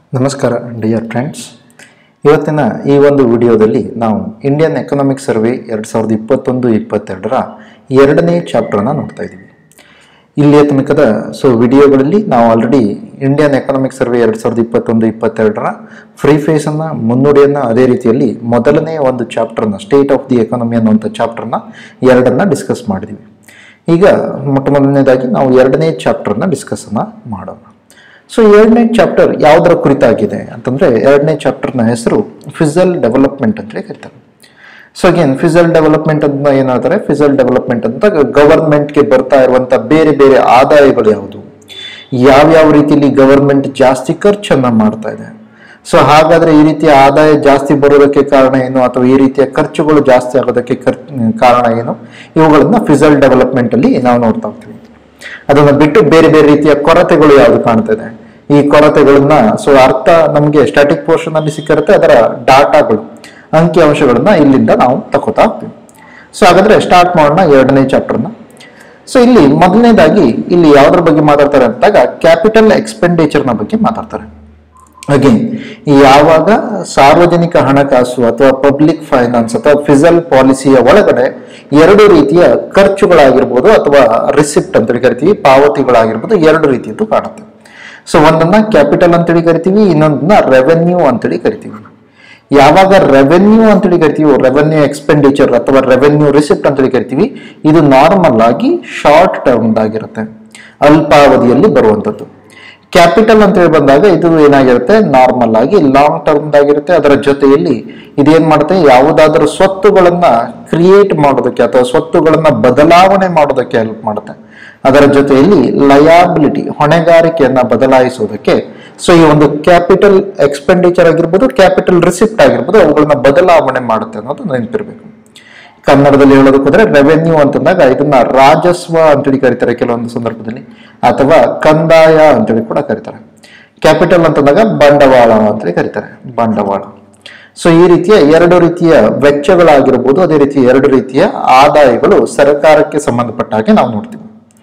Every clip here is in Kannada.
ನಮಸ್ಕಾರ ಡಿಯರ್ ಫ್ರೆಂಡ್ಸ್ ಇವತ್ತಿನ ಈ ಒಂದು ವಿಡಿಯೋದಲ್ಲಿ ನಾವು ಇಂಡಿಯನ್ ಎಕನಾಮಿಕ್ ಸರ್ವೆ ಎರಡು ಸಾವಿರದ ಇಪ್ಪತ್ತೊಂದು ಇಪ್ಪತ್ತೆರಡರ ಎರಡನೇ ಚಾಪ್ಟರ್ನ ನೋಡ್ತಾ ಇದ್ದೀವಿ ಇಲ್ಲಿಯ ತನಕದ ಸೊ ವಿಡಿಯೋಗಳಲ್ಲಿ ನಾವು ಆಲ್ರೆಡಿ ಇಂಡಿಯನ್ ಎಕನಾಮಿಕ್ ಸರ್ವೆ ಎರಡು ಸಾವಿರದ ಇಪ್ಪತ್ತೊಂದು ಇಪ್ಪತ್ತೆರಡರ ಫ್ರೀ ಫೇಸನ್ನು ಮುನ್ನುಡಿಯನ್ನು ಅದೇ ರೀತಿಯಲ್ಲಿ ಮೊದಲನೇ ಒಂದು ಚಾಪ್ಟರ್ನ ಸ್ಟೇಟ್ ಆಫ್ ದಿ ಎಕಾನಮಿ ಅನ್ನುವಂಥ ಚಾಪ್ಟರ್ನ ಎರಡನ್ನ ಡಿಸ್ಕಸ್ ಮಾಡಿದ್ವಿ ಈಗ ಮೊಟ್ಟ ಮೊದಲನೇದಾಗಿ ನಾವು ಎರಡನೇ ಚಾಪ್ಟರ್ನ ಡಿಸ್ಕಸ್ನ ಮಾಡೋಣ ಸೊ ಎರಡನೇ ಚಾಪ್ಟರ್ ಯಾವುದರ ಕುರಿತಾಗಿದೆ ಅಂತಂದ್ರೆ ಎರಡನೇ ಚಾಪ್ಟರ್ನ ಹೆಸರು ಫಿಸಲ್ ಡೆವಲಪ್ಮೆಂಟ್ ಅಂತೇಳಿ ಕರೀತಾರೆ ಸೊ ಅಗೇನ್ ಫಿಸಲ್ ಡೆವಲಪ್ಮೆಂಟ್ ಅಂತ ಏನ್ ಹೇಳ್ತಾರೆ ಫಿಸಲ್ ಡೆವಲಪ್ಮೆಂಟ್ ಅಂತ ಗವರ್ಮೆಂಟ್ಗೆ ಬರ್ತಾ ಇರುವಂತ ಬೇರೆ ಬೇರೆ ಆದಾಯಗಳು ಯಾವುದು ಯಾವ್ಯಾವ ರೀತಿಯಲ್ಲಿ ಗವರ್ಮೆಂಟ್ ಜಾಸ್ತಿ ಖರ್ಚನ್ನ ಮಾಡ್ತಾ ಇದೆ ಸೊ ಹಾಗಾದ್ರೆ ಈ ರೀತಿಯ ಆದಾಯ ಜಾಸ್ತಿ ಬರೋದಕ್ಕೆ ಕಾರಣ ಏನು ಅಥವಾ ಈ ರೀತಿಯ ಖರ್ಚುಗಳು ಜಾಸ್ತಿ ಆಗೋದಕ್ಕೆ ಖರ್ ಕಾರಣ ಏನು ಇವುಗಳನ್ನ ಫಿಸಲ್ ಡೆವಲಪ್ಮೆಂಟ್ ಅಲ್ಲಿ ನಾವು ನೋಡ್ತಾ ಹೋಗ್ತೀವಿ ಅದನ್ನ ಬಿಟ್ಟು ಬೇರೆ ಬೇರೆ ರೀತಿಯ ಕೊರತೆಗಳು ಯಾವುದು ಕಾಣ್ತಾ ಇದೆ ಈ ಕೊರತೆಗಳನ್ನ ಸೊ ಅರ್ಥ ನಮಗೆ ಸ್ಟ್ಯಾಟಿಕ್ ಪೋರ್ಷನ್ ಅಲ್ಲಿ ಸಿಕ್ಕಿರುತ್ತೆ ಅದರ ಡಾಟಾಗಳು ಅಂಕಿ ಅಂಶಗಳನ್ನ ಇಲ್ಲಿಂದ ನಾವು ತಗೋತಾ ಹೋಗ್ತೀವಿ ಸೊ ಹಾಗಾದ್ರೆ ಸ್ಟಾರ್ಟ್ ಮಾಡೋಣ ಎರಡನೇ ಚಾಪ್ಟರ್ನ ಸೊ ಇಲ್ಲಿ ಮೊದಲನೇದಾಗಿ ಇಲ್ಲಿ ಯಾವ್ದ್ರ ಬಗ್ಗೆ ಮಾತಾಡ್ತಾರೆ ಅಂತಾಗ ಕ್ಯಾಪಿಟಲ್ ಎಕ್ಸ್ಪೆಂಡಿಚರ್ನ ಬಗ್ಗೆ ಮಾತಾಡ್ತಾರೆ ಅಗೇನ್ ಯಾವಾಗ ಸಾರ್ವಜನಿಕ ಹಣಕಾಸು ಅಥವಾ ಪಬ್ಲಿಕ್ ಫೈನಾನ್ಸ್ ಅಥವಾ ಫಿಸಲ್ ಪಾಲಿಸಿಯ ಒಳಗಡೆ ಎರಡು ರೀತಿಯ ಖರ್ಚುಗಳಾಗಿರ್ಬೋದು ಅಥವಾ ರಿಸಿಪ್ಟ್ ಅಂತೇಳಿ ಕರಿತೀವಿ ಪಾವತಿಗಳಾಗಿರ್ಬೋದು ಎರಡು ರೀತಿಯದ್ದು ಕಾಣುತ್ತೆ ಸೊ ಒಂದನ್ನ ಕ್ಯಾಪಿಟಲ್ ಅಂತೇಳಿ ಕರಿತೀವಿ ಇನ್ನೊಂದನ್ನ ರೆವೆನ್ಯೂ ಅಂತೇಳಿ ಕರಿತೀವಿ ಯಾವಾಗ ರೆವೆನ್ಯೂ ಅಂತೇಳಿ ಕರಿತೀವಿ ರೆವೆನ್ಯೂ ಎಕ್ಸ್ಪೆಂಡಿಚರ್ ಅಥವಾ ರೆವೆನ್ಯೂ ರಿಸಿಪ್ಟ್ ಅಂತೇಳಿ ಕರಿತೀವಿ ಇದು ನಾರ್ಮಲ್ ಆಗಿ ಶಾರ್ಟ್ ಟರ್ಮ್ ಆಗಿರುತ್ತೆ ಅಲ್ಪಾವಧಿಯಲ್ಲಿ ಬರುವಂಥದ್ದು ಕ್ಯಾಪಿಟಲ್ ಅಂತ ಹೇಳಿ ಬಂದಾಗ ಇದು ಏನಾಗಿರುತ್ತೆ ನಾರ್ಮಲ್ ಆಗಿ ಲಾಂಗ್ ಟರ್ಮ್ ಆಗಿರುತ್ತೆ ಅದರ ಜೊತೆಯಲ್ಲಿ ಇದೇನ್ ಮಾಡುತ್ತೆ ಯಾವುದಾದ್ರೂ ಸ್ವತ್ತುಗಳನ್ನ ಕ್ರಿಯೇಟ್ ಮಾಡೋದಕ್ಕೆ ಅಥವಾ ಸ್ವತ್ತುಗಳನ್ನ ಬದಲಾವಣೆ ಮಾಡೋದಕ್ಕೆ ಹೆಲ್ಪ್ ಮಾಡುತ್ತೆ ಅದರ ಜೊತೆಯಲ್ಲಿ ಲಯಾಬಿಲಿಟಿ ಹೊಣೆಗಾರಿಕೆಯನ್ನ ಬದಲಾಯಿಸೋದಕ್ಕೆ ಸೊ ಈ ಒಂದು ಕ್ಯಾಪಿಟಲ್ ಎಕ್ಸ್ಪೆಂಡಿಚರ್ ಆಗಿರ್ಬೋದು ಕ್ಯಾಪಿಟಲ್ ರಿಸಿಪ್ಟ್ ಆಗಿರ್ಬೋದು ಅವುಗಳನ್ನ ಬದಲಾವಣೆ ಮಾಡುತ್ತೆ ಅನ್ನೋದು ನೆನಪಿರ್ಬೇಕು ಕನ್ನಡದಲ್ಲಿ ಹೇಳೋದಕ್ಕೋದ್ರೆ ರೆವೆನ್ಯೂ ಅಂತಂದಾಗ ಇದನ್ನ ರಾಜಸ್ವ ಅಂತೇಳಿ ಕರೀತಾರೆ ಕೆಲವೊಂದು ಸಂದರ್ಭದಲ್ಲಿ ಅಥವಾ ಕಂದಾಯ ಅಂತೇಳಿ ಕೂಡ ಕರೀತಾರೆ ಕ್ಯಾಪಿಟಲ್ ಅಂತಂದಾಗ ಬಂಡವಾಳ ಅಂತೇಳಿ ಕರೀತಾರೆ ಬಂಡವಾಳ ಸೊ ಈ ರೀತಿಯ ಎರಡು ರೀತಿಯ ವೆಚ್ಚಗಳಾಗಿರ್ಬೋದು ಅದೇ ರೀತಿ ಎರಡು ರೀತಿಯ ಆದಾಯಗಳು ಸರ್ಕಾರಕ್ಕೆ ಸಂಬಂಧಪಟ್ಟ ಹಾಗೆ ನಾವು ನೋಡ್ತೀವಿ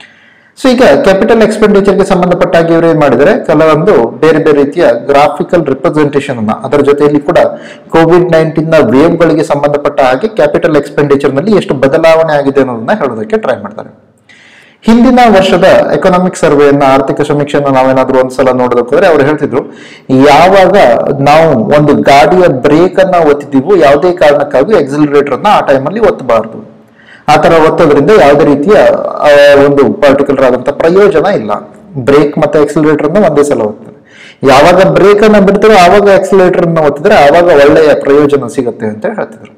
ಸೊ ಈಗ ಕ್ಯಾಪಿಟಲ್ ಎಕ್ಸ್ಪೆಂಡಿಚರ್ಗೆ ಸಂಬಂಧಪಟ್ಟ ಹಾಗೆ ಇವರು ಏನ್ ಮಾಡಿದರೆ ಕೆಲವೊಂದು ಬೇರೆ ಬೇರೆ ರೀತಿಯ ಗ್ರಾಫಿಕಲ್ ರಿಪ್ರೆಸೆಂಟೇಷನ್ ಅನ್ನ ಅದರ ಜೊತೆಯಲ್ಲಿ ಕೂಡ ಕೋವಿಡ್ ನೈನ್ಟೀನ್ ನ ವೇವ್ ಗಳಿಗೆ ಸಂಬಂಧಪಟ್ಟ ಹಾಗೆ ಕ್ಯಾಪಿಟಲ್ ಎಕ್ಸ್ಪೆಂಡಿಚರ್ ನಲ್ಲಿ ಎಷ್ಟು ಬದಲಾವಣೆ ಆಗಿದೆ ಅನ್ನೋದನ್ನ ಹೇಳೋದಕ್ಕೆ ಟ್ರೈ ಮಾಡ್ತಾರೆ ಹಿಂದಿನ ವರ್ಷದ ಎಕನಾಮಿಕ್ ಸರ್ವೆಯನ್ನ ಆರ್ಥಿಕ ಸಮೀಕ್ಷೆಯನ್ನ ನಾವೇನಾದ್ರೂ ಒಂದ್ಸಲ ನೋಡೋದಕ್ಕೋದ್ರೆ ಅವ್ರು ಹೇಳ್ತಿದ್ರು ಯಾವಾಗ ನಾವು ಒಂದು ಗಾಡಿಯ ಬ್ರೇಕ್ ಅನ್ನ ಒತ್ತಿದೀವೋ ಯಾವುದೇ ಕಾರಣಕ್ಕಾಗಿ ಎಕ್ಸಿಲರೇಟರ್ ಅನ್ನ ಆ ಟೈಮಲ್ಲಿ ಒತ್ತಬಾರದು ಆ ತರ ಒತ್ತೋದ್ರಿಂದ ಯಾವುದೇ ರೀತಿಯ ಆ, ಒಂದು ಪರ್ಟಿಕ್ಯುಲರ್ ಆದಂತ ಪ್ರಯೋಜನ ಇಲ್ಲ ಬ್ರೇಕ್ ಮತ್ತೆ ಎಕ್ಸಿಲರೇಟರ್ ಅನ್ನ ಒಂದೇ ಸಲ ಒತ್ತಾರೆ ಯಾವಾಗ ಬ್ರೇಕ್ ಅನ್ನ ಬಿಡ್ತಾರೋ ಆವಾಗ ಎಕ್ಸಿಲೇಟರ್ ಅನ್ನ ಒತ್ತಿದ್ರೆ ಆವಾಗ ಒಳ್ಳೆಯ ಪ್ರಯೋಜನ ಸಿಗುತ್ತೆ ಅಂತ ಹೇಳ್ತಿದ್ರು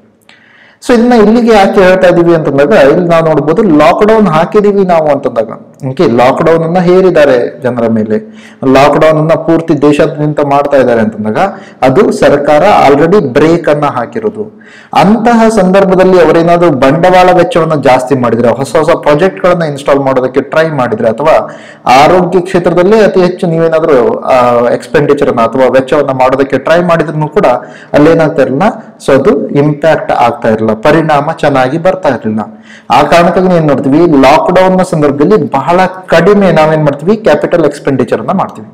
ಸೊ ಇದನ್ನ ಇಲ್ಲಿಗೆ ಯಾಕೆ ಹೇಳ್ತಾ ಇದೀವಿ ಅಂತಂದಾಗ ಇಲ್ಲಿ ನಾವು ನೋಡ್ಬೋದು ಲಾಕ್ ಡೌನ್ ಹಾಕಿದೀವಿ ನಾವು ಅಂತಂದಾಗ ಓಕೆ ಲಾಕ್ ಡೌನ್ ಅನ್ನ ಹೇರಿದ್ದಾರೆ ಜನರ ಮೇಲೆ ಲಾಕ್ ಡೌನ್ ಅನ್ನ ಪೂರ್ತಿ ದೇಶಾದ್ಯಂತ ಮಾಡ್ತಾ ಇದ್ದಾರೆ ಅಂತಂದಾಗ ಅದು ಸರ್ಕಾರ ಆಲ್ರೆಡಿ ಬ್ರೇಕ್ ಅನ್ನ ಹಾಕಿರೋದು ಅಂತಹ ಸಂದರ್ಭದಲ್ಲಿ ಅವರೇನಾದ್ರೂ ಬಂಡವಾಳ ವೆಚ್ಚವನ್ನ ಜಾಸ್ತಿ ಮಾಡಿದ್ರೆ ಹೊಸ ಹೊಸ ಪ್ರಾಜೆಕ್ಟ್ ಗಳನ್ನ ಇನ್ಸ್ಟಾಲ್ ಮಾಡೋದಕ್ಕೆ ಟ್ರೈ ಮಾಡಿದ್ರೆ ಅಥವಾ ಆರೋಗ್ಯ ಕ್ಷೇತ್ರದಲ್ಲೇ ಅತಿ ಹೆಚ್ಚು ನೀವೇನಾದ್ರೂ ಎಕ್ಸ್ಪೆಂಡಿಚರ್ ಅನ್ನ ಅಥವಾ ವೆಚ್ಚವನ್ನ ಮಾಡೋದಕ್ಕೆ ಟ್ರೈ ಮಾಡಿದ್ರು ಕೂಡ ಅಲ್ಲೇನಾಗ್ತಾ ಇರಲಿಲ್ಲ ಸೊ ಅದು ಇಂಪ್ಯಾಕ್ಟ್ ಆಗ್ತಾ ಇರಲಿಲ್ಲ ಪರಿಣಾಮ ಚೆನ್ನಾಗಿ ಬರ್ತಾ ಇರಲಿಲ್ಲ ಆ ಕಾರಣಕ್ಕಾಗಿ ಏನ್ ನೋಡ್ತೀವಿ ಲಾಕ್ ಡೌನ್ ನ ಸಂದರ್ಭದಲ್ಲಿ ಬಹಳ ಕಡಿಮೆ ನಾವೇನ್ ಮಾಡ್ತೀವಿ ಕ್ಯಾಪಿಟಲ್ ಎಕ್ಸ್ಪೆಂಡಿಚರ್ ಅನ್ನ ಮಾಡ್ತೀವಿ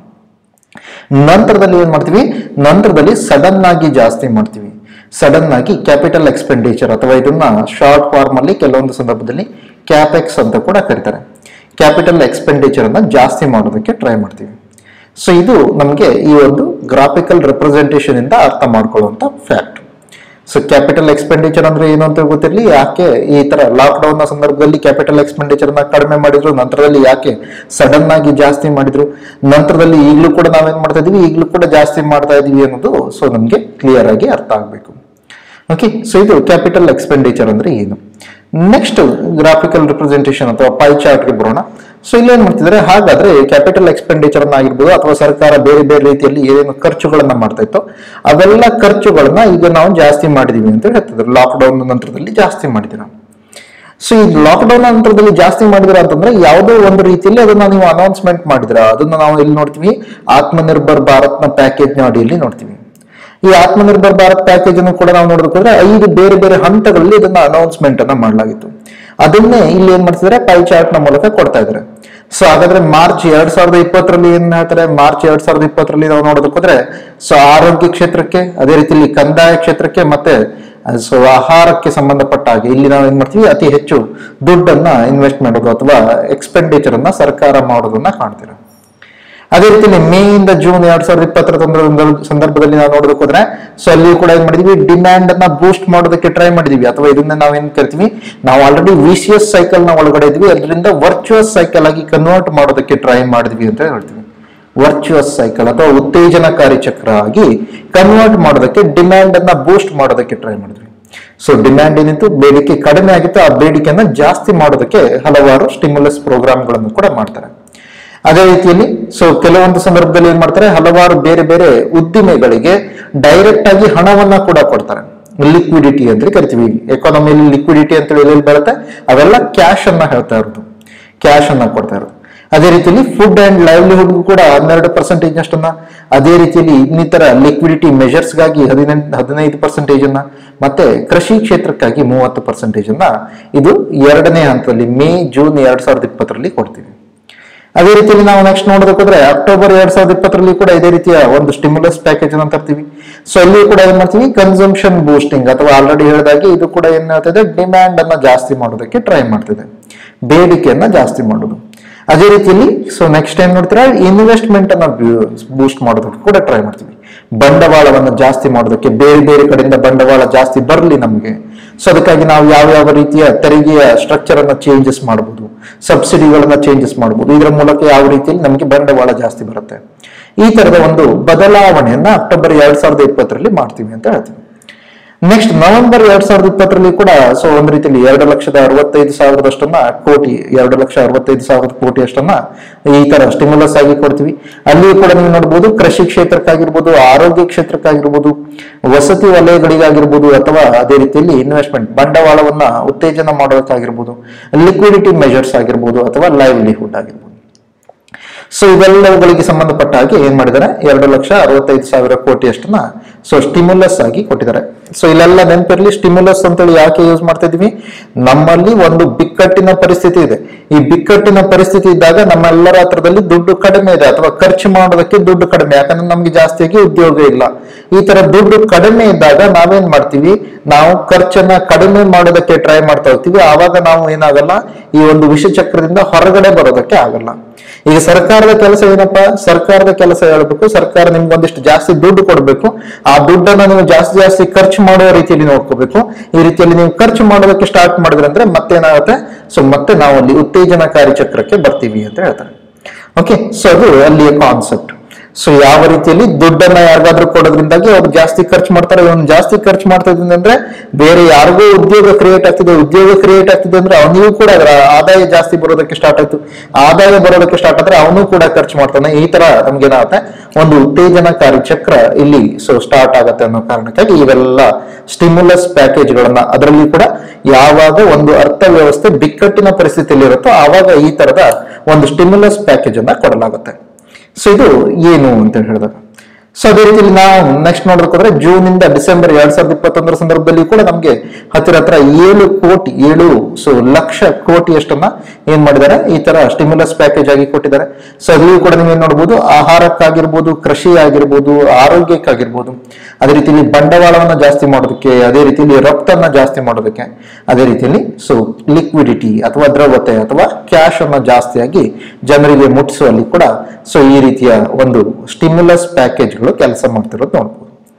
ನಂತರದಲ್ಲಿ ಏನ್ ಮಾಡ್ತೀವಿ ನಂತರದಲ್ಲಿ ಸಡನ್ ಆಗಿ ಜಾಸ್ತಿ ಮಾಡ್ತೀವಿ ಸಡನ್ ಆಗಿ ಕ್ಯಾಪಿಟಲ್ ಎಕ್ಸ್ಪೆಂಡಿಚರ್ ಅಥವಾ ಇದನ್ನ ಶಾರ್ಟ್ ಫಾರ್ಮ್ ಅಲ್ಲಿ ಕೆಲವೊಂದು ಸಂದರ್ಭದಲ್ಲಿ ಕ್ಯಾಪೆಕ್ಸ್ ಅಂತ ಕೂಡ ಕರೀತಾರೆ ಕ್ಯಾಪಿಟಲ್ ಎಕ್ಸ್ಪೆಂಡಿಚರ್ ಅನ್ನ ಜಾಸ್ತಿ ಮಾಡೋದಕ್ಕೆ ಟ್ರೈ ಮಾಡ್ತೀವಿ ಸೊ ಇದು ನಮಗೆ ಈ ಒಂದು ಗ್ರಾಫಿಕಲ್ ರೆಪ್ರೆಸೆಂಟೇಷನ್ ಇಂದ ಅರ್ಥ ಮಾಡ್ಕೊಳ್ಳುವಂತ ಫ್ಯಾಕ್ಟ್ ಸೊ ಕ್ಯಾಪಿಟಲ್ ಎಕ್ಸ್ಪೆಂಡಿಚರ್ ಅಂದ್ರೆ ಏನು ಅಂತ ಗೊತ್ತಿರಲಿ ಯಾಕೆ ಈ ತರ ಲಾಕ್ ಡೌನ್ ನ ಸಂದರ್ಭದಲ್ಲಿ ಕ್ಯಾಪಿಟಲ್ ಎಕ್ಸ್ಪೆಂಡಿಚರ್ ನ ಕಡಿಮೆ ಮಾಡಿದ್ರು ನಂತರದಲ್ಲಿ ಯಾಕೆ ಸಡನ್ ಆಗಿ ಜಾಸ್ತಿ ಮಾಡಿದ್ರು ನಂತರದಲ್ಲಿ ಈಗಲೂ ಕೂಡ ನಾವೇನ್ ಮಾಡ್ತಾ ಇದೀವಿ ಈಗಲೂ ಕೂಡ ಜಾಸ್ತಿ ಮಾಡ್ತಾ ಇದೀವಿ ಅನ್ನೋದು ಸೊ ನಮಗೆ ಕ್ಲಿಯರ್ ಆಗಿ ಅರ್ಥ ಆಗ್ಬೇಕು ಓಕೆ ಸೊ ಇದು ಕ್ಯಾಪಿಟಲ್ ಎಕ್ಸ್ಪೆಂಡಿಚರ್ ಅಂದ್ರೆ ಏನು ನೆಕ್ಸ್ಟ್ ಗ್ರಾಫಿಕಲ್ ರಿಪ್ರೆಸೆಂಟೇಷನ್ ಅಥವಾ ಪೈ ಚಾರ್ಟ್ಗೆ ಬರೋಣ ಸೊ ಇಲ್ಲಿ ಏನ್ ಮಾಡ್ತಿದ್ದಾರೆ ಹಾಗಾದ್ರೆ ಕ್ಯಾಪಿಟಲ್ ಎಕ್ಸ್ಪೆಂಡಿಚರ್ ಅನ್ನ ಆಗಿರ್ಬೋದು ಅಥವಾ ಸರ್ಕಾರ ಬೇರೆ ಬೇರೆ ರೀತಿಯಲ್ಲಿ ಏನೇನು ಖರ್ಚುಗಳನ್ನ ಮಾಡ್ತಾ ಇತ್ತು ಅವೆಲ್ಲ ಖರ್ಚುಗಳನ್ನ ಈಗ ನಾವು ಜಾಸ್ತಿ ಮಾಡಿದೀವಿ ಅಂತ ಹೇಳ್ತಿದ್ರು ಲಾಕ್ ಡೌನ್ ನಂತರದಲ್ಲಿ ಜಾಸ್ತಿ ಮಾಡಿದ್ವಿ ನಾವು ಸೊ ಈ ಲಾಕ್ ಡೌನ್ ನಂತರದಲ್ಲಿ ಜಾಸ್ತಿ ಮಾಡಿದ್ರ ಅಂತಂದ್ರೆ ಯಾವುದೋ ಒಂದು ರೀತಿಯಲ್ಲಿ ಅದನ್ನ ನೀವು ಅನೌನ್ಸ್ಮೆಂಟ್ ಮಾಡಿದ್ರ ಅದನ್ನ ನಾವು ಇಲ್ಲಿ ನೋಡ್ತೀವಿ ಆತ್ಮನಿರ್ಭರ್ ಭಾರತ್ನ ಪ್ಯಾಕೇಜ್ ನ ಅಡಿಯಲ್ಲಿ ನೋಡ್ತೀವಿ ಈ ಆತ್ಮನಿರ್ಭರ್ ಭಾರತ್ ಪ್ಯಾಕೇಜ್ ಅನ್ನು ಕೂಡ ನಾವು ನೋಡೋದಕ್ಕೋದ್ರೆ ಐದು ಬೇರೆ ಬೇರೆ ಹಂತಗಳಲ್ಲಿ ಇದನ್ನ ಅನೌನ್ಸ್ಮೆಂಟ್ ಅನ್ನ ಮಾಡಲಾಗಿತ್ತು ಅದನ್ನೇ ಇಲ್ಲಿ ಏನ್ ಮಾಡ್ತಿದ್ದಾರೆ ಪೈ ಚಾರ್ಟ್ ನ ಮೂಲಕ ಕೊಡ್ತಾ ಇದ್ದಾರೆ ಸೊ ಹಾಗಾದ್ರೆ ಮಾರ್ಚ್ ಎರಡ್ ಸಾವಿರದ ಇಪ್ಪತ್ತರಲ್ಲಿ ಏನ್ ಹೇಳ್ತಾರೆ ಮಾರ್ಚ್ ಎರಡ್ ಸಾವಿರದ ಇಪ್ಪತ್ತರಲ್ಲಿ ನಾವು ನೋಡೋದಕ್ಕೆ ಹೋದ್ರೆ ಸೊ ಆರೋಗ್ಯ ಕ್ಷೇತ್ರಕ್ಕೆ ಅದೇ ರೀತಿಯಲ್ಲಿ ಕಂದಾಯ ಕ್ಷೇತ್ರಕ್ಕೆ ಮತ್ತೆ ಸೊ ಆಹಾರಕ್ಕೆ ಸಂಬಂಧಪಟ್ಟ ಹಾಗೆ ಇಲ್ಲಿ ನಾವು ಏನ್ ಮಾಡ್ತೀವಿ ಅತಿ ಹೆಚ್ಚು ದುಡ್ಡನ್ನ ಇನ್ವೆಸ್ಟ್ ಮಾಡೋದು ಅಥವಾ ಎಕ್ಸ್ಪೆಂಡಿಚರ್ ಅನ್ನ ಸರ್ಕಾರ ಮಾಡೋದನ್ನ ಕಾಣ್ತೀರಾ ಅದೇ ರೀತಿ ಮೇ ಇಂದ ಜೂನ್ ಎರಡ್ ಸಾವಿರದ ಇಪ್ಪತ್ತರ ಸಂದರ್ಭ- ಸಂದರ್ಭದಲ್ಲಿ ನಾವು ನೋಡೋದಕ್ಕೆ ಹೋದ್ರೆ ಸೊ ಅಲ್ಲಿ ಕೂಡ ಏನ್ ಮಾಡಿದೀವಿ ಡಿಮ್ಯಾಂಡ್ ಅನ್ನ ಬೂಸ್ಟ್ ಮಾಡೋದಕ್ಕೆ ಟ್ರೈ ಮಾಡಿದೀವಿ ಅಥವಾ ಇದನ್ನ ನಾವು ಏನ್ ಕರಿತೀವಿ ನಾವು ಆಲ್ರೆಡಿ ವಿಸಿಯಸ್ ಸೈಕಲ್ ನ ಒಳಗಡೆ ಇದ್ವಿ ಅದರಿಂದ ವರ್ಚುವಸ್ ಸೈಕಲ್ ಆಗಿ ಕನ್ವರ್ಟ್ ಮಾಡೋದಕ್ಕೆ ಟ್ರೈ ಮಾಡಿದ್ವಿ ಅಂತ ಹೇಳ್ತೀವಿ ವರ್ಚುವಸ್ ಸೈಕಲ್ ಅಥವಾ ಉತ್ತೇಜನಕಾರಿ ಚಕ್ರ ಆಗಿ ಕನ್ವರ್ಟ್ ಮಾಡೋದಕ್ಕೆ ಡಿಮ್ಯಾಂಡ್ ಅನ್ನ ಬೂಸ್ಟ್ ಮಾಡೋದಕ್ಕೆ ಟ್ರೈ ಮಾಡಿದ್ವಿ ಸೊ ಡಿಮ್ಯಾಂಡ್ ಏನಿತ್ತು ಬೇಡಿಕೆ ಕಡಿಮೆ ಆಗಿತ್ತು ಆ ಬೇಡಿಕೆಯನ್ನ ಜಾಸ್ತಿ ಮಾಡೋದಕ್ಕೆ ಹಲವಾರು ಸ್ಟಿಮ್ಯುಲಸ್ ಪ್ರೋಗ್ರಾಮ್ಗಳನ್ನು ಕೂಡ ಮಾಡ್ತಾರೆ ಅದೇ ರೀತಿಯಲ್ಲಿ ಸೊ ಕೆಲವೊಂದು ಸಂದರ್ಭದಲ್ಲಿ ಏನ್ ಮಾಡ್ತಾರೆ ಹಲವಾರು ಬೇರೆ ಬೇರೆ ಉದ್ದಿಮೆಗಳಿಗೆ ಡೈರೆಕ್ಟ್ ಆಗಿ ಹಣವನ್ನ ಕೂಡ ಕೊಡ್ತಾರೆ ಲಿಕ್ವಿಡಿಟಿ ಅಂತ ಕರಿತೀವಿ ಎಕಾನಮಿಯಲ್ಲಿ ಲಿಕ್ವಿಡಿಟಿ ಅಂತ ಹೇಳಿ ಎಲ್ಲಿ ಬರುತ್ತೆ ಅವೆಲ್ಲ ಕ್ಯಾಶ್ ಅನ್ನ ಹೇಳ್ತಾ ಇರೋದು ಕ್ಯಾಶ್ ಅನ್ನ ಕೊಡ್ತಾ ಇರೋದು ಅದೇ ರೀತಿಯಲ್ಲಿ ಫುಡ್ ಅಂಡ್ ಲೈವ್ಲಿಹುಡ್ ಕೂಡ ಹನ್ನೆರಡು ಪರ್ಸೆಂಟೇಜ್ ಅಷ್ಟನ್ನ ಅದೇ ರೀತಿಯಲ್ಲಿ ಇನ್ನಿತರ ಲಿಕ್ವಿಡಿಟಿ ಮೆಜರ್ಸ್ಗಾಗಿ ಹದಿನೆಂಟು ಹದಿನೈದು ಪರ್ಸೆಂಟೇಜ್ ಅನ್ನ ಮತ್ತೆ ಕೃಷಿ ಕ್ಷೇತ್ರಕ್ಕಾಗಿ ಮೂವತ್ತು ಪರ್ಸೆಂಟೇಜ್ ಅನ್ನ ಇದು ಎರಡನೇ ಹಂತದಲ್ಲಿ ಮೇ ಜೂನ್ ಎರಡ್ ಸಾವಿರದ ಇಪ್ಪತ್ತರಲ್ಲಿ ಕೊಡ್ತೀವಿ ಅದೇ ರೀತಿಯಲ್ಲಿ ನಾವು ನೆಕ್ಸ್ಟ್ ನೋಡೋದಕ್ಕೆ ಹೋದ್ರೆ ಅಕ್ಟೋಬರ್ ಎರಡ್ ಸಾವಿರದ ಇಪ್ಪತ್ತರಲ್ಲಿ ಕೂಡ ಇದೇ ರೀತಿಯ ಒಂದು ಸ್ಟಿಮ್ಯುಲಸ್ ಪ್ಯಾಕೇಜ್ ಅನ್ನು ತರ್ತೀವಿ ಸೊ ಅಲ್ಲಿ ಕೂಡ ಏನ್ ಮಾಡ್ತೀವಿ ಕನ್ಸಂಪ್ಷನ್ ಬೂಸ್ಟಿಂಗ್ ಅಥವಾ ಆಲ್ರೆಡಿ ಹೇಳಿದಾಗೆ ಇದು ಕೂಡ ಏನ್ ಹೇಳ್ತಿದೆ ಡಿಮ್ಯಾಂಡ್ ಅನ್ನ ಜಾಸ್ತಿ ಮಾಡೋದಕ್ಕೆ ಟ್ರೈ ಮಾಡ್ತಿದೆ ಬೇಡಿಕೆಯನ್ನ ಜಾಸ್ತಿ ಮಾಡೋದು ಅದೇ ರೀತಿಯಲ್ಲಿ ಸೊ ನೆಕ್ಸ್ಟ್ ಏನ್ ನೋಡ್ತೀರಾ ಇನ್ವೆಸ್ಟ್ಮೆಂಟ್ ಅನ್ನ ಬೂಸ್ಟ್ ಮಾಡೋದಕ್ಕೆ ಕೂಡ ಟ್ರೈ ಮಾಡ್ತೀವಿ ಬಂಡವಾಳವನ್ನು ಜಾಸ್ತಿ ಮಾಡೋದಕ್ಕೆ ಬೇರೆ ಬೇರೆ ಕಡೆಯಿಂದ ಬಂಡವಾಳ ಜಾಸ್ತಿ ಬರಲಿ ನಮಗೆ ಸೊ ಅದಕ್ಕಾಗಿ ನಾವು ಯಾವ ಯಾವ ರೀತಿಯ ತೆರಿಗೆಯ ಸ್ಟ್ರಕ್ಚರ್ ಅನ್ನ ಚೇಂಜಸ್ ಮಾಡಬಹುದು ಸಬ್ಸಿಡಿಗಳನ್ನ ಚೇಂಜಸ್ ಮಾಡಬಹುದು ಇದರ ಮೂಲಕ ಯಾವ ರೀತಿಯಲ್ಲಿ ನಮಗೆ ಬಂಡವಾಳ ಜಾಸ್ತಿ ಬರುತ್ತೆ ಈ ತರದ ಒಂದು ಬದಲಾವಣೆಯನ್ನ ಅಕ್ಟೋಬರ್ ಎರಡ್ ಸಾವಿರದ ಇಪ್ಪತ್ತರಲ್ಲಿ ಮಾಡ್ತೀವಿ ಅಂತ ಹೇಳ್ತೀವಿ ನೆಕ್ಸ್ಟ್ ನವೆಂಬರ್ ಎರಡ್ ಸಾವಿರದ ಇಪ್ಪತ್ತರಲ್ಲಿ ಕೂಡ ಸೊ ಒಂದು ರೀತಿಯಲ್ಲಿ ಎರಡು ಲಕ್ಷದ ಅರವತ್ತೈದು ಸಾವಿರದಷ್ಟನ್ನ ಕೋಟಿ ಎರಡು ಲಕ್ಷ ಅರವತ್ತೈದು ಸಾವಿರದ ಕೋಟಿ ಅಷ್ಟನ್ನ ಈ ತರ ಸ್ಟಿಮ್ಯುಲಸ್ ಆಗಿ ಕೊಡ್ತೀವಿ ಅಲ್ಲಿಯೂ ಕೂಡ ನೀವು ನೋಡಬಹುದು ಕೃಷಿ ಕ್ಷೇತ್ರಕ್ಕಾಗಿರ್ಬೋದು ಆರೋಗ್ಯ ಕ್ಷೇತ್ರಕ್ಕಾಗಿರ್ಬೋದು ವಸತಿ ವಲಯಗಳಿಗಾಗಿರ್ಬೋದು ಅಥವಾ ಅದೇ ರೀತಿಯಲ್ಲಿ ಇನ್ವೆಸ್ಟ್ಮೆಂಟ್ ಬಂಡವಾಳವನ್ನ ಉತ್ತೇಜನ ಮಾಡೋದಕ್ಕಾಗಿರ್ಬೋದು ಲಿಕ್ವಿಡಿಟಿ ಮೆಜರ್ಸ್ ಆಗಿರ್ಬೋದು ಅಥವಾ ಲೈವ್ಲಿಹುಡ್ ಆಗಿರ್ಬೋದು ಸೊ ಇವೆಲ್ಲವುಗಳಿಗೆ ಸಂಬಂಧಪಟ್ಟ ಹಾಗೆ ಏನ್ ಮಾಡಿದ್ದಾರೆ ಎರಡು ಲಕ್ಷ ಅರವತ್ತೈದು ಸಾವಿರ ಕೋಟಿ ಅಷ್ಟನ್ನ ಸೊ ಸ್ಟಿಮ್ಯುಲಸ್ ಆಗಿ ಕೊಟ್ಟಿದ್ದಾರೆ ಸೊ ಇಲ್ಲೆಲ್ಲ ನೆನಪಿರ್ಲಿ ಸ್ಟಿಮ್ಯುಲಸ್ ಅಂತೇಳಿ ಯಾಕೆ ಯೂಸ್ ಮಾಡ್ತಾ ಇದೀವಿ ನಮ್ಮಲ್ಲಿ ಒಂದು ಬಿಕ್ಕಟ್ಟಿನ ಪರಿಸ್ಥಿತಿ ಇದೆ ಈ ಬಿಕ್ಕಟ್ಟಿನ ಪರಿಸ್ಥಿತಿ ಇದ್ದಾಗ ನಮ್ಮೆಲ್ಲರ ಹತ್ರದಲ್ಲಿ ದುಡ್ಡು ಕಡಿಮೆ ಇದೆ ಅಥವಾ ಖರ್ಚು ಮಾಡೋದಕ್ಕೆ ದುಡ್ಡು ಕಡಿಮೆ ಯಾಕಂದ್ರೆ ನಮ್ಗೆ ಜಾಸ್ತಿಯಾಗಿ ಉದ್ಯೋಗ ಇಲ್ಲ ಈ ತರ ದುಡ್ಡು ಕಡಿಮೆ ಇದ್ದಾಗ ನಾವೇನ್ ಮಾಡ್ತೀವಿ ನಾವು ಖರ್ಚನ್ನ ಕಡಿಮೆ ಮಾಡೋದಕ್ಕೆ ಟ್ರೈ ಮಾಡ್ತಾ ಹೋಗ್ತೀವಿ ಆವಾಗ ನಾವು ಏನಾಗಲ್ಲ ಈ ಒಂದು ವಿಷಚಕ್ರದಿಂದ ಹೊರಗಡೆ ಬರೋದಕ್ಕೆ ಆಗಲ್ಲ ಈಗ ಸರ್ಕಾರದ ಕೆಲಸ ಏನಪ್ಪಾ ಸರ್ಕಾರದ ಕೆಲಸ ಹೇಳ್ಬೇಕು ಸರ್ಕಾರ ನಿಮ್ಗೆ ಒಂದಿಷ್ಟು ಜಾಸ್ತಿ ದುಡ್ಡು ಕೊಡ್ಬೇಕು ಆ ದುಡ್ಡನ್ನ ನೀವು ಜಾಸ್ತಿ ಜಾಸ್ತಿ ಖರ್ಚು ಮಾಡುವ ರೀತಿಯಲ್ಲಿ ನೋಡ್ಕೋಬೇಕು ಈ ರೀತಿಯಲ್ಲಿ ನೀವು ಖರ್ಚು ಮಾಡೋದಕ್ಕೆ ಸ್ಟಾರ್ಟ್ ಮಾಡಿದ್ರೆ ಅಂದ್ರೆ ಮತ್ತೇನಾಗುತ್ತೆ ಸೊ ಮತ್ತೆ ನಾವು ಅಲ್ಲಿ ಉತ್ತೇಜನಕಾರಿ ಚಕ್ರಕ್ಕೆ ಬರ್ತೀವಿ ಅಂತ ಹೇಳ್ತಾರೆ ಓಕೆ ಸೊ ಅದು ಅಲ್ಲಿಯ ಕಾನ್ಸೆಪ್ಟ್ ಸೊ ಯಾವ ರೀತಿಯಲ್ಲಿ ದುಡ್ಡನ್ನ ಯಾರಿಗಾದ್ರೂ ಕೊಡೋದ್ರಿಂದಾಗಿ ಅವ್ರು ಜಾಸ್ತಿ ಖರ್ಚು ಮಾಡ್ತಾರೆ ಅವ್ನು ಜಾಸ್ತಿ ಖರ್ಚು ಮಾಡ್ತಾ ಇದ್ದೀನಿ ಅಂದ್ರೆ ಬೇರೆ ಯಾರಿಗೂ ಉದ್ಯೋಗ ಕ್ರಿಯೇಟ್ ಆಗ್ತಿದೆ ಉದ್ಯೋಗ ಕ್ರಿಯೇಟ್ ಆಗ್ತಿದೆ ಅಂದ್ರೆ ಅವನಿಗೂ ಕೂಡ ಅದರ ಆದಾಯ ಜಾಸ್ತಿ ಬರೋದಕ್ಕೆ ಸ್ಟಾರ್ಟ್ ಆಯ್ತು ಆದಾಯ ಬರೋದಕ್ಕೆ ಸ್ಟಾರ್ಟ್ ಆದ್ರೆ ಅವನು ಕೂಡ ಖರ್ಚು ಮಾಡ್ತಾನೆ ಈ ತರ ನಮ್ಗೆ ಏನಾಗುತ್ತೆ ಒಂದು ಉತ್ತೇಜನಕಾರಿ ಚಕ್ರ ಇಲ್ಲಿ ಸೊ ಸ್ಟಾರ್ಟ್ ಆಗತ್ತೆ ಅನ್ನೋ ಕಾರಣಕ್ಕಾಗಿ ಇವೆಲ್ಲ ಸ್ಟಿಮ್ಯುಲಸ್ ಪ್ಯಾಕೇಜ್ಗಳನ್ನ ಅದರಲ್ಲಿ ಕೂಡ ಯಾವಾಗ ಒಂದು ಅರ್ಥವ್ಯವಸ್ಥೆ ಬಿಕ್ಕಟ್ಟಿನ ಪರಿಸ್ಥಿತಿಯಲ್ಲಿ ಇರುತ್ತೋ ಆವಾಗ ಈ ತರದ ಒಂದು ಸ್ಟಿಮ್ಯುಲಸ್ ಪ್ಯಾಕೇಜ್ ಅನ್ನ ಕೊಡಲಾಗುತ್ತೆ ಸೊ ಇದು ಏನು ಅಂತ ಹೇಳಿದಾಗ ಸೊ ಅದೇ ರೀತಿಯಲ್ಲಿ ನಾವು ನೆಕ್ಸ್ಟ್ ನೋಡೋದಕ್ಕೋದ್ರೆ ಜೂನ್ ಇಂದ ಡಿಸೆಂಬರ್ ಎರಡ್ ಸಾವಿರದ ಇಪ್ಪತ್ತೊಂದರ ಸಂದರ್ಭದಲ್ಲಿ ಕೂಡ ನಮಗೆ ಹತ್ತಿರ ಹತ್ರ ಏಳು ಕೋಟಿ ಏಳು ಸೊ ಲಕ್ಷ ಕೋಟಿ ಅಷ್ಟನ್ನ ಏನ್ ಮಾಡಿದ್ದಾರೆ ಈ ತರ ಸ್ಟಿಮ್ಯುಲಸ್ ಪ್ಯಾಕೇಜ್ ಆಗಿ ಕೊಟ್ಟಿದ್ದಾರೆ ಸೊ ಅಲ್ಲಿಯೂ ಕೂಡ ನೀವು ಏನ್ ನೋಡಬಹುದು ಆಹಾರಕ್ಕಾಗಿರ್ಬೋದು ಕೃಷಿ ಆಗಿರ್ಬೋದು ಆರೋಗ್ಯಕ್ಕಾಗಿರ್ಬೋದು ಅದೇ ರೀತಿಯಲ್ಲಿ ಬಂಡವಾಳವನ್ನ ಜಾಸ್ತಿ ಮಾಡೋದಕ್ಕೆ ಅದೇ ರೀತಿಯಲ್ಲಿ ರಫ್ತನ್ನ ಜಾಸ್ತಿ ಮಾಡೋದಕ್ಕೆ ಅದೇ ರೀತಿಯಲ್ಲಿ ಸೊ ಲಿಕ್ವಿಡಿಟಿ ಅಥವಾ ದ್ರವತೆ ಅಥವಾ ಕ್ಯಾಶ್ ಅನ್ನ ಜಾಸ್ತಿಯಾಗಿ ಜನರಿಗೆ ಮುಟ್ಟಿಸುವಲ್ಲಿ ಕೂಡ ಸೊ ಈ ರೀತಿಯ ಒಂದು ಸ್ಟಿಮ್ಯುಲಸ್ ಪ್ಯಾಕೇಜ್ಗಳು ಕೆಲಸ ಮಾಡ್ತಿರೋದು ನೋಡ್ಬೋದು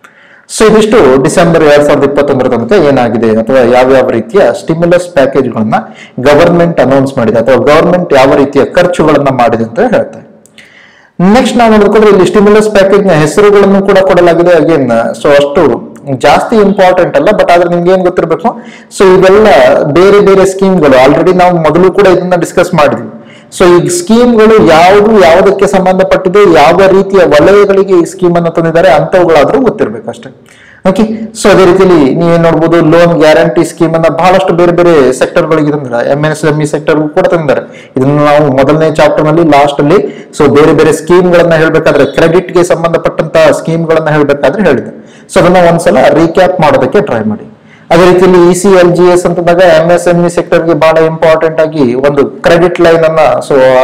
ಸೊ ಇದಿಷ್ಟು ಡಿಸೆಂಬರ್ ಎರಡ್ ಸಾವಿರದ ಇಪ್ಪತ್ತೊಂದರ ತನಕ ಏನಾಗಿದೆ ಅಥವಾ ಯಾವ್ಯಾವ ರೀತಿಯ ಸ್ಟಿಮ್ಯುಲಸ್ ಪ್ಯಾಕೇಜ್ಗಳನ್ನ ಗವರ್ಮೆಂಟ್ ಅನೌನ್ಸ್ ಮಾಡಿದೆ ಅಥವಾ ಗವರ್ಮೆಂಟ್ ಯಾವ ರೀತಿಯ ಖರ್ಚುಗಳನ್ನ ಮಾಡಿದೆ ಅಂತ ಹೇಳ್ತಾರೆ ನೆಕ್ಸ್ಟ್ ನಾವು ನೋಡಿದ್ರೆ ಇಲ್ಲಿ ಸ್ಟಿಮ್ಯುಲಸ್ ಪ್ಯಾಕೇಜ್ ನ ಹೆಸರುಗಳನ್ನು ಕೂಡ ಕೊಡಲಾಗಿದೆ ಅಗೇನ್ ಸೊ ಅಷ್ಟು ಜಾಸ್ತಿ ಇಂಪಾರ್ಟೆಂಟ್ ಅಲ್ಲ ಬಟ್ ಆದ್ರೆ ನಿಮ್ಗೆ ಏನ್ ಗೊತ್ತಿರಬೇಕು ಸೊ ಇವೆಲ್ಲ ಬೇರೆ ಬೇರೆ ಸ್ಕೀಮ್ಗಳು ಆಲ್ರೆಡಿ ನಾವು ಮೊದಲು ಕೂಡ ಇದನ್ನ ಡಿಸ್ಕಸ್ ಮಾಡಿದ್ವಿ ಸೊ ಈ ಸ್ಕೀಮ್ಗಳು ಯಾವುದು ಯಾವುದಕ್ಕೆ ಸಂಬಂಧಪಟ್ಟಿದೆ ಯಾವ ರೀತಿಯ ವಲಯಗಳಿಗೆ ಈ ಸ್ಕೀಮ್ ಅನ್ನು ತಂದಿದ್ದಾರೆ ಅಂತವುಗಳಾದ್ರೂ ಗೊತ್ತಿರ್ಬೇಕು ಅಷ್ಟೇ ಓಕೆ ಸೊ ಅದೇ ರೀತಿಯಲ್ಲಿ ನೀವೇನ್ ನೋಡ್ಬೋದು ಲೋನ್ ಗ್ಯಾರಂಟಿ ಸ್ಕೀಮ್ ಅನ್ನ ಬಹಳಷ್ಟು ಬೇರೆ ಬೇರೆ ಸೆಕ್ಟರ್ ಗಳಿಗೆ ತಂದಿದ್ದಾರೆ M S M E sector ಕೂಡ ತಂದಿದ್ದಾರೆ ಇದನ್ನ ನಾವು ಮೊದಲನೇ ಚಾಪ್ಟರ್ ನಲ್ಲಿ ಲಾಸ್ಟ್ ಅಲ್ಲಿ ಸೊ ಬೇರೆ ಬೇರೆ ಸ್ಕೀಮ್ ಗಳನ್ನ ಹೇಳ್ಬೇಕಾದ್ರೆ ಕ್ರೆಡಿಟ್ ಗೆ ಸಂಬಂಧಪಟ್ಟಂತಹ ಸ್ಕೀಮ್ ಗಳನ್ನ ಹೇಳ್ಬೇಕಾದ್ರೆ ಹೇಳಿದೆ ಸೊ ಅದನ್ನ ಒಂದ್ಸಲ ರೀಕ್ಯಾಪ್ ಮಾಡೋದಕ್ಕೆ ಟ್ರೈ ಮಾಡಿ ಅದೇ ರೀತಿಯಲ್ಲಿ E C L G S ಅಂತಂದಾಗ M S M E sector ಗೆ ಬಹಳ ಇಂಪಾರ್ಟೆಂಟ್ ಆಗಿ ಒಂದು ಕ್ರೆಡಿಟ್ ಲೈನ್ ಅನ್ನ so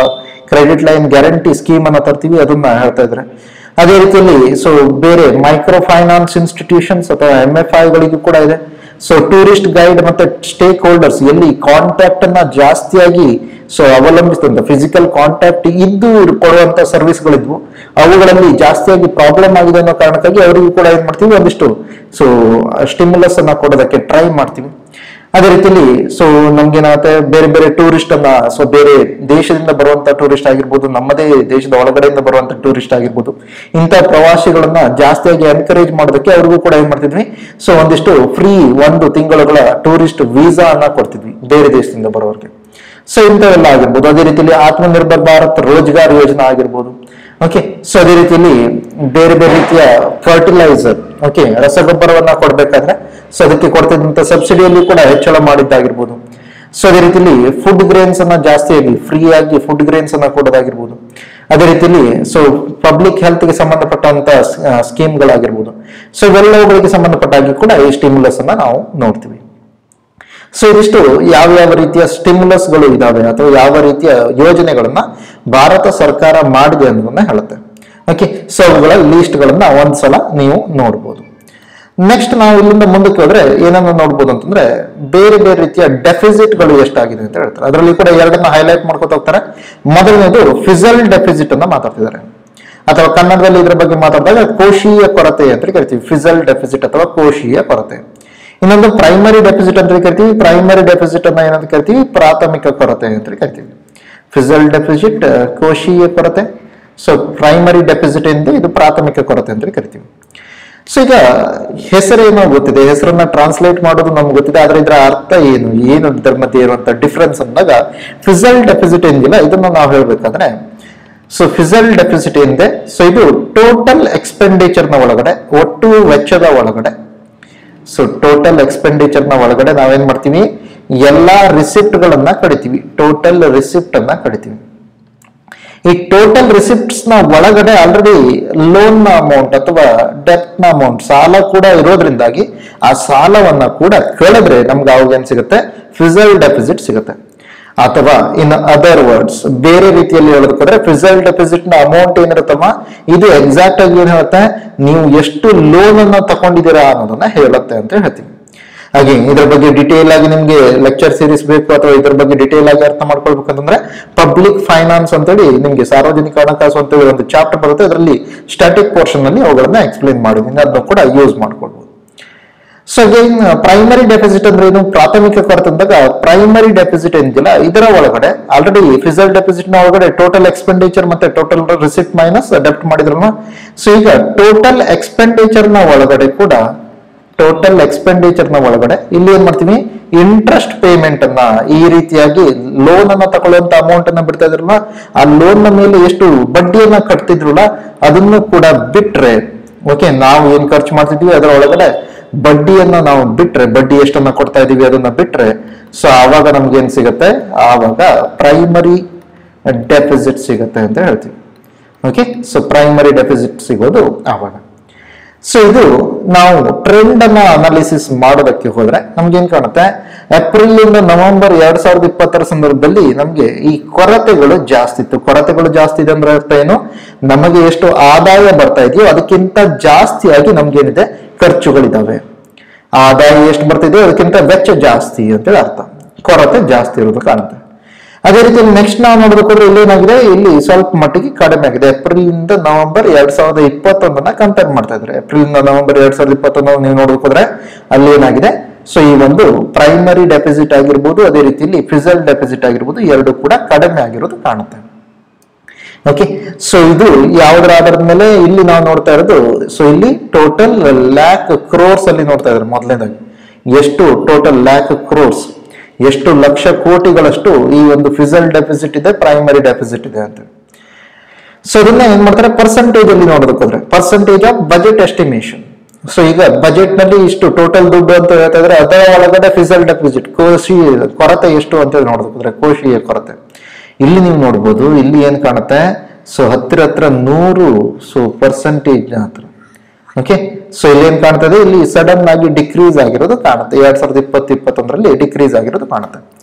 credit line guarantee scheme ಅನ್ನ ತರ್ತೀವಿ ಅದನ್ನ ಹೇಳ್ತಾ ಇದ್ರೆ ಅದೇ ರೀತಿಯಲ್ಲಿ ಸೊ ಬೇರೆ ಮೈಕ್ರೋ ಫೈನಾನ್ಸ್ ಇನ್ಸ್ಟಿಟ್ಯೂಷನ್ಸ್ ಅಥವಾ ಎಂ ಎಫ್ ಐಗಳಿಗೂ ಕೂಡ ಇದೆ ಸೊ ಟೂರಿಸ್ಟ್ ಗೈಡ್ ಮತ್ತೆ ಸ್ಟೇಕ್ ಹೋಲ್ಡರ್ಸ್ ಎಲ್ಲಿ ಕಾಂಟ್ಯಾಕ್ಟ್ ಅನ್ನ ಜಾಸ್ತಿಯಾಗಿ ಸೊ ಅವಲಂಬಿಸಿದಂತ ಫಿಸಿಕಲ್ ಕಾಂಟ್ಯಾಕ್ಟ್ ಇದ್ದು ಕೊಡುವಂತ ಸರ್ವಿಸ್ಗಳಿದ್ವು ಅವುಗಳಲ್ಲಿ ಜಾಸ್ತಿಯಾಗಿ ಪ್ರಾಬ್ಲಮ್ ಆಗಿದೆ ಅನ್ನೋ ಕಾರಣಕ್ಕಾಗಿ ಅವರಿಗೂ ಕೂಡ ಏನ್ ಮಾಡ್ತೀವಿ ಒಂದಿಷ್ಟು ಸೊ ಸ್ಟಿಮ್ಯುಲಸ್ ಅನ್ನ ಕೊಡೋದಕ್ಕೆ ಟ್ರೈ ಮಾಡ್ತೀವಿ ಅದೇ ರೀತಿಯಲ್ಲಿ ಸೊ ನಮ್ಗೇನಾಗುತ್ತೆ ಬೇರೆ ಬೇರೆ ಟೂರಿಸ್ಟ್ ಅನ್ನ ಸೊ ಬೇರೆ ದೇಶದಿಂದ ಬರುವಂತ ಟೂರಿಸ್ಟ್ ಆಗಿರ್ಬೋದು ನಮ್ಮದೇ ದೇಶದ ಒಳಗಡೆಯಿಂದ ಬರುವಂತ ಟೂರಿಸ್ಟ್ ಆಗಿರ್ಬೋದು ಇಂಥ ಪ್ರವಾಸಿಗಳನ್ನ ಜಾಸ್ತಿಯಾಗಿ ಎನ್ಕರೇಜ್ ಮಾಡೋದಕ್ಕೆ ಅವ್ರಿಗೂ ಕೂಡ ಏನ್ ಮಾಡ್ತಿದ್ವಿ ಸೊ ಒಂದಿಷ್ಟು ಫ್ರೀ ಒಂದು ತಿಂಗಳುಗಳ ಟೂರಿಸ್ಟ್ ವೀಸಾ ಅನ್ನ ಕೊಡ್ತಿದ್ವಿ ಬೇರೆ ದೇಶದಿಂದ ಬರೋರಿಗೆ ಸೊ ಇಂಥವೆಲ್ಲ ಆಗಿರ್ಬೋದು ಅದೇ ರೀತಿಯಲ್ಲಿ ಆತ್ಮನಿರ್ಭರ್ ಭಾರತ್ ರೋಜ್ಗಾರ್ ಯೋಜನಾ ಆಗಿರ್ಬೋದು ಓಕೆ ಸೊ ಅದೇ ರೀತಿಯಲ್ಲಿ ಬೇರೆ ಬೇರೆ ರೀತಿಯ ಫರ್ಟಿಲೈಸರ್ ಓಕೆ ರಸಗೊಬ್ಬರವನ್ನ ಕೊಡ್ಬೇಕಾದ್ರೆ ಸೊ ಅದಕ್ಕೆ ಕೊಡ್ತಿದ್ದಂತ ಸಬ್ಸಿಡಿಯಲ್ಲಿ ಕೂಡ ಹೆಚ್ಚಳ ಮಾಡಿದ್ದಾಗಿರ್ಬೋದು ಸೊ ಅದೇ ರೀತಿಯಲ್ಲಿ ಫುಡ್ ಗ್ರೇನ್ಸ್ ಅನ್ನ ಜಾಸ್ತಿಯಾಗಿ ಫ್ರೀ ಆಗಿ ಫುಡ್ ಗ್ರೇನ್ಸ್ ಅನ್ನ ಕೊಡೋದಾಗಿರ್ಬೋದು ಅದೇ ರೀತಿಯಲ್ಲಿ ಸೊ ಪಬ್ಲಿಕ್ ಹೆಲ್ತ್ ಗೆ ಸಂಬಂಧಪಟ್ಟಂತ ಸ್ಕೀಮ್ಗಳಾಗಿರ್ಬೋದು ಸೊ ಇವೆಲ್ಲವುಗಳಿಗೆ ಸಂಬಂಧಪಟ್ಟಾಗಿ ಕೂಡ ಈ ಸ್ಟಿಮ್ಯುಲಸ್ ಅನ್ನ ನಾವು ನೋಡ್ತೀವಿ ಸೊ ಇದಿಷ್ಟು ಯಾವ ಯಾವ ರೀತಿಯ ಸ್ಟಿಮ್ಯುಲಸ್ಗಳು ಇದಾವೆ ಅಥವಾ ಯಾವ ರೀತಿಯ ಯೋಜನೆಗಳನ್ನ ಭಾರತ ಸರ್ಕಾರ ಮಾಡಿದೆ ಅನ್ನೋದನ್ನ ಹೇಳುತ್ತೆ ಓಕೆ ಸೊ ಅವುಗಳ ಲೀಸ್ಟ್ ಗಳನ್ನ ಒಂದ್ಸಲ ನೀವು ನೋಡ್ಬೋದು ನೆಕ್ಸ್ಟ್ ನಾವು ಇಲ್ಲಿಂದ ಮುಂದಕ್ಕೆ ಹೋದ್ರೆ ಏನನ್ನ ನೋಡ್ಬೋದು ಅಂತಂದ್ರೆ ಬೇರೆ ಬೇರೆ ರೀತಿಯ ಡೆಫಿಸಿಟ್ ಗಳು ಎಷ್ಟಾಗಿದೆ ಅಂತ ಹೇಳ್ತಾರೆ ಅದರಲ್ಲಿ ಕೂಡ ಎರಡನ್ನ ಹೈಲೈಟ್ ಮಾಡ್ಕೊತ ಹೋಗ್ತಾರೆ ಮೊದಲನೇದು ಫಿಸಲ್ ಡೆಫಿಸಿಟ್ ಅನ್ನ ಮಾತಾಡ್ತಿದ್ದಾರೆ ಅಥವಾ ಕನ್ನಡದಲ್ಲಿ ಇದ್ರ ಬಗ್ಗೆ ಮಾತಾಡಿದಾಗ ಕೋಶೀಯ ಕೊರತೆ ಅಂತ ಕರಿತೀವಿ ಫಿಸಲ್ ಡೆಫಿಸಿಟ್ ಅಥವಾ ಕೋಶೀಯ ಕೊರತೆ ಇನ್ನೊಂದು ಪ್ರೈಮರಿ ಡೆಫಿಸಿಟ್ ಅಂತ ಕರಿತೀವಿ ಪ್ರೈಮರಿ ಡೆಫಿಸಿಟ್ ಅನ್ನ ಏನಂತ ಕರಿತೀವಿ ಪ್ರಾಥಮಿಕ ಕೊರತೆ ಅಂತ ಕರಿತೀವಿ ಫಿಸಲ್ ಡೆಫಿಸಿಟ್ ಕೋಶೀಯ ಕೊರತೆ ಸೊ ಪ್ರೈಮರಿ ಡೆಫಿಸಿಟ್ ಎಂದು ಇದು ಪ್ರಾಥಮಿಕ ಕೊರತೆ ಅಂತ ಕರಿತೀವಿ ಸೊ ಈಗ ಹೆಸರೇನೋ ಗೊತ್ತಿದೆ ಹೆಸರನ್ನ ಟ್ರಾನ್ಸ್ಲೇಟ್ ಮಾಡೋದು ನಮ್ಗೆ ಗೊತ್ತಿದೆ ಆದ್ರೆ ಇದರ ಅರ್ಥ ಏನು ಏನು ಇದರ ಮಧ್ಯೆ ಇರುವಂತ ಡಿಫ್ರೆನ್ಸ್ ಅಂದಾಗ ಫಿಸಲ್ ಡೆಫಿಸಿಟ್ ಏನಿಲ್ಲ ಇದನ್ನ ನಾವು ಹೇಳ್ಬೇಕಾದ್ರೆ ಸೊ ಫಿಸಲ್ ಡೆಫಿಸಿಟ್ ಏನಿದೆ ಸೊ ಇದು ಟೋಟಲ್ ಎಕ್ಸ್ಪೆಂಡಿಚರ್ ನ ಒಳಗಡೆ ಒಟ್ಟು ವೆಚ್ಚದ ಒಳಗಡೆ ಸೊ ಟೋಟಲ್ ಎಕ್ಸ್ಪೆಂಡಿಚರ್ ನ ಒಳಗಡೆ ನಾವೇನ್ ಮಾಡ್ತೀವಿ ಎಲ್ಲಾ ರಿಸಿಪ್ಟ್ ಗಳನ್ನ ಕಡಿತೀವಿ ಟೋಟಲ್ ರಿಸಿಪ್ಟ್ ಅನ್ನ ಕಡಿತೀವಿ ಈ ಟೋಟಲ್ ರಿಸಿಪ್ಟ್ಸ್ ನ ಒಳಗಡೆ ಆಲ್ರೆಡಿ ಲೋನ್ ನ ಅಮೌಂಟ್ ಅಥವಾ ಡೆತ್ ನ ಅಮೌಂಟ್ ಸಾಲ ಕೂಡ ಇರೋದ್ರಿಂದಾಗಿ ಆ ಸಾಲವನ್ನ ಕೂಡ ಕಳೆದ್ರೆ ನಮ್ಗೆ ಅವಾಗ ಏನ್ ಸಿಗುತ್ತೆ ಫಿಸಲ್ ಡೆಪಿಸಿಟ್ ಸಿಗುತ್ತೆ ಅಥವಾ ಇನ್ ಅದರ್ ವರ್ಡ್ಸ್ ಬೇರೆ ರೀತಿಯಲ್ಲಿ ಹೇಳೋದಕ್ಕೋದ್ರೆ ಫಿಸಲ್ ಡೆಪಿಸಿಟ್ ನ ಅಮೌಂಟ್ ಏನಿರುತ್ತಮ್ಮ ಇದು ಎಕ್ಸಾಕ್ಟ್ ಆಗಿ ಏನ್ ಹೇಳುತ್ತೆ ನೀವು ಎಷ್ಟು ಲೋನ್ ಅನ್ನ ತಗೊಂಡಿದ್ದೀರಾ ಅನ್ನೋದನ್ನ ಹೇಳುತ್ತೆ ಅಂತ ಹೇಳ್ತೀವಿ ಹಾಗೆ ಇದ್ರ ಬಗ್ಗೆ ಡಿಟೇಲ್ ಆಗಿ ನಿಮ್ಗೆ ಲೆಕ್ಚರ್ ಸೀರೀಸ್ ಬೇಕು ಅಥವಾ ಇದ್ರ ಬಗ್ಗೆ ಡಿಟೇಲ್ ಆಗಿ ಅರ್ಥ ಮಾಡ್ಕೊಳ್ಬೇಕಂತಂದ್ರೆ ಪಬ್ಲಿಕ್ ಫೈನಾನ್ಸ್ ಅಂತೇಳಿ ನಿಮ್ಗೆ ಸಾರ್ವಜನಿಕ ಹಣಕಾಸು ಅಂತೇಳಿ ಒಂದು ಚಾಪ್ಟರ್ ಬರುತ್ತೆ ಅದರಲ್ಲಿ ಸ್ಟಾಟಿಕ್ ಪೋರ್ಷನ್ ಅಲ್ಲಿ ಅವುಗಳನ್ನ ಎಕ್ಸ್ಪ್ಲೇನ್ ಮಾಡಿದ್ದೀನಿ ಅದನ್ನು ಕೂಡ ಯೂಸ್ ಮಾಡ್ಕೊಳ್ಬಹುದು ಸೊ ಅಗೈನ್ ಪ್ರೈಮರಿ ಡೆಪಿಸಿಟ್ ಅಂದ್ರೆ ಏನು ಪ್ರಾಥಮಿಕ ಕೊರತೆ ಅಂದಾಗ ಪ್ರೈಮರಿ ಡೆಪಿಸಿಟ್ ಏನಿಲ್ಲ ಇದರ ಒಳಗಡೆ ಆಲ್ರೆಡಿ ಫಿಸಲ್ ಡೆಪಿಸಿಟ್ ನ ಒಳಗಡೆ ಟೋಟಲ್ ಎಕ್ಸ್ಪೆಂಡಿಚರ್ ಮತ್ತೆ ಟೋಟಲ್ ರಿಸಿಪ್ಟ್ ಮೈನಸ್ ಡೆಪ್ಟ್ ಮಾಡಿದ್ರಲ್ವ ಸೊ ಈಗ ಟೋಟಲ್ ಎಕ್ಸ್ಪೆಂಡಿಚರ್ ನ ಒಳಗಡೆ ಕೂಡ ಟೋಟಲ್ ಎಕ್ಸ್ಪೆಂಡಿಚರ್ ನ ಒಳಗಡೆ ಇಲ್ಲಿ ಏನ್ ಮಾಡ್ತೀವಿ ಇಂಟ್ರೆಸ್ಟ್ ಪೇಮೆಂಟ್ ಅನ್ನ ಈ ರೀತಿಯಾಗಿ ಲೋನ್ ಅನ್ನ ತಗೊಳ್ಳುವಂತ ಅಮೌಂಟ್ ಅನ್ನ ಬಿಡ್ತಾ ಇದ್ರಲ್ಲ ಆ ಲೋನ್ ನ ಮೇಲೆ ಎಷ್ಟು ಬಡ್ಡಿಯನ್ನ ಕಟ್ತಿದ್ರಲ್ಲ ಅದನ್ನು ಕೂಡ ಬಿಟ್ರೆ ಓಕೆ ನಾವು ಏನ್ ಖರ್ಚು ಮಾಡ್ತಿದ್ವಿ ಅದರ ಒಳಗಡೆ ಬಡ್ಡಿಯನ್ನ ನಾವು ಬಿಟ್ರೆ ಬಡ್ಡಿ ಎಷ್ಟನ್ನ ಕೊಡ್ತಾ ಇದೀವಿ ಅದನ್ನ ಬಿಟ್ರೆ ಸೊ ಆವಾಗ ನಮ್ಗೆ ಏನ್ ಸಿಗುತ್ತೆ ಆವಾಗ ಪ್ರೈಮರಿ ಡೆಪಿಸಿಟ್ ಸಿಗುತ್ತೆ ಅಂತ ಹೇಳ್ತೀವಿ ಓಕೆ ಸೊ ಪ್ರೈಮರಿ ಡೆಪಿಸಿಟ್ ಸಿಗೋದು ಆವಾಗ ಸೊ ಇದು ನಾವು ಟ್ರೆಂಡ್ ಅನ್ನ ಅನಾಲಿಸಿಸ್ ಮಾಡೋದಕ್ಕೆ ಹೋದ್ರೆ ನಮ್ಗೆ ಏನ್ ಕಾಣುತ್ತೆ ಏಪ್ರಿಲ್ ಇಂದ ನವೆಂಬರ್ ಎರಡ್ ಸಾವಿರದ ಇಪ್ಪತ್ತರ ಸಂದರ್ಭದಲ್ಲಿ ನಮ್ಗೆ ಈ ಕೊರತೆಗಳು ಜಾಸ್ತಿ ಇತ್ತು ಕೊರತೆಗಳು ಜಾಸ್ತಿ ಇದೆ ಅಂದ್ರೆ ಅರ್ಥ ಏನು ನಮಗೆ ಎಷ್ಟು ಆದಾಯ ಬರ್ತಾ ಇದೆಯೋ ಅದಕ್ಕಿಂತ ಜಾಸ್ತಿಯಾಗಿ ನಮ್ಗೇನಿದೆ ಖರ್ಚುಗಳಿದಾವೆ ಆದಾಯ ಎಷ್ಟು ಬರ್ತಿದೆಯೋ ಅದಕ್ಕಿಂತ ವೆಚ್ಚ ಜಾಸ್ತಿ ಅಂತೇಳಿ ಅರ್ಥ ಕೊರತೆ ಜಾಸ್ತಿ ಇರೋದು ಕಾಣುತ್ತೆ ಅದೇ ರೀತಿ ನೆಕ್ಸ್ಟ್ ನಾವು ನೋಡೋದಕ್ಕೋದ್ರೆ ಇಲ್ಲಿ ಏನಾಗಿದೆ ಇಲ್ಲಿ ಸ್ವಲ್ಪ ಮಟ್ಟಿಗೆ ಕಡಿಮೆ ಆಗಿದೆ ಏಪ್ರಿಲ್ ಇಂದ ನವೆಂಬರ್ ಎರಡ್ ಸಾವಿರದ ಇಪ್ಪತ್ತೊಂದನ್ನ ಕಂಪೇರ್ ಮಾಡ್ತಾ ಇದ್ದಾರೆ ಏಪ್ರಿಲ್ ಇಂದ ನವೆಂಬರ್ ಎರಡ್ ಸಾವಿರದ ಇಪ್ಪತ್ತೊಂದು ನೀವು ನೋಡೋದಕ್ಕೋದ್ರೆ ಅಲ್ಲಿ ಏನಾಗಿದೆ ಸೊ ಈ ಒಂದು ಪ್ರೈಮರಿ ಡೆಪಿಸಿಟ್ ಆಗಿರ್ಬೋದು ಅದೇ ರೀತಿಯಲ್ಲಿ ಫಿಸಲ್ ಡೆಪಿಸಿಟ್ ಆಗಿರ್ಬೋದು ಎರಡು ಕೂಡ ಕಡಿಮೆ ಆಗಿರೋದು ಕಾಣುತ್ತೆ ಓಕೆ ಸೊ ಇದು ಯಾವುದರ ಆಧಾರದ ಮೇಲೆ ಇಲ್ಲಿ ನಾವು ನೋಡ್ತಾ ಇರೋದು ಸೊ ಇಲ್ಲಿ ಟೋಟಲ್ ಲ್ಯಾಕ್ ಕ್ರೋರ್ಸ್ ಅಲ್ಲಿ ನೋಡ್ತಾ ಇದ್ದಾರೆ ಮೊದಲನೇದಾಗಿ ಎಷ್ಟು ಟೋಟಲ್ ಲ್ಯಾಕ್ ಕ್ರೋರ್ಸ್ ಎಷ್ಟು ಲಕ್ಷ ಕೋಟಿಗಳಷ್ಟು ಈ ಒಂದು ಫಿಸಲ್ ಡೆಪಿಸಿಟ್ ಇದೆ ಪ್ರೈಮರಿ ಡೆಪಿಸಿಟ್ ಇದೆ ಅಂತ ಸೊ ಇದನ್ನ ಏನ್ ಮಾಡ್ತಾರೆ ಪರ್ಸೆಂಟೇಜ್ ಅಲ್ಲಿ ನೋಡೋದಕ್ಕೋದ್ರೆ percentage of budget estimation so ಈಗ ಬಜೆಟ್ ನಲ್ಲಿ ಇಷ್ಟು ಟೋಟಲ್ ದುಡ್ಡು ಅಂತ ಹೇಳ್ತಾ ಇದ್ರೆ ಅದರ ಒಳಗಡೆ ಫಿಸಲ್ ಡೆಪಿಸಿಟ್ ಕೋಶಿ ಕೊರತೆ ಎಷ್ಟು ಅಂತ ನೋಡೋದಕ್ಕೋದ್ರೆ ಕೋಶಿಯ ಕೊರತೆ ಇಲ್ಲಿ ನೀವು ನೋಡ್ಬೋದು ಇಲ್ಲಿ ಏನ್ ಕಾಣುತ್ತೆ ಸೊ ಹತ್ತಿರ ಹತ್ರ ನೂರು ಸೊ ಪರ್ಸೆಂಟೇಜ್ ಹತ್ರ ಓಕೆ ಸೊ ಇಲ್ಲಿ ಏನ್ ಕಾಣ್ತದೆ ಇಲ್ಲಿ ಸಡನ್ ಆಗಿ ಡಿಕ್ರೀಸ್ ಆಗಿರೋದು ಕಾಣುತ್ತೆ ಎರಡ್ ಸಾವಿರದ ಇಪ್ಪತ್ತು ಇಪ್ಪತ್ತೊಂದರಲ್ಲಿ ಡಿಕ್ರೀಸ್ ಆಗಿರೋದು ಕಾಣುತ್ತೆ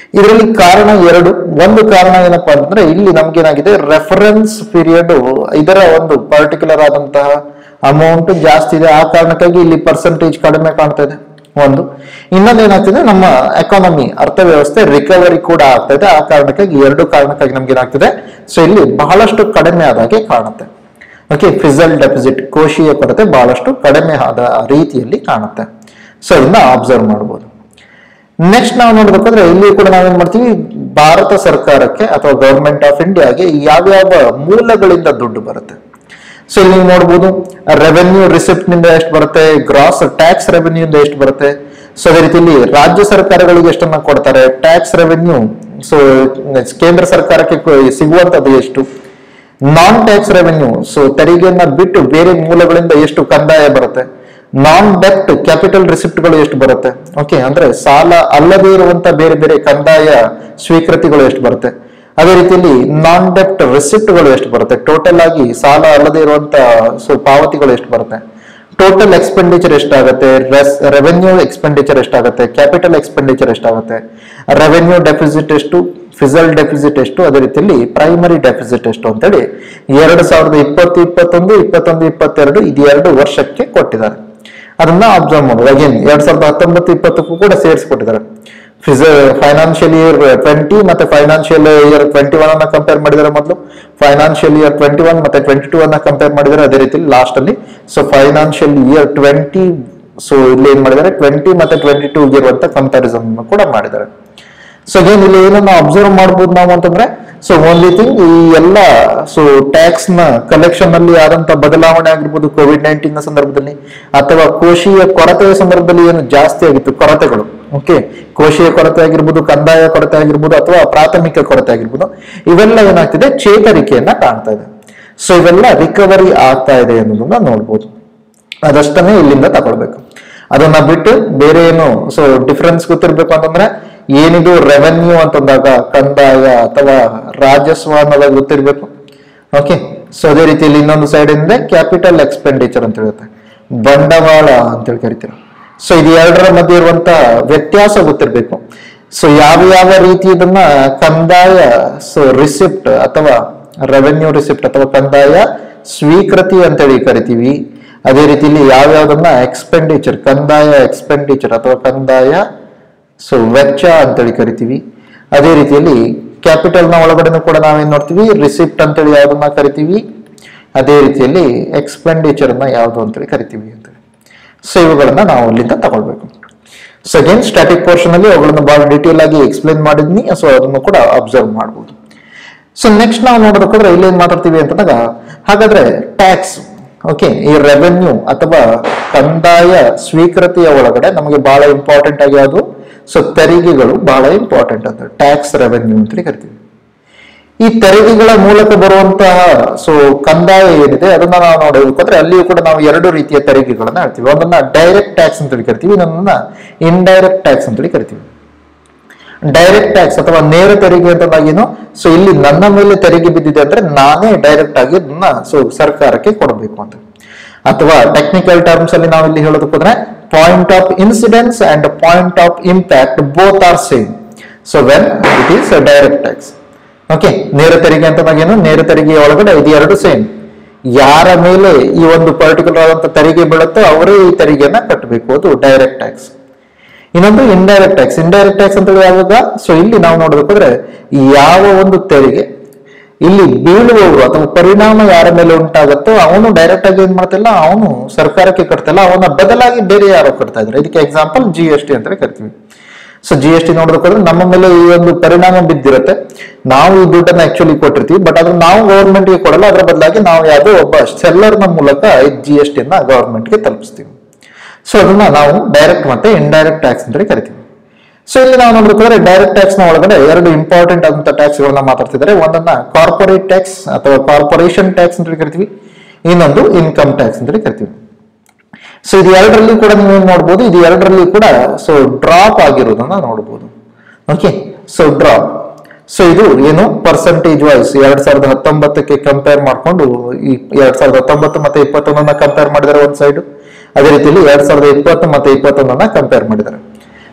ಇದರಲ್ಲಿ ಕಾರಣ ಎರಡು ಒಂದು ಕಾರಣ ಏನಪ್ಪಾ ಅಂತಂದ್ರೆ ಇಲ್ಲಿ ನಮ್ಗೇನಾಗಿದೆ ರೆಫರೆನ್ಸ್ ಪೀರಿಯಡ್ ಇದರ ಒಂದು ಪರ್ಟಿಕ್ಯುಲರ್ ಆದಂತಹ ಅಮೌಂಟ್ ಜಾಸ್ತಿ ಇದೆ ಆ ಕಾರಣಕ್ಕಾಗಿ ಇಲ್ಲಿ ಪರ್ಸೆಂಟೇಜ್ ಕಡಿಮೆ ಕಾಣ್ತಾ ಇದೆ ಒಂದು ಇನ್ನೊಂದು ಏನಾಗ್ತಿದೆ ನಮ್ಮ ಎಕಾನಮಿ ಅರ್ಥವ್ಯವಸ್ಥೆ ರಿಕವರಿ ಕೂಡ ಆಗ್ತಾ ಇದೆ ಆ ಕಾರಣಕ್ಕಾಗಿ ಎರಡು ಕಾರಣಕ್ಕಾಗಿ ನಮ್ಗೆ ಏನಾಗ್ತಿದೆ ಸೊ ಇಲ್ಲಿ ಬಹಳಷ್ಟು ಕಡಿಮೆ ಆದಾಗೆ ಕಾಣುತ್ತೆ ಓಕೆ ಫಿಸಲ್ ಡೆಪಿಸಿಟ್ ಕೋಶೀಯ ಕೊರತೆ ಬಹಳಷ್ಟು ಕಡಿಮೆ ಆದ ರೀತಿಯಲ್ಲಿ ಕಾಣುತ್ತೆ ಸೊ ಇದನ್ನ ಅಬ್ಸರ್ವ್ ಮಾಡಬಹುದು ನೆಕ್ಸ್ಟ್ ನಾವು ನೋಡ್ಬೇಕಾದ್ರೆ ಇಲ್ಲಿ ಕೂಡ ನಾವೇನ್ ಮಾಡ್ತೀವಿ ಭಾರತ ಸರ್ಕಾರಕ್ಕೆ ಅಥವಾ ಗವರ್ಮೆಂಟ್ ಆಫ್ ಇಂಡಿಯಾಗೆ ಯಾವ್ಯಾವ ಮೂಲಗಳಿಂದ ದುಡ್ಡು ಬರುತ್ತೆ ಸೊ ಇಲ್ಲಿ ನೀವು ನೋಡ್ಬೋದು ರೆವೆನ್ಯೂ ರಿಸಿಪ್ಟ್ ನಿಂದ ಎಷ್ಟು ಬರುತ್ತೆ ಗ್ರಾಸ್ ಟ್ಯಾಕ್ಸ್ ರೆವೆನ್ಯೂ ಇಂದ ಎಷ್ಟು ಬರುತ್ತೆ ಸೊ ಅದೇ ರೀತಿಯಲ್ಲಿ ರಾಜ್ಯ ಸರ್ಕಾರಗಳಿಗೆ ಎಷ್ಟನ್ನ ಕೊಡ್ತಾರೆ ಟ್ಯಾಕ್ಸ್ ರೆವೆನ್ಯೂ ಸೊ ಕೇಂದ್ರ ಸರ್ಕಾರಕ್ಕೆ ಕೊ- ಸಿಗುವಂತದ್ದು ಎಷ್ಟು ನಾನ್ ಟ್ಯಾಕ್ಸ್ ರೆವೆನ್ಯೂ ಸೊ ತೆರಿಗೆಯನ್ನ ಬಿಟ್ಟು ಬೇರೆ ಮೂಲಗಳಿಂದ ಎಷ್ಟು ಕಂದಾಯ ಬರುತ್ತೆ ನಾನ್ ಡೆಪ್ಟ್ ಕ್ಯಾಪಿಟಲ್ ರಿಸಿಪ್ಟ್ಗಳು ಎಷ್ಟು ಬರುತ್ತೆ ಓಕೆ ಅಂದ್ರೆ ಸಾಲ ಅಲ್ಲದೇ ಇರುವಂತ ಬೇರೆ ಬೇರೆ ಕಂದಾಯ ಸ್ವೀಕೃತಿಗಳು ಎಷ್ಟು ಬರುತ್ತೆ ಅದೇ ರೀತಿಯಲ್ಲಿ ನಾನ್ ಡೆಪ್ಟ್ ರಿಸಿಪ್ಟ್ಗಳು ಎಷ್ಟು ಬರುತ್ತೆ ಟೋಟಲ್ ಆಗಿ ಸಾಲ ಅಲ್ಲದೆ ಇರುವಂತ ಸೊ ಪಾವತಿಗಳು ಎಷ್ಟು ಬರುತ್ತೆ ಟೋಟಲ್ ಎಕ್ಸ್ಪೆಂಡಿಚರ್ ಎಷ್ಟಾಗುತ್ತೆ ರೆವೆನ್ಯೂ ಎಕ್ಸ್ಪೆಂಡಿಚರ್ ಎಷ್ಟಾಗುತ್ತೆ ಕ್ಯಾಪಿಟಲ್ ಎಕ್ಸ್ಪೆಂಡಿಚರ್ ಎಷ್ಟಾಗುತ್ತೆ ರೆವೆನ್ಯೂ ಡೆಫಿಸಿಟ್ ಎಷ್ಟು ಫಿಸಲ್ ಡೆಫಿಸಿಟ್ ಎಷ್ಟು ಅದೇ ರೀತಿಯಲ್ಲಿ ಪ್ರೈಮರಿ ಡೆಫಿಸಿಟ್ ಎಷ್ಟು ಅಂತೇಳಿ ಎರಡು ಸಾವಿರದ ಇಪ್ಪತ್ತು ಇಪ್ಪತ್ತೊಂದು ಇಪ್ಪತ್ತೊಂದು ಇಪ್ಪತ್ತೆರಡು ಇದು ಎರಡು ವರ್ಷಕ್ಕೆ ಕೊಟ್ಟಿದ್ದಾರೆ ಅದನ್ನ ಅಬ್ಸರ್ವ್ ಮಾಡೋದು ಅಗೇನ್ ಎರಡ್ ಸಾವಿರದ ಹತ್ತೊಂಬತ್ತು ಇಪ್ಪತ್ತಕ್ಕೂ ಕೂಡ ಸೇರಿಸ್ಕೊಟ್ಟಿದ್ದಾರೆ ಫಿಸ ಫೈನಾನ್ಷಿಯಲ್ ಇಯರ್ ಟ್ವೆಂಟಿ ಮತ್ತೆ ಫೈನಾನ್ಷಿಯಲ್ ಇಯರ್ ಟ್ವೆಂಟಿ ಒನ್ ಅನ್ನ ಕಂಪೇರ್ ಮಾಡಿದ್ದಾರೆ ಮೊದಲು ಫೈನಾನ್ಷಿಯಲ್ ಇಯರ್ ಟ್ವೆಂಟಿ ಒನ್ ಮತ್ತೆ ಟ್ವೆಂಟಿ ಟೂ ಅನ್ನ ಕಂಪೇರ್ ಮಾಡಿದ್ದಾರೆ ಅದೇ ರೀತಿ ಲಾಸ್ಟ್ ಅಲ್ಲಿ so financial year twenty so ಇಲ್ಲಿ ಏನ್ ಮಾಡಿದ್ದಾರೆ ಟ್ವೆಂಟಿ ಮತ್ತೆ ಟ್ವೆಂಟಿ ಟೂ ಇರುವಂತ ಕಂಪ್ಯಾರಿಸನ್ ಕೂಡ ಮಾಡಿದ್ದಾರೆ ಸೊ ಅಗೇನ್ ಇಲ್ಲಿ ಏನನ್ನ ಅಬ್ಸರ್ವ್ ಮಾಡ್ಬೋದು ನಾವು ಅಂತಂದ್ರೆ ಸೊ ಓನ್ಲಿ ಥಿಂಗ್ ಈ ಎಲ್ಲ ಸೊ ಟ್ಯಾಕ್ಸ್ ನ ಕಲೆಕ್ಷನ್ ಅಲ್ಲಿ ಆದಂತ ಬದಲಾವಣೆ ಆಗಿರ್ಬೋದು ಕೋವಿಡ್ ನೈನ್ಟೀನ್ ನ ಸಂದರ್ಭದಲ್ಲಿ ಅಥವಾ ಕೋಶೀಯ ಕೊರತೆಯ ಸಂದರ್ಭದಲ್ಲಿ ಏನು ಜಾಸ್ತಿ ಆಗಿತ್ತು ಕೊರತೆಗಳು ಓಕೆ ಕೋಶೀಯ ಕೊರತೆ ಆಗಿರ್ಬೋದು ಕಂದಾಯ ಕೊರತೆ ಆಗಿರ್ಬೋದು ಅಥವಾ ಪ್ರಾಥಮಿಕ ಕೊರತೆ ಆಗಿರ್ಬೋದು ಇವೆಲ್ಲ ಏನಾಗ್ತಿದೆ ಚೇತರಿಕೆಯನ್ನ ಕಾಣ್ತಾ ಇದೆ ಸೊ ಇವೆಲ್ಲ ರಿಕವರಿ ಆಗ್ತಾ ಇದೆ ಅನ್ನೋದನ್ನ ನೋಡ್ಬೋದು ಅದಷ್ಟನ್ನೇ ಇಲ್ಲಿಂದ ತಗೊಳ್ಬೇಕು ಅದನ್ನ ಬಿಟ್ಟು ಬೇರೆ ಏನು ಸೊ ಡಿಫರೆನ್ಸ್ ಗೊತ್ತಿರ್ಬೇಕು ಅಂತಂದ್ರೆ ಏನಿದು ರೆವೆನ್ಯೂ ಅಂತಂದಾಗ ಕಂದಾಯ ಅಥವಾ ರಾಜಸ್ವ ಅನ್ನೋದಾಗ ಗೊತ್ತಿರ್ಬೇಕು ಓಕೆ ಸೊ ಅದೇ ರೀತಿಯಲ್ಲಿ ಇನ್ನೊಂದು ಸೈಡ್ ಇಂದ ಕ್ಯಾಪಿಟಲ್ ಎಕ್ಸ್ಪೆಂಡಿಚರ್ ಅಂತ ಹೇಳುತ್ತೆ ಬಂಡವಾಳ ಅಂತೇಳಿ ಕರಿತೀವಿ ಸೊ ಇದು ಎರಡರ ಮಧ್ಯೆ ಇರುವಂತ ವ್ಯತ್ಯಾಸ ಗೊತ್ತಿರ್ಬೇಕು ಸೊ ಯಾವ ಯಾವ ರೀತಿ ಇದನ್ನ ಕಂದಾಯ ಸೊ ರಿಸಿಪ್ಟ್ ಅಥವಾ ರೆವೆನ್ಯೂ ರಿಸಿಪ್ಟ್ ಅಥವಾ ಕಂದಾಯ ಸ್ವೀಕೃತಿ ಅಂತೇಳಿ ಕರಿತೀವಿ ಅದೇ ರೀತಿಯಲ್ಲಿ ಯಾವ್ಯಾವ್ದನ್ನ ಎಕ್ಸ್ಪೆಂಡಿಚರ್ ಕಂದಾಯ ಎಕ್ಸ್ಪೆಂಡಿಚರ್ ಅಥವಾ ಕಂದಾಯ ಸೊ ವೆಚ್ಚ ಅಂತೇಳಿ ಕರಿತೀವಿ ಅದೇ ರೀತಿಯಲ್ಲಿ ಕ್ಯಾಪಿಟಲ್ ನ ಒಳಗಡೆನೂ ಕೂಡ ನಾವೇನ್ ನೋಡ್ತೀವಿ ರಿಸಿಪ್ಟ್ ಅಂತೇಳಿ ಯಾವ್ದನ್ನ ಕರಿತೀವಿ ಅದೇ ರೀತಿಯಲ್ಲಿ ಎಕ್ಸ್ಪೆಂಡಿಚರ್ ನ ಯಾವ್ದು ಅಂತೇಳಿ ಕರಿತೀವಿ ಅಂತೇಳಿ ಸೊ ಇವುಗಳನ್ನ ನಾವು ಅಲ್ಲಿಂದ ತಗೊಳ್ಬೇಕು ಸೊ ಅಗೇನ್ ಸ್ಟ್ಯಾಟಿಕ್ ಪೋರ್ಷನ್ ಅಲ್ಲಿ ಅವುಗಳನ್ನ ಬಹಳ ಡೀಟೇಲ್ ಆಗಿ ಎಕ್ಸ್ಪ್ಲೇನ್ ಮಾಡಿದ್ನಿ ಸೊ ಅದನ್ನು ಕೂಡ ಅಬ್ಸರ್ವ್ ಮಾಡಬಹುದು ಸೊ ನೆಕ್ಸ್ಟ್ ನಾವು ನೋಡೋದಕ್ಕೋದ್ರೆ ಇಲ್ಲಿ ಏನ್ ಮಾತಾಡ್ತೀವಿ ಅಂತಂದಾಗ ಹಾಗಾದ್ರೆ ಟ್ಯಾಕ್ಸ್ ಓಕೆ ಈ ರೆವೆನ್ಯೂ ಅಥವಾ ಕಂದಾಯ ಸ್ವೀಕೃತಿಯ ಒಳಗಡೆ ನಮಗೆ ಬಹಳ ಇಂಪಾರ್ಟೆಂಟ್ ಆಗಿ ಯಾವುದು ಸೊ ತೆರಿಗೆಗಳು ಬಹಳ ಇಂಪಾರ್ಟೆಂಟ್ ಅಂತ ಟ್ಯಾಕ್ಸ್ ರೆವೆನ್ಯೂ ಅಂತೇಳಿ ಕರಿತೀವಿ ಈ ತೆರಿಗೆಗಳ ಮೂಲಕ ಬರುವಂತಹ ಸೊ ಕಂದಾಯ ಏನಿದೆ ಅದನ್ನ ನಾವು ನೋಡಬೇಕಾದ್ರೆ ಅಲ್ಲಿಯೂ ಕೂಡ ನಾವು ಎರಡು ರೀತಿಯ ತೆರಿಗೆಗಳನ್ನ ಹೇಳ್ತೀವಿ ಒಂದನ್ನ ಡೈರೆಕ್ಟ್ ಟ್ಯಾಕ್ಸ್ ಅಂತೇಳಿ ಕರಿತೀವಿ ಇನ್ನೊಂದನ್ನ ಇಂಡೈರೆಕ್ಟ್ ಟ್ಯಾಕ್ಸ್ ಅಂತೇಳಿ ಕರಿತೀವಿ ಡೈರೆಕ್ಟ್ ಟ್ಯಾಕ್ಸ್ ಅಥವಾ ನೇರ ತೆರಿಗೆ ಅಂತಂದಾಗೇನು ಸೊ ಇಲ್ಲಿ ನನ್ನ ಮೇಲೆ ತೆರಿಗೆ ಬಿದ್ದಿದೆ ಅಂದ್ರೆ ನಾನೇ ಡೈರೆಕ್ಟ್ ಆಗಿ ಅದನ್ನ ಸೊ ಸರ್ಕಾರಕ್ಕೆ ಕೊಡಬೇಕು ಅಂತ ಅಥವಾ ಟೆಕ್ನಿಕಲ್ ಟರ್ಮ್ಸ್ ಅಲ್ಲಿ ನಾವು ಇಲ್ಲಿ ಹೇಳೋದಕ್ಕೆ ಹೋದ್ರೆ point of incidence and point of impact both are same so when it is direct tax okay ನೇರ ತೆರಿಗೆ ಅಂತಂದಾಗೇನು ನೇರ ತೆರಿಗೆ ಒಳಗಡೆ ಇದು ಎರಡು ಸೇಮ್ ಯಾರ ಮೇಲೆ ಈ ಒಂದು ಪರ್ಟಿಕ್ಯುಲರ್ ಆದಂತ ತೆರಿಗೆ ಬೀಳುತ್ತೋ ಅವರೇ ಈ ತೆರಿಗೆಯನ್ನ ಕಟ್ಟಬೇಕು ಅದು ಡೈರೆಕ್ಟ್ ಟ್ಯಾಕ್ಸ್ ಇನ್ನೊಂದು ಇಂಡೈರೆಕ್ಟ್ ಟ್ಯಾಕ್ಸ್ ಇಂಡೈರೆಕ್ಟ್ ಟ್ಯಾಕ್ಸ್ ಅಂತ ಹೇಳಿ ಯಾವಾಗ ಸೊ ಇಲ್ಲಿ ನಾವು ನೋಡಬೇಕಾದ್ರೆ ಯಾವ ಒಂದು ತೆರಿಗೆ ಇಲ್ಲಿ ಬೀಳುವವರು ಅಥವಾ ಪರಿಣಾಮ ಯಾರ ಮೇಲೆ ಉಂಟಾಗುತ್ತೋ ಅವನು ಡೈರೆಕ್ಟ್ ಆಗಿ ಏನ್ ಮಾಡ್ತಿಲ್ಲ ಅವನು ಸರ್ಕಾರಕ್ಕೆ ಕಟ್ತಿಲ್ಲ ಅವನ ಬದಲಾಗಿ ಬೇರೆ ಯಾರೋ ಕಟ್ತಾ ಇದ್ದಾರೆ ಇದಕ್ಕೆ ಎಕ್ಸಾಂಪಲ್ ಜಿ ಎಸ್ ಟಿ ಅಂತ ಕರಿತೀವಿ ಸೊ ಜಿ ಎಸ್ ಟಿ ನೋಡೋದಕ್ಕೋದ್ರೆ ನಮ್ಮ ಮೇಲೆ ಈ ಒಂದು ಪರಿಣಾಮ ಬಿದ್ದಿರುತ್ತೆ ನಾವು ಈ ದುಡ್ಡನ್ನ ಆಕ್ಚುಲಿ ಕೊಟ್ಟಿರ್ತೀವಿ ಬಟ್ ಅದನ್ನ ನಾವು ಗವರ್ಮೆಂಟ್ಗೆ ಕೊಡಲ್ಲ ಅದರ ಬದಲಾಗಿ ನಾವು ಯಾವುದೋ ಒಬ್ಬ ಸೆಲ್ಲರ್ನ ಮೂಲಕ ಜಿ ಎಸ್ ಟಿನ ಗವರ್ಮೆಂಟ್ಗೆ ತಲುಪಿಸ್ತೀವಿ ಸೊ ಅದನ್ನ ನಾವು ಡೈರೆಕ್ಟ್ ಮತ್ತೆ ಇಂಡೈರೆಕ್ಟ್ ಟ್ಯಾಕ್ಸ್ ಅಂತ ಕರಿತೀವಿ ಸೊ ಇಲ್ಲಿ ನಾವು ನೋಡ್ಬೇಕಾದ್ರೆ ಡೈರೆಕ್ಟ್ ಟ್ಯಾಕ್ಸ್ ನ ಒಳಗಡೆ ಎರಡು ಇಂಪಾರ್ಟೆಂಟ್ ಆದಂತ ಟ್ಯಾಕ್ಸ್ ಗಳನ್ನ ಮಾತಾಡ್ತಿದ್ದಾರೆ ಒಂದನ್ನ ಕಾರ್ಪೊರೇಟ್ ಟ್ಯಾಕ್ಸ್ ಅಥವಾ ಕಾರ್ಪೊರೇಷನ್ ಟ್ಯಾಕ್ಸ್ ಅಂತ ಕರಿತೀವಿ ಇನ್ನೊಂದು ಇನ್ಕಮ್ ಟ್ಯಾಕ್ಸ್ ಅಂತ ಕರಿತೀವಿ ಸೊ ಇದು ಎರಡರಲ್ಲಿ ಕೂಡ ನೀವೇನ್ ನೋಡ್ಬೋದು ಇದು ಎರಡರಲ್ಲಿ ಕೂಡ ಸೊ ಡ್ರಾಪ್ ಆಗಿರೋದನ್ನ ನೋಡ್ಬೋದು ಓಕೆ ಸೊ ಡ್ರಾಪ್ ಸೊ ಇದು ಏನು ಪರ್ಸೆಂಟೇಜ್ ವೈಸ್ ಎರಡ್ ಸಾವಿರದ ಹತ್ತೊಂಬತ್ತಕ್ಕೆ ಕಂಪೇರ್ ಮಾಡ್ಕೊಂಡು ಈ ಎರಡ್ ಸಾವಿರದ ಹತ್ತೊಂಬತ್ತು ಮತ್ತೆ ಇಪ್ಪತ್ತೊಂದನ್ನ ಕಂಪೇರ್ ಮಾಡಿದ್ದಾರೆ ಒಂದ್ ಸೈಡ್ ಅದೇ ರೀತಿಯಲ್ಲಿ ಎರಡ್ ಸಾವಿರದ ಇಪ್ಪತ್ತು ಮತ್ತೆ ಇಪ್ಪತ್ತೊಂದನ್ನ ಕಂಪೇರ್ ಮಾಡಿದ್ದಾರೆ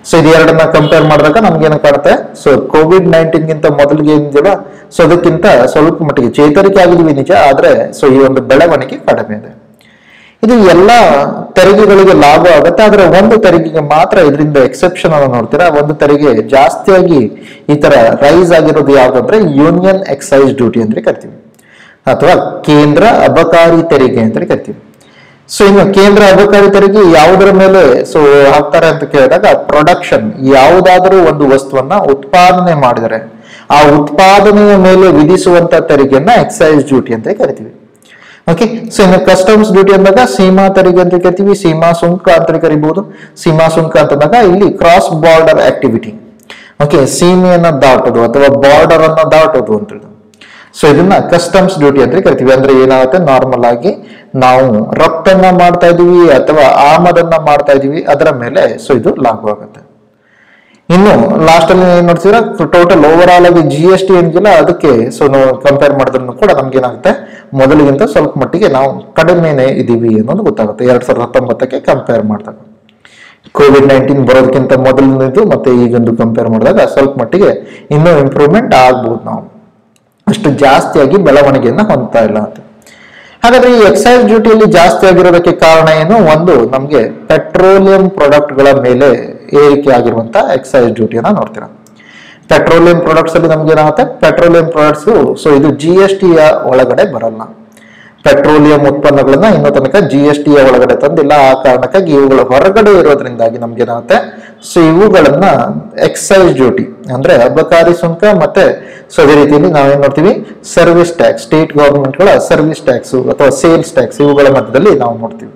ಸೊ ಇದು ಎರಡನ್ನ ಕಂಪೇರ್ ಮಾಡಿದಾಗ ನಮ್ಗೆ ಏನು ಕಾಣುತ್ತೆ ಸೊ ಕೋವಿಡ್ ನೈನ್ಟೀನ್ ಗಿಂತ ಮೊದಲಿಗೆ ಏನಿದೆಯಲ್ಲ ಸೊ ಅದಕ್ಕಿಂತ ಸ್ವಲ್ಪ ಮಟ್ಟಿಗೆ ಚೇತರಿಕೆ ಆಗಿದ್ವಿ ನಿಜ ಆದ್ರೆ ಸೊ ಈ ಒಂದು ಬೆಳವಣಿಗೆ ಕಡಿಮೆ ಇದೆ ಇದು ಎಲ್ಲ ತೆರಿಗೆಗಳಿಗೆ ಲಾಭ ಆಗುತ್ತೆ ಆದ್ರೆ ಒಂದು ತೆರಿಗೆಗೆ ಮಾತ್ರ ಇದರಿಂದ ಎಕ್ಸೆಪ್ಷನ್ ಅನ್ನು ನೋಡ್ತೀರಾ ಒಂದು ತೆರಿಗೆ ಜಾಸ್ತಿಯಾಗಿ ಈ ತರ ರೈಸ್ ಆಗಿರೋದು ಯಾವ್ದಂದ್ರೆ ಯೂನಿಯನ್ ಎಕ್ಸೈಸ್ ಡ್ಯೂಟಿ ಅಂತ ಕರಿತೀವಿ ಅಥವಾ ಕೇಂದ್ರ ಅಬಕಾರಿ ತೆರಿಗೆ ಅಂತ ಕರಿತೀವಿ ಸೊ ಇನ್ನು ಕೇಂದ್ರ ಅಬಕಾರಿ ತೆರಿಗೆ ಯಾವುದರ ಮೇಲೆ ಸೊ ಹಾಕ್ತಾರೆ ಅಂತ ಕೇಳಿದಾಗ ಪ್ರೊಡಕ್ಷನ್ ಯಾವುದಾದರೂ ಒಂದು ವಸ್ತುವನ್ನ ಉತ್ಪಾದನೆ ಮಾಡಿದರೆ ಆ ಉತ್ಪಾದನೆಯ ಮೇಲೆ ವಿಧಿಸುವಂತ ತೆರಿಗೆಯನ್ನ ಎಕ್ಸೈಸ್ ಡ್ಯೂಟಿ ಅಂತ ಕರಿತೀವಿ ಓಕೆ ಸೊ ಇನ್ನು ಕಸ್ಟಮ್ಸ್ ಡ್ಯೂಟಿ ಅಂದಾಗ ಸೀಮಾ ತೆರಿಗೆ ಅಂತ ಕರಿತೀವಿ ಸೀಮಾ ಸುಂಕ ಅಂತ ಕರಿಬಹುದು ಸೀಮಾ ಸುಂಕ ಅಂತಂದಾಗ ಇಲ್ಲಿ ಕ್ರಾಸ್ ಬಾರ್ಡರ್ ಆಕ್ಟಿವಿಟಿ ಓಕೆ ಸೀಮೆಯನ್ನ ದಾಟೋದು ಅಥವಾ ಬಾರ್ಡರ್ ಅನ್ನ ದಾಟೋದು ಅಂತ ಹೇಳಿ ಸೊ ಇದನ್ನ ಕಸ್ಟಮ್ಸ್ ಡ್ಯೂಟಿ ಅಂತ ಕರಿತೀವಿ ಅಂದ್ರೆ ಏನಾಗುತ್ತೆ ನಾರ್ಮಲ್ ಆಗಿ ನಾವು ರಫ್ತನ್ನ ಮಾಡ್ತಾ ಇದೀವಿ ಅಥವಾ ಆಮದನ್ನ ಮಾಡ್ತಾ ಇದೀವಿ ಅದರ ಮೇಲೆ ಸೊ ಇದು ಲಾಗು ಆಗುತ್ತೆ ಇನ್ನು ಲಾಸ್ಟ್ ಅಲ್ಲಿ ಏನ್ ನೋಡ್ತೀರಾ ಟೋಟಲ್ ಓವರ್ ಆಲ್ ಆಗಿ ಜಿ ಎಸ್ ಟಿ ಏನಿಲ್ಲ ಅದಕ್ಕೆ ಸೊ ನಾವು ಕಂಪೇರ್ ಮಾಡಿದ್ರು ಕೂಡ ನಮ್ಗೆ ಏನಾಗುತ್ತೆ ಮೊದಲಿಗಿಂತ ಸ್ವಲ್ಪ ಮಟ್ಟಿಗೆ ನಾವು ಕಡಿಮೆನೆ ಇದೀವಿ ಅನ್ನೋದು ಗೊತ್ತಾಗುತ್ತೆ ಎರಡ್ ಸಾವಿರದ ಹತ್ತೊಂಬತ್ತಕ್ಕೆ ಕಂಪೇರ್ ಮಾಡಿದಾಗ ಕೋವಿಡ್ ನೈನ್ಟೀನ್ ಬರೋದಕ್ಕಿಂತ ಮೊದಲಿನದು ಮತ್ತೆ ಈಗೊಂದು ಕಂಪೇರ್ ಮಾಡಿದಾಗ ಸ್ವಲ್ಪ ಮಟ್ಟಿಗೆ ಇನ್ನೂ ಇಂಪ್ರೂವ್ಮೆಂಟ್ ಆಗ್ಬೋದು ನಾವು ಅಷ್ಟು ಜಾಸ್ತಿಯಾಗಿ ಬೆಳವಣಿಗೆಯನ್ನ ಹೊಂದ್ತಾ ಇಲ್ಲ ಅಂತ ಹಾಗಾದ್ರೆ ಈ ಎಕ್ಸೈಸ್ ಡ್ಯೂಟಿಯಲ್ಲಿ ಜಾಸ್ತಿ ಆಗಿರೋದಕ್ಕೆ ಕಾರಣ ಏನು ಒಂದು ನಮಗೆ ಪೆಟ್ರೋಲಿಯಂ ಪ್ರಾಡಕ್ಟ್ಗಳ ಮೇಲೆ ಏರಿಕೆ ಆಗಿರುವಂತ ಎಕ್ಸೈಸ್ ಡ್ಯೂಟಿಯನ್ನ ನೋಡ್ತೀರಾ ಪೆಟ್ರೋಲಿಯಂ ಪ್ರಾಡಕ್ಟ್ಸ್ ಅಲ್ಲಿ ನಮ್ಗೆ ಏನಾಗುತ್ತೆ ಪೆಟ್ರೋಲಿಯಂ ಪ್ರಾಡಕ್ಟ್ಸ್ ಸೊ ಇದು ಜಿ ಎಸ್ ಟಿಯ ಒಳಗಡೆ ಬರಲ್ಲ ಪೆಟ್ರೋಲಿಯಂ ಉತ್ಪನ್ನಗಳನ್ನ ಇನ್ನೂ ತನಕ ಜಿ ಎಸ್ ಟಿಯ ಒಳಗಡೆ ತಂದಿಲ್ಲ ಆ ಕಾರಣಕ್ಕಾಗಿ ಇವುಗಳ ಹೊರಗಡೆ ಇರೋದ್ರಿಂದಾಗಿ ನಮ್ಗೆ ಏನಾಗುತ್ತೆ ಸೊ ಇವುಗಳನ್ನ ಎಕ್ಸೈಸ್ ಡ್ಯೂಟಿ ಅಂದ್ರೆ ಅಬಕಾರಿ ಸುಂಕ ಮತ್ತೆ ಸೊ ಅದೇ ರೀತಿಯಲ್ಲಿ ನಾವೇನ್ ನೋಡ್ತೀವಿ ಸರ್ವಿಸ್ ಟ್ಯಾಕ್ಸ್ ಸ್ಟೇಟ್ ಗವರ್ಮೆಂಟ್ಗಳ ಸರ್ವಿಸ್ ಟ್ಯಾಕ್ಸ್ ಅಥವಾ ಸೇಲ್ಸ್ ಟ್ಯಾಕ್ಸ್ ಇವುಗಳ ಮಧ್ಯದಲ್ಲಿ ನಾವು ನೋಡ್ತೀವಿ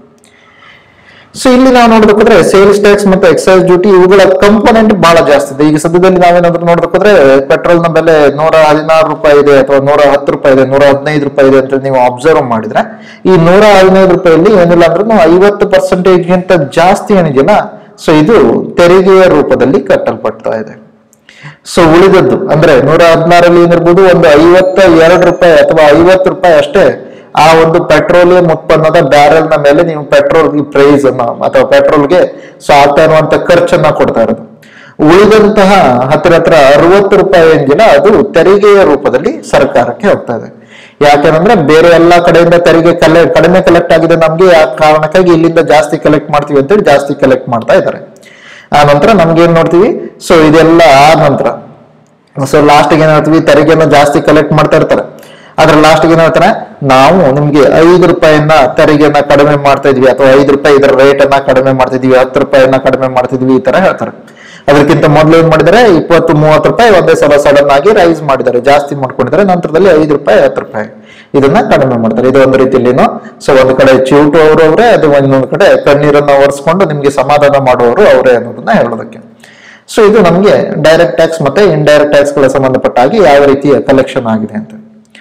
ಸೊ ಇಲ್ಲಿ ನಾವು ನೋಡ್ಬೇಕಾದ್ರೆ ಸೇಲ್ಸ್ ಟ್ಯಾಕ್ಸ್ ಮತ್ತೆ ಎಕ್ಸೈಸ್ ಡ್ಯೂಟಿ ಇವುಗಳ ಕಂಪೋನೆಂಟ್ ಬಹಳ ಜಾಸ್ತಿ ಇದೆ ಈಗ ಸದ್ಯದಲ್ಲಿ ನಾವೇನಾದ್ರೂ ನೋಡ್ಬೇಕಾದ್ರೆ ಪೆಟ್ರೋಲ್ ನ ಬೆಲೆ ನೂರ ಹದಿನಾರು ರೂಪಾಯಿ ಇದೆ ಅಥವಾ ನೂರ ಹತ್ತು ರೂಪಾಯಿ ಇದೆ ನೂರ ಹದಿನೈದು ರೂಪಾಯಿ ಇದೆ ಅಂತ ನೀವು ಅಬ್ಸರ್ವ್ ಮಾಡಿದ್ರೆ ಈ ನೂರ ಹದಿನೈದು ರೂಪಾಯಿಯಲ್ಲಿ ಏನಿಲ್ಲ ಅಂದ್ರೂ ಐವತ್ತು ಪರ್ಸೆಂಟೇಜ್ ಗಿಂತ ಜಾಸ್ತಿ ಏನಿದೆಯಲ್ಲ ಸೊ ಇದು ತೆರಿಗೆಯ ರೂಪದಲ್ಲಿ ಕಟ್ಟಲ್ಪಡ್ತಾ ಇದೆ ಸೊ ಉಳಿದದ್ದು ಅಂದ್ರೆ ನೂರ ಹದಿನಾರಲ್ಲಿ ಏನಿರ್ಬೋದು ಒಂದು ಐವತ್ತ ಎರಡು ರೂಪಾಯಿ ಅಥವಾ ಐವತ್ತು ರೂಪಾಯಿ ಅಷ್ಟೇ ಆ ಒಂದು ಪೆಟ್ರೋಲಿಯಂ ಉತ್ಪನ್ನದ ಬ್ಯಾರೆಲ್ ನ ಮೇಲೆ ನೀವು ಪೆಟ್ರೋಲ್ ಪ್ರೈಸ್ ಅನ್ನ ಅಥವಾ ಪೆಟ್ರೋಲ್ಗೆ ಸೊ ಆಗ್ತಾ ಇರುವಂತ ಖರ್ಚನ್ನ ಕೊಡ್ತಾ ಇರೋದು ಉಳಿದಂತಹ ಹತ್ತಿರ ಹತ್ರ ಅರವತ್ತು ರೂಪಾಯಿ ಏನಿಲ್ಲ ಅದು ತೆರಿಗೆಯ ರೂಪದಲ್ಲಿ ಸರ್ಕಾರಕ್ಕೆ ಹೋಗ್ತಾ ಇದೆ ಯಾಕೆಂದ್ರೆ ಬೇರೆ ಎಲ್ಲಾ ಕಡೆಯಿಂದ ತೆರಿಗೆ ಕಲೆ ಕಡಿಮೆ ಕಲೆಕ್ಟ್ ಆಗಿದೆ ನಮ್ಗೆ ಆ ಕಾರಣಕ್ಕಾಗಿ ಇಲ್ಲಿಂದ ಜಾಸ್ತಿ ಕಲೆಕ್ಟ್ ಮಾಡ್ತೀವಿ ಅಂತೇಳಿ ಜಾಸ್ತಿ ಕಲೆಕ್ಟ್ ಮಾಡ್ತಾ ಇದ್ದಾರೆ ಆ ನಂತರ ನಮ್ಗೆ ಏನ್ ನೋಡ್ತೀವಿ ಸೊ ಇದೆಲ್ಲ ಆದ ನಂತರ ಸೊ ಲಾಸ್ಟ್ ಏನ್ ಹೇಳ್ತೀವಿ ತೆರಿಗೆಯನ್ನು ಜಾಸ್ತಿ ಕಲೆಕ್ಟ್ ಮಾಡ್ತಾ ಇರ್ತಾರೆ ಅದ್ರ ಲಾಸ್ಟ್ ಏನ್ ಹೇಳ್ತಾರೆ ನಾವು ನಿಮ್ಗೆ ಐದು ರೂಪಾಯಿನ ತೆರಿಗೆಯನ್ನ ಕಡಿಮೆ ಮಾಡ್ತಾ ಇದ್ವಿ ಅಥವಾ ಐದು ರೂಪಾಯಿ ಇದರ ರೇಟ್ ಅನ್ನ ಕಡಿಮೆ ಮಾಡ್ತಿದ್ವಿ ಹತ್ತು ರೂಪಾಯಿನ ಕಡಿಮೆ ಮಾಡ್ತಿದ್ವಿ ಈ ತರ ಹೇಳ್ತಾರೆ ಅದಕ್ಕಿಂತ ಮೊದಲು ಏನ್ ಮಾಡಿದ್ದಾರೆ ಇಪ್ಪತ್ತು ಮೂವತ್ತು ರೂಪಾಯಿ ಒಂದೇ ಸಲ ಸಡನ್ ಆಗಿ ರೈಸ್ ಮಾಡಿದ್ದಾರೆ ಜಾಸ್ತಿ ಮಾಡ್ಕೊಂಡಿದ್ದಾರೆ ನಂತರದಲ್ಲಿ ಐದು ರೂಪಾಯಿ ಹತ್ತು ರೂಪಾಯಿ ಇದನ್ನ ಕಡಿಮೆ ಮಾಡ್ತಾರೆ ಇದು ಒಂದು ರೀತಿಯಲ್ಲಿನೋ ಸೊ ಒಂದು ಕಡೆ ಚಿವುಟು ಅವರು ಅವರೇ ಅದು ಇನ್ನೊಂದು ಕಡೆ ಕಣ್ಣೀರನ್ನ ಒರೆಸ್ಕೊಂಡು ನಿಮ್ಗೆ ಸಮಾಧಾನ ಮಾಡುವವರು ಅವರೇ ಅನ್ನೋದನ್ನ ಹೇಳೋದಕ್ಕೆ ಸೊ ಇದು ನಮಗೆ ಡೈರೆಕ್ಟ್ ಟ್ಯಾಕ್ಸ್ ಮತ್ತೆ ಇಂಡೈರೆಕ್ಟ್ ಟ್ಯಾಕ್ಸ್ ಗಳ ಸಂಬಂಧಪಟ್ಟ ಹಾಗೆ ಯಾವ ರೀತಿಯ ಕಲೆಕ್ಷನ್ ಆಗಿದೆ ಅಂತ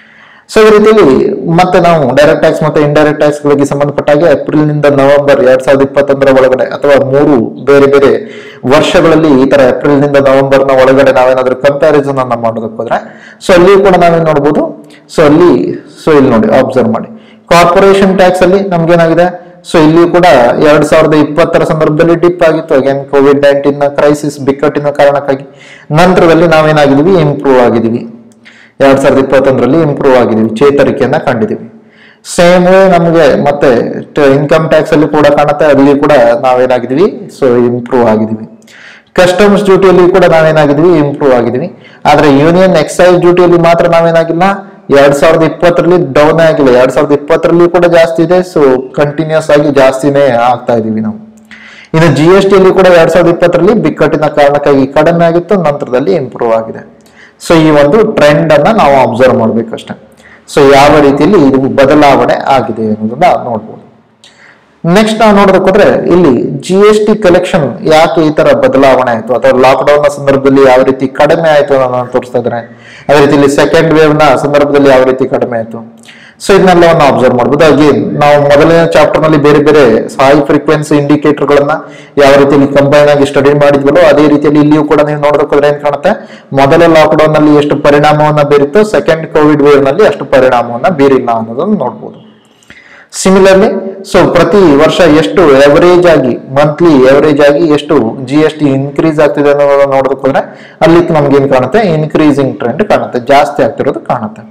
ಸೊ ಈ ರೀತಿಯಲ್ಲಿ ಮತ್ತೆ ನಾವು ಡೈರೆಕ್ಟ್ ಟ್ಯಾಕ್ಸ್ ಮತ್ತೆ ಇಂಡೈರೆಕ್ಟ್ ಟ್ಯಾಕ್ಸ್ ಗಳಿಗೆ ಸಂಬಂಧಪಟ್ಟ ಹಾಗೆ ಏಪ್ರಿಲ್ ನಿಂದ ನವೆಂಬರ್ ಎರಡ್ ಸಾವಿರದ ಇಪ್ಪತ್ತೊಂದರ ಒಳಗಡೆ ಅಥವಾ ಮೂರು ಬೇರೆ ಬೇರೆ ವರ್ಷಗಳಲ್ಲಿ ಈ ತರ ಏಪ್ರಿಲ್ ನಿಂದ ನವೆಂಬರ್ ನ ಒಳಗಡೆ ನಾವೇನಾದ್ರೂ ಕಂಪ್ಯಾರಿಸನ್ ಅನ್ನ ಮಾಡೋದಕ್ಕೆ ಹೋದ್ರೆ ಸೊ ಅಲ್ಲಿ ಕೂಡ ನಾವೇನ್ ನೋಡ್ಬೋದು ಸೊ ಅಲ್ಲಿ ಸೊ ಇಲ್ಲಿ ನೋಡಿ ಅಬ್ಸರ್ವ್ ಮಾಡಿ ಕಾರ್ಪೊರೇಷನ್ ಟ್ಯಾಕ್ಸ್ ಅಲ್ಲಿ ನಮ್ಗೇನಾಗಿದೆ ಸೊ ಇಲ್ಲಿ ಕೂಡ ಎರಡ್ ಸಾವಿರದ ಇಪ್ಪತ್ತರ ಸಂದರ್ಭದಲ್ಲಿ ಡಿಪ್ ಆಗಿತ್ತು ಅಗೇನ್ ಕೋವಿಡ್ ನೈನ್ಟೀನ್ ನ ಕ್ರೈಸಿಸ್ ಬಿಕ್ಕಟ್ಟಿನ ಕಾರಣಕ್ಕಾಗಿ ನಂತರದಲ್ಲಿ ನಾವೇನಾಗಿದೀವಿ ಇಂಪ್ರೂವ್ ಆಗಿದೀವಿ ಎರಡ್ ಸಾವಿರದ ಇಪ್ಪತ್ತೊಂದರಲ್ಲಿ ಇಂಪ್ರೂವ್ ಆಗಿದೀವಿ ಚೇತರಿಕೆಯನ್ನ ಕಂಡಿದೀವಿ ಸೇಮ್ ನಮಗೆ ಮತ್ತೆ ಇನ್ಕಮ್ ಟ್ಯಾಕ್ಸ್ ಅಲ್ಲಿ ಕೂಡ ಕಾಣುತ್ತೆ ಅಲ್ಲಿ ಕೂಡ ನಾವೇನಾಗಿದೀವಿ ಸೊ ಇಂಪ್ರೂವ್ ಆಗಿದೀವಿ ಕಸ್ಟಮ್ಸ್ ಡ್ಯೂಟಿಯಲ್ಲಿ ಕೂಡ ನಾವೇನಾಗಿದ್ವಿ ಇಂಪ್ರೂವ್ ಆಗಿದೀವಿ ಆದ್ರೆ ಯೂನಿಯನ್ ಎಕ್ಸೈಸ್ ಡ್ಯೂಟಿಯಲ್ಲಿ ಮಾತ್ರ ನಾವೇನಾಗಿಲ್ಲ ಎರಡ್ ಸಾವಿರದ ಇಪ್ಪತ್ತರಲ್ಲಿ ಡೌನ್ ಆಗಿಲ್ಲ ಎರಡ್ ಸಾವಿರದ ಇಪ್ಪತ್ತರಲ್ಲಿ ಕೂಡ ಜಾಸ್ತಿ ಇದೆ ಸೊ ಕಂಟಿನ್ಯೂಸ್ ಆಗಿ ಜಾಸ್ತಿನೇ ಆಗ್ತಾ ಇದೀವಿ ನಾವು ಇನ್ನು ಜಿ ಎಸ್ ಟಿಯಲ್ಲಿ ಕೂಡ ಎರಡ್ ಸಾವಿರದ ಇಪ್ಪತ್ತರಲ್ಲಿ ಬಿಕ್ಕಟ್ಟಿನ ಕಾರಣಕ್ಕಾಗಿ ಕಡಿಮೆ ಆಗಿತ್ತು ನಂತರದಲ್ಲಿ ಇಂಪ್ರೂವ್ ಆಗಿದೆ ಸೊ ಈ ಒಂದು ಟ್ರೆಂಡ್ ಅನ್ನ ನಾವು ಅಬ್ಸರ್ವ್ ಮಾಡ್ಬೇಕಷ್ಟೇ ಸೊ ಯಾವ ರೀತಿಯಲ್ಲಿ ಇದು ಬದಲಾವಣೆ ಆಗಿದೆ ಅನ್ನೋದನ್ನ ನೋಡ್ಬೋದು ನೆಕ್ಸ್ಟ್ ನಾವು ನೋಡೋದಕ್ಕೆ ಹೋದ್ರೆ ಇಲ್ಲಿ ಜಿ ಎಸ್ ಟಿ ಕಲೆಕ್ಷನ್ ಯಾಕೆ ಈ ತರ ಬದಲಾವಣೆ ಆಯ್ತು ಅಥವಾ ಲಾಕ್ಡೌನ್ ನ ಸಂದರ್ಭದಲ್ಲಿ ಯಾವ ರೀತಿ ಕಡಿಮೆ ಆಯ್ತು ಅನ್ನೋದನ್ನ ತೋರಿಸ್ತಾ ಇದ್ದಾರೆ ಅದೇ ರೀತಿ ಇಲ್ಲಿ ಸೆಕೆಂಡ್ ವೇವ್ ನ ಸಂದರ್ಭದಲ್ಲಿ ಯಾವ ರೀತಿ ಕಡಿಮೆ ಆಯ್ತು ಸೊ ಇದನ್ನೆಲ್ಲವನ್ನು ಅಬ್ಸರ್ವ್ ಮಾಡ್ಬೋದು ಅಗೇನ್ ನಾವು ಮೊದಲನೇ ಚಾಪ್ಟರ್ ನಲ್ಲಿ ಬೇರೆ ಬೇರೆ ಹೈ ಫ್ರೀಕ್ವೆನ್ಸಿ ಇಂಡಿಕೇಟರ್ ಗಳನ್ನ ಯಾವ ರೀತಿಯಲ್ಲಿ ಕಂಬೈನ್ ಆಗಿ ಸ್ಟಡಿ ಮಾಡಿದ್ವಲ್ಲೋ ಅದೇ ರೀತಿಯಲ್ಲಿ ಇಲ್ಲಿಯೂ ಕೂಡ ನೀವು ನೋಡೋದಕ್ಕೆ ಹೋದ್ರೆ ಏನ್ ಕಾಣುತ್ತೆ ಮೊದಲ ಲಾಕ್ಡೌನ್ ನಲ್ಲಿ ಎಷ್ಟು ಪರಿಣಾಮವನ್ನ ಬೀರಿತ್ತು ಸೆಕೆಂಡ್ ಕೋವಿಡ್ ವೇವ್ ನಲ್ಲಿ ಅಷ್ಟು ಪರಿಣಾಮವನ್ನ ಬೀರಿಲ್ಲ ಅನ್ನೋದನ್ನ ನೋಡ್ಬೋದು ಸಿಮಿಲರ್ಲಿ ಸೊ ಪ್ರತಿ ವರ್ಷ ಎಷ್ಟು ಎವರೇಜ್ ಆಗಿ ಮಂತ್ಲಿ ಎವರೇಜ್ ಆಗಿ ಎಷ್ಟು ಜಿ ಎಸ್ ಟಿ ಇನ್ಕ್ರೀಸ್ ಆಗ್ತಿದೆ ಅನ್ನೋದನ್ನ ನೋಡೋದಕ್ಕೆ ಹೋದ್ರೆ ಅಲ್ಲಿ ನಮ್ಗೆ ಏನ್ ಕಾಣುತ್ತೆ ಇನ್ಕ್ರೀಸಿಂಗ್ ಟ್ರೆಂಡ್ ಕಾಣುತ್ತೆ ಜಾಸ್ತಿ ಆಗ್ತಿರೋದು ಕಾಣುತ್ತೆ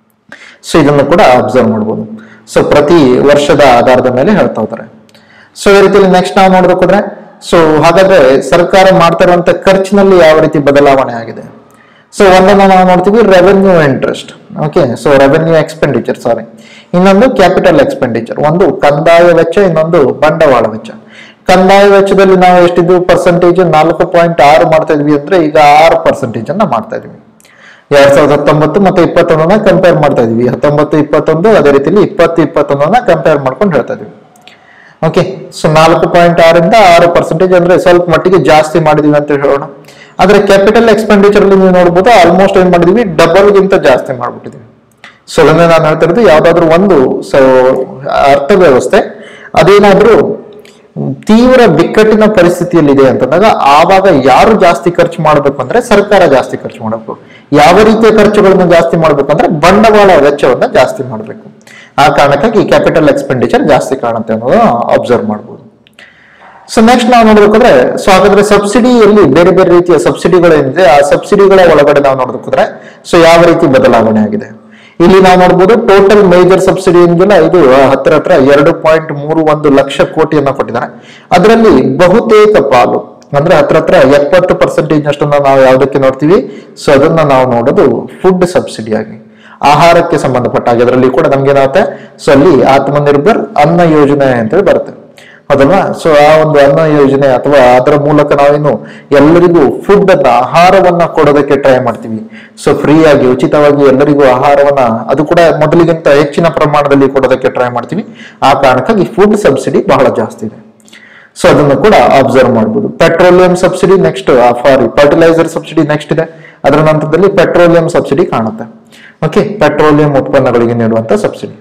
ಸೊ ಇದನ್ನು ಕೂಡ ಅಬ್ಸರ್ವ್ ಮಾಡ್ಬೋದು ಸೊ ಪ್ರತಿ ವರ್ಷದ ಆಧಾರದ ಮೇಲೆ ಹೇಳ್ತಾ ಹೋಗ್ತಾರೆ ಸೊ ಈ ರೀತಿಯಲ್ಲಿ ನೆಕ್ಸ್ಟ್ ನಾವು ನೋಡೋದಕ್ಕೆ ಹೋದ್ರೆ ಸೊ ಹಾಗಾದ್ರೆ ಸರ್ಕಾರ ಮಾಡ್ತಾ ಇರುವಂತ ಖರ್ಚಿನಲ್ಲಿ ಯಾವ ರೀತಿ ಬದಲಾವಣೆ ಆಗಿದೆ ಸೊ ಒಂದನ್ನು ನಾವು ನೋಡ್ತೀವಿ revenue interest okay so revenue expenditure sorry ಇನ್ನೊಂದು ಕ್ಯಾಪಿಟಲ್ ಎಕ್ಸ್ಪೆಂಡಿಚರ್ ಒಂದು ಕಂದಾಯ ವೆಚ್ಚ ಇನ್ನೊಂದು ಬಂಡವಾಳ ವೆಚ್ಚ ಕಂದಾಯ ವೆಚ್ಚದಲ್ಲಿ ನಾವು ಎಷ್ಟಿದ್ವು ಪರ್ಸೆಂಟೇಜ್ ನಾಲ್ಕು ಪಾಯಿಂಟ್ ಆರು ಮಾಡ್ತಾ ಇದ್ವಿ ಅಂದ್ರೆ ಈಗ ಆರು ಪರ್ಸೆಂಟೇಜ್ ಅನ್ನ ಮಾಡ್ತಾ ಇದೀವಿ ಎರಡ್ ಸಾವಿರದ ಹತ್ತೊಂಬತ್ತು ಮತ್ತೆ ಇಪ್ಪತ್ತೊಂದನ್ನ ಕಂಪೇರ್ ಮಾಡ್ತಾ ಇದೀವಿ ಹತ್ತೊಂಬತ್ತು ಇಪ್ಪತ್ತೊಂದು ಅದೇ ರೀತಿಯಲ್ಲಿ ಇಪ್ಪತ್ತು ಇಪ್ಪತ್ತೊಂದನ್ನ ಕಂಪೇರ್ ಮಾಡ್ಕೊಂಡು ಹೇಳ್ತಾ ಇದೀವಿ ಓಕೆ ಸೊ ನಾಲ್ಕು ಪಾಯಿಂಟ್ ಆರಿಂದ ಆರು ಪರ್ಸೆಂಟೇಜ್ ಅಂದ್ರೆ ಸ್ವಲ್ಪ ಮಟ್ಟಿಗೆ ಜಾಸ್ತಿ ಮಾಡಿದೀವಿ ಅಂತ ಹೇಳೋಣ ಆದ್ರೆ ಕ್ಯಾಪಿಟಲ್ ಎಕ್ಸ್ಪೆಂಡಿಚರ್ ಅಲ್ಲಿ ನೀವು ನೋಡ್ಬೋದು ಆಲ್ಮೋಸ್ಟ್ ಏನ್ ಮಾಡಿದೀವಿ ಡಬಲ್ ಗಿಂತ ಜಾಸ್ತಿ ಮಾಡ್ಬಿಟ್ಟಿದೀವಿ ಸೊ ಅದನ್ನ ನಾನು ಹೇಳ್ತಾ ಇರೋದು ಯಾವ್ದಾದ್ರು ಒಂದು ಸೊ ಅರ್ಥವ್ಯವಸ್ಥೆ ಅದೇನಾದ್ರೂ ತೀವ್ರ ಬಿಕ್ಕಟ್ಟಿನ ಪರಿಸ್ಥಿತಿಯಲ್ಲಿದೆ ಅಂತಂದಾಗ ಆವಾಗ ಯಾರು ಜಾಸ್ತಿ ಖರ್ಚು ಮಾಡಬೇಕು ಅಂದ್ರೆ ಸರ್ಕಾರ ಜಾಸ್ತಿ ಖರ್ಚು ಮಾಡಬೇಕು ಯಾವ ರೀತಿಯ ಖರ್ಚುಗಳನ್ನು ಜಾಸ್ತಿ ಮಾಡ್ಬೇಕಂದ್ರೆ ಬಂಡವಾಳ ವೆಚ್ಚವನ್ನ ಜಾಸ್ತಿ ಮಾಡಬೇಕು ಆ ಕಾರಣಕ್ಕಾಗಿ ಕ್ಯಾಪಿಟಲ್ ಎಕ್ಸ್ಪೆಂಡಿಚರ್ ಜಾಸ್ತಿ ಕಾಣುತ್ತೆ ಅನ್ನೋದು ಅಬ್ಸರ್ವ್ ಮಾಡ್ಬೋದು ಸೊ ನೆಕ್ಸ್ಟ್ ನಾವು ನೋಡ್ಬೇಕಾದ್ರೆ ಸೊ ಹಾಗಾದ್ರೆ ಸಬ್ಸಿಡಿಯಲ್ಲಿ ಬೇರೆ ಬೇರೆ ರೀತಿಯ ಸಬ್ಸಿಡಿಗಳೇನಿದೆ ಆ ಸಬ್ಸಿಡಿಗಳ ಒಳಗಡೆ ನಾವು ನೋಡೋದಕ್ಕೋದ್ರೆ ಸೊ ಯಾವ ರೀತಿ ಬದಲಾವಣೆ ಆಗಿದೆ ಇಲ್ಲಿ ನಾವು ನೋಡ್ಬೋದು ಟೋಟಲ್ ಮೇಜರ್ ಸಬ್ಸಿಡಿ ಏನಿಲ್ಲ ಇದು ಹತ್ರ ಹತ್ರ ಎರಡು ಪಾಯಿಂಟ್ ಮೂರು ಒಂದು ಲಕ್ಷ ಕೋಟಿಯನ್ನ ಕೊಟ್ಟಿದ್ದಾರೆ ಅದರಲ್ಲಿ ಬಹುತೇಕ ಪಾಲು ಅಂದ್ರೆ ಹತ್ರ ಹತ್ರ ಎಪ್ಪತ್ತು ಪರ್ಸೆಂಟೇಜ್ ಅಷ್ಟನ್ನ ನಾವು ಯಾವ್ದಕ್ಕೆ ನೋಡ್ತೀವಿ ಸೊ ಅದನ್ನ ನಾವು ನೋಡೋದು ಫುಡ್ ಸಬ್ಸಿಡಿ ಆಗಿ ಆಹಾರಕ್ಕೆ ಸಂಬಂಧಪಟ್ಟ ಹಾಗೆ ಅದರಲ್ಲಿ ಕೂಡ ನಮ್ಗೆ ಏನಾಗುತ್ತೆ ಸೊ ಅಲ್ಲಿ ಆತ್ಮನಿರ್ಭರ್ ಅನ್ನ ಯೋಜನೆ ಅಂತೇಳಿ ಬರುತ್ತೆ ಹೌದಲ್ವಾ ಸೊ ಆ ಒಂದು ಅನ್ನ ಯೋಜನೆ ಅಥವಾ ಅದರ ಮೂಲಕ ನಾವೇನು ಎಲ್ಲರಿಗೂ ಫುಡ್ ಅನ್ನ ಆಹಾರವನ್ನ ಕೊಡೋದಕ್ಕೆ ಟ್ರೈ ಮಾಡ್ತೀವಿ ಸೊ ಫ್ರೀ ಆಗಿ ಉಚಿತವಾಗಿ ಎಲ್ಲರಿಗೂ ಆಹಾರವನ್ನ ಅದು ಕೂಡ ಮೊದಲಿಗಿಂತ ಹೆಚ್ಚಿನ ಪ್ರಮಾಣದಲ್ಲಿ ಕೊಡೋದಕ್ಕೆ ಟ್ರೈ ಮಾಡ್ತೀವಿ ಆ ಕಾರಣಕ್ಕಾಗಿ ಫುಡ್ ಸಬ್ಸಿಡಿ ಬಹಳ ಜಾಸ್ತಿ ಇದೆ ಸೊ ಅದನ್ನು ಕೂಡ ಅಬ್ಸರ್ವ್ ಮಾಡಬಹುದು petroleum subsidy next sorry fertiliser subsidy next ಇದೆ ಅದರ ನಂತರದಲ್ಲಿ ಪೆಟ್ರೋಲಿಯಂ ಸಬ್ಸಿಡಿ ಕಾಣುತ್ತೆ ಓಕೆ ಪೆಟ್ರೋಲಿಯಂ ಉತ್ಪನ್ನಗಳಿಗೆ ನೀಡುವಂತ ಸಬ್ಸಿಡಿ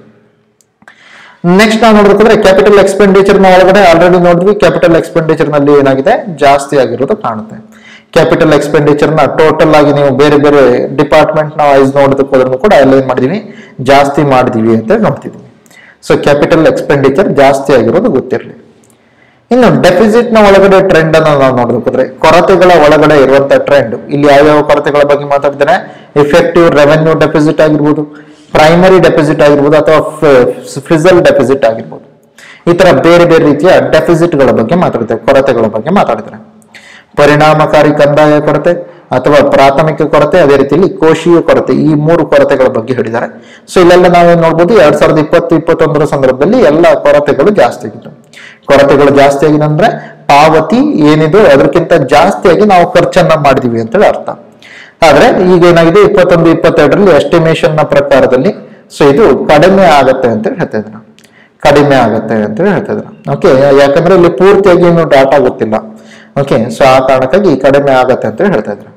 ನೆಕ್ಸ್ಟ್ ನಾವು ನೋಡ್ಬೇಕಂದ್ರೆ ಕ್ಯಾಪಿಟಲ್ ಎಕ್ಸ್ಪೆಂಡಿಚರ್ ನ ಒಳಗಡೆ ಆಲ್ರೆಡಿ ನೋಡಿದ್ವಿ ಕ್ಯಾಪಿಟಲ್ ಎಕ್ಸ್ಪೆಂಡಿಚರ್ ನಲ್ಲಿ ಏನಾಗಿದೆ ಜಾಸ್ತಿ ಆಗಿರೋದು ಕಾಣುತ್ತೆ ಕ್ಯಾಪಿಟಲ್ ಎಕ್ಸ್ಪೆಂಡಿಚರ್ ನ ಟೋಟಲ್ ಆಗಿ ನೀವು ಬೇರೆ ಬೇರೆ ಡಿಪಾರ್ಟ್ಮೆಂಟ್ ನ ವೈಸ್ ನೋಡೋದಕ್ಕೆ ಹೋದ್ರೂ ಕೂಡ ಅಲ್ಲಿ ಏನ್ ಮಾಡಿದೀವಿ ಜಾಸ್ತಿ ಮಾಡಿದೀವಿ ಅಂತ ನೋಡ್ತಿದೀವಿ ಸೊ ಕ್ಯಾಪಿಟಲ್ ಎಕ್ಸ್ಪೆಂಡಿಚರ್ ಜಾಸ್ತಿ ಆಗಿರೋದು ಗೊತ್ತಿರಲಿ ಇನ್ನು ಡೆಫಿಸಿಟ್ ನ ಒಳಗಡೆ ಟ್ರೆಂಡ್ ಅನ್ನ ನಾವು ನೋಡಬೇಕಾದ್ರೆ ಕೊರತೆಗಳ ಒಳಗಡೆ ಇರುವಂತ ಟ್ರೆಂಡ್ ಇಲ್ಲಿ ಯಾವ್ಯಾವ ಕೊರತೆಗಳ ಬಗ್ಗೆ ಮಾತಾಡ್ತಾರೆ ಎಫೆಕ್ಟಿವ್ ರೆವೆನ್ಯೂ ಡೆಫಿಸಿಟ್ ಆಗಿರ್ಬೋದು ಪ್ರೈಮರಿ ಡೆಫಿಸಿಟ್ ಆಗಿರ್ಬೋದು ಅಥವಾ ಫಿಸಲ್ ಡೆಫಿಸಿಟ್ ಆಗಿರ್ಬೋದು ಈ ತರ ಬೇರೆ ಬೇರೆ ರೀತಿಯ ಡೆಫಿಸಿಟ್ ಗಳ ಬಗ್ಗೆ ಮಾತಾಡ್ತಾರೆ ಕೊರತೆಗಳ ಬಗ್ಗೆ ಮಾತಾಡ್ತಾರೆ ಪರಿಣಾಮಕಾರಿ ಕಂದಾಯ ಕೊರತೆ ಅಥವಾ ಪ್ರಾಥಮಿಕ ಕೊರತೆ ಅದೇ ರೀತಿಯಲ್ಲಿ ಕೋಶೀಯ ಕೊರತೆ ಈ ಮೂರು ಕೊರತೆಗಳ ಬಗ್ಗೆ ಹೇಳಿದ್ದಾರೆ ಸೊ ಇಲ್ಲೆಲ್ಲ ನಾವೇನ್ ನೋಡ್ಬೋದು ಎರಡ್ ಸಾವಿರದ ಇಪ್ಪತ್ತು ಇಪ್ಪತ್ತೊಂದರ ಸಂದರ್ಭದಲ್ಲಿ ಎಲ್ಲ ಕೊರತೆಗಳು ಜಾಸ್ತಿ ಆಗಿತ್ತು ಕೊರತೆಗಳು ಜಾಸ್ತಿ ಆಗಿದೆ ಅಂದ್ರೆ ಪಾವತಿ ಏನಿದೆ ಅದಕ್ಕಿಂತ ಜಾಸ್ತಿಯಾಗಿ ನಾವು ಖರ್ಚನ್ನ ಮಾಡಿದೀವಿ ಅಂತೇಳಿ ಅರ್ಥ ಆದ್ರೆ ಈಗ ಏನಾಗಿದೆ ಇಪ್ಪತ್ತೊಂದು ಇಪ್ಪತ್ತೆರಡರಲ್ಲಿ ಎಸ್ಟಿಮೇಷನ್ ನ ಪ್ರಕಾರದಲ್ಲಿ ಸೊ ಇದು ಕಡಿಮೆ ಆಗತ್ತೆ ಅಂತ ಹೇಳ್ತಾ ಇದ್ರು ಕಡಿಮೆ ಆಗತ್ತೆ ಅಂತ ಹೇಳ್ತಾ ಇದ್ರು ಓಕೆ ಯಾಕಂದ್ರೆ ಇಲ್ಲಿ ಪೂರ್ತಿಯಾಗಿ ಇನ್ನು ಡಾಟಾ ಗೊತ್ತಿಲ್ಲ ಓಕೆ ಸೊ ಆ ಕಾರಣಕ್ಕಾಗಿ ಕಡಿಮೆ ಆಗತ್ತೆ ಅಂತ ಹೇಳ್ತಾ ಇದ್ರು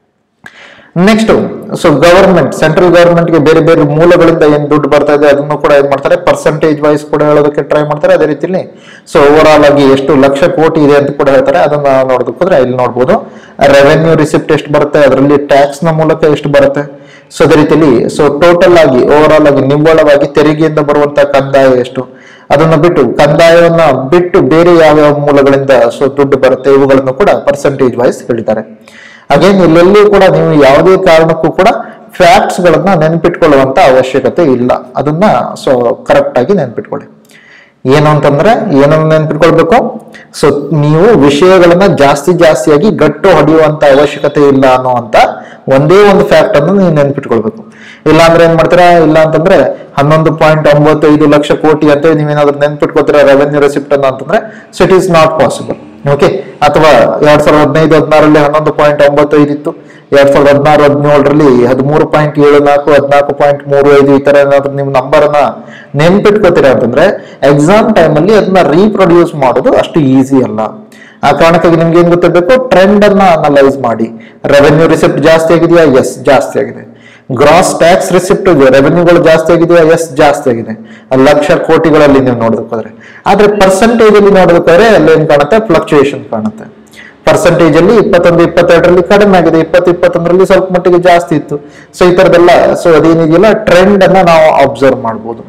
ನೆಕ್ಸ್ಟ್ ಸೊ ಗವರ್ಮೆಂಟ್ ಸೆಂಟ್ರಲ್ ಗವರ್ಮೆಂಟ್ಗೆ ಬೇರೆ ಬೇರೆ ಮೂಲಗಳಿಂದ ಏನ್ ದುಡ್ಡು ಬರ್ತಾ ಇದೆ ಅದನ್ನು ಕೂಡ ಏನ್ ಮಾಡ್ತಾರೆ ಪರ್ಸೆಂಟೇಜ್ ವೈಸ್ ಕೂಡ ಹೇಳೋದಕ್ಕೆ ಟ್ರೈ ಮಾಡ್ತಾರೆ ಅದೇ ರೀತಿಯಲ್ಲಿ ಸೊ ಓವರ್ ಆಲ್ ಆಗಿ ಎಷ್ಟು ಲಕ್ಷ ಕೋಟಿ ಇದೆ ಅಂತ ಕೂಡ ಹೇಳ್ತಾರೆ ಅದನ್ನ ನೋಡೋದಕ್ಕೆ ಹೋದ್ರೆ ಇಲ್ಲಿ ನೋಡ್ಬೋದು ರೆವೆನ್ಯೂ ರಿಸಿಪ್ಟ್ ಎಷ್ಟು ಬರುತ್ತೆ ಅದರಲ್ಲಿ ಟ್ಯಾಕ್ಸ್ ನ ಮೂಲಕ ಎಷ್ಟು ಬರುತ್ತೆ ಸೊ ಅದೇ ರೀತಿಯಲ್ಲಿ ಸೊ ಟೋಟಲ್ ಆಗಿ ಓವರ್ ಆಲ್ ಆಗಿ ನಿವ್ವಳವಾಗಿ ತೆರಿಗೆಯಿಂದ ಬರುವಂತ ಕಂದಾಯ ಎಷ್ಟು ಅದನ್ನ ಬಿಟ್ಟು ಕಂದಾಯವನ್ನ ಬಿಟ್ಟು ಬೇರೆ ಯಾವ್ಯಾವ ಮೂಲಗಳಿಂದ ಸೊ ದುಡ್ಡು ಬರುತ್ತೆ ಇವುಗಳನ್ನು ಕೂಡ ಪರ್ಸೆಂಟೇಜ್ ವೈಸ್ ಹೇಳಿದ್ದಾರೆ ಅಗೇನ್ ಇಲ್ಲೆಲ್ಲೂ ಕೂಡ ನೀವು ಯಾವುದೇ ಕಾರಣಕ್ಕೂ ಕೂಡ ಫ್ಯಾಕ್ಟ್ಸ್ ಗಳನ್ನ ನೆನ್ಪಿಟ್ಕೊಳ್ಳುವಂತ ಅವಶ್ಯಕತೆ ಇಲ್ಲ ಅದನ್ನ ಸೊ ಕರೆಕ್ಟ್ ಆಗಿ ನೆನ್ಪಿಟ್ಕೊಳ್ಳಿ ಏನು ಅಂತಂದ್ರೆ ಏನನ್ನ ನೆನ್ಪಿಟ್ಕೊಳ್ಬೇಕು ಸೊ ನೀವು ವಿಷಯಗಳನ್ನ ಜಾಸ್ತಿ ಜಾಸ್ತಿಯಾಗಿ ಗಟ್ಟು ಹೊಡೆಯುವಂತ ಅವಶ್ಯಕತೆ ಇಲ್ಲ ಅನ್ನುವಂತ ಒಂದೇ ಒಂದು ಫ್ಯಾಕ್ಟ್ ಅನ್ನು ನೀವು ನೆನ್ಪಿಟ್ಕೊಳ್ಬೇಕು ಇಲ್ಲ ಅಂದ್ರೆ ಏನ್ ಮಾಡ್ತೀರಾ ಇಲ್ಲ ಅಂತಂದ್ರೆ ಹನ್ನೊಂದು ಪಾಯಿಂಟ್ ಒಂಬತ್ತೈದು ಲಕ್ಷ ಕೋಟಿ ಅಂತ ನೀವೇನಾದ್ರೂ ನೆನ್ಪಿಟ್ಕೋತೀರಾ ರೆವೆನ್ಯೂ ರೆಸಿಪ್ಟ್ ಅನ್ನ ಅಂತಂದ್ರೆ so it is not possible okay ಅಥವಾ ಎರಡ್ ಸಾವಿರದ ಹದಿನೈದು ಹದಿನಾರಲ್ಲಿ ಹನ್ನೊಂದು ಪಾಯಿಂಟ್ ಒಂಬತ್ತೈದು ಇತ್ತು ಎರಡ್ ಸಾವಿರದ ಹದಿನಾರು ಹದಿನೇಳರಲ್ಲಿ ಹದಿಮೂರು ಪಾಯಿಂಟ್ ಏಳು ನಾಲ್ಕು ಹದಿನಾಲ್ಕು ಪಾಯಿಂಟ್ ಮೂರು ಐದು ಈ ತರ ಏನಾದ್ರು ನೀವು ನಂಬರ್ ಅನ್ನ ನೆನ್ಪಿಟ್ಕೋತೀರಾ ಅಂತಂದ್ರೆ ಎಕ್ಸಾಮ್ ಟೈಮ್ ಅಲ್ಲಿ ಅದನ್ನ ರೀಪ್ರೊಡ್ಯೂಸ್ ಮಾಡೋದು ಅಷ್ಟು ಈಸಿ ಅಲ್ಲ ಆ ಕಾರಣಕ್ಕಾಗಿ ನಿಮ್ಗೆ ಏನ್ ಗೊತ್ತಿರಬೇಕು ಟ್ರೆಂಡ್ ಅನ್ನ ಅನಲೈಸ್ ಮಾಡಿ ರೆವೆನ್ಯೂ ರಿಸಿಪ್ಟ್ ಜಾಸ್ತಿ ಆಗಿದೆಯಾ ಎಸ್ ಜಾಸ್ತಿ ಆಗಿದೆ ಗ್ರಾಸ್ ಟ್ಯಾಕ್ಸ್ ರಿಸಿಪ್ಟ್ ರೆವೆನ್ಯೂಗಳು ಜಾಸ್ತಿ ಆಗಿದೆಯಾ ಎಸ್ ಜಾಸ್ತಿ ಆಗಿದೆ ಅಲ್ಲಿ ಲಕ್ಷ ಕೋಟಿಗಳಲ್ಲಿ ನೀವು ನೋಡೋದಕ್ಕೋದ್ರೆ ಆದ್ರೆ ಪರ್ಸೆಂಟೇಜ್ ಅಲ್ಲಿ ನೋಡೋದಕ್ಕೋದ್ರೆ ಅಲ್ಲಿ ಏನ್ ಕಾಣುತ್ತೆ ಫ್ಲಕ್ಚುಯೇಷನ್ ಕಾಣುತ್ತೆ ಪರ್ಸೆಂಟೇಜ್ ಅಲ್ಲಿ ಇಪ್ಪತ್ತೊಂದು ಇಪ್ಪತ್ತೆರಡರಲ್ಲಿ ಕಡಿಮೆ ಆಗಿದೆ ಇಪ್ಪತ್ತು ಇಪ್ಪತ್ತೊಂದರಲ್ಲಿ ಸ್ವಲ್ಪ ಮಟ್ಟಿಗೆ ಜಾಸ್ತಿ ಇತ್ತು ಸೊ ಈ ತರದೆಲ್ಲ ಸೊ ಅದೇನಿದೆಯಲ್ಲ ಟ್ರೆಂಡ್ ಅನ್ನ ನಾವು ಅಬ್ಸರ್ವ್ ಮಾಡ್ಬೋದು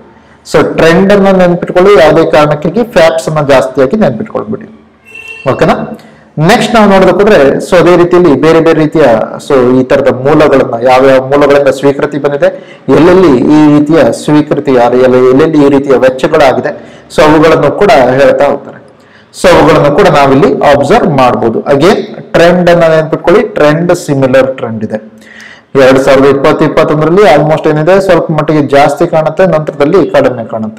ಸೊ ಟ್ರೆಂಡ್ ಅನ್ನ ನೆನ್ಪಿಟ್ಕೊಳ್ಳಿ ಯಾವುದೇ ಕಾರಣಕ್ಕಾಗಿ ಫ್ಯಾಕ್ಟ್ಸ್ ಅನ್ನ ಜಾಸ್ತಿಯಾಗಿ ನೆನ್ಪಿಟ್ಕೊಳ್ಬಿಡಿ ಓಕೆನಾ ನೆಕ್ಸ್ಟ್ ನಾವು ನೋಡೋದಕ್ಕೋದ್ರೆ ಸೊ ಅದೇ ರೀತಿಯಲ್ಲಿ ಬೇರೆ ಬೇರೆ ರೀತಿಯ ಸೊ ಈ ತರದ ಮೂಲಗಳನ್ನ ಯಾವ ಯಾವ ಮೂಲಗಳಿಂದ ಸ್ವೀಕೃತಿ ಬಂದಿದೆ ಎಲ್ಲೆಲ್ಲಿ ಈ ರೀತಿಯ ಸ್ವೀಕೃತಿ ಯಾರು ಎಲ್ಲ ಎಲ್ಲೆಲ್ಲಿ ಈ ರೀತಿಯ ವೆಚ್ಚಗಳಾಗಿದೆ ಸೊ ಅವುಗಳನ್ನು ಕೂಡ ಹೇಳ್ತಾ ಹೋಗ್ತಾರೆ ಸೊ ಅವುಗಳನ್ನು ಕೂಡ ನಾವಿಲ್ಲಿ ಅಬ್ಸರ್ವ್ ಮಾಡಬಹುದು ಅಗೇನ್ ಟ್ರೆಂಡ್ ಅನ್ನ ನೆನ್ಪಿಟ್ಕೊಳ್ಳಿ ಟ್ರೆಂಡ್ ಸಿಮಿಲರ್ ಟ್ರೆಂಡ್ ಇದೆ ಎರಡ್ ಸಾವಿರದ ಇಪ್ಪತ್ತು ಇಪ್ಪತ್ತೊಂದರಲ್ಲಿ ಆಲ್ಮೋಸ್ಟ್ ಏನಿದೆ ಸ್ವಲ್ಪ ಮಟ್ಟಿಗೆ ಜಾಸ್ತಿ ಕಾಣುತ್ತೆ ನಂತರದಲ್ಲಿ ಕಡಿಮೆ ಕಾಣುತ್ತೆ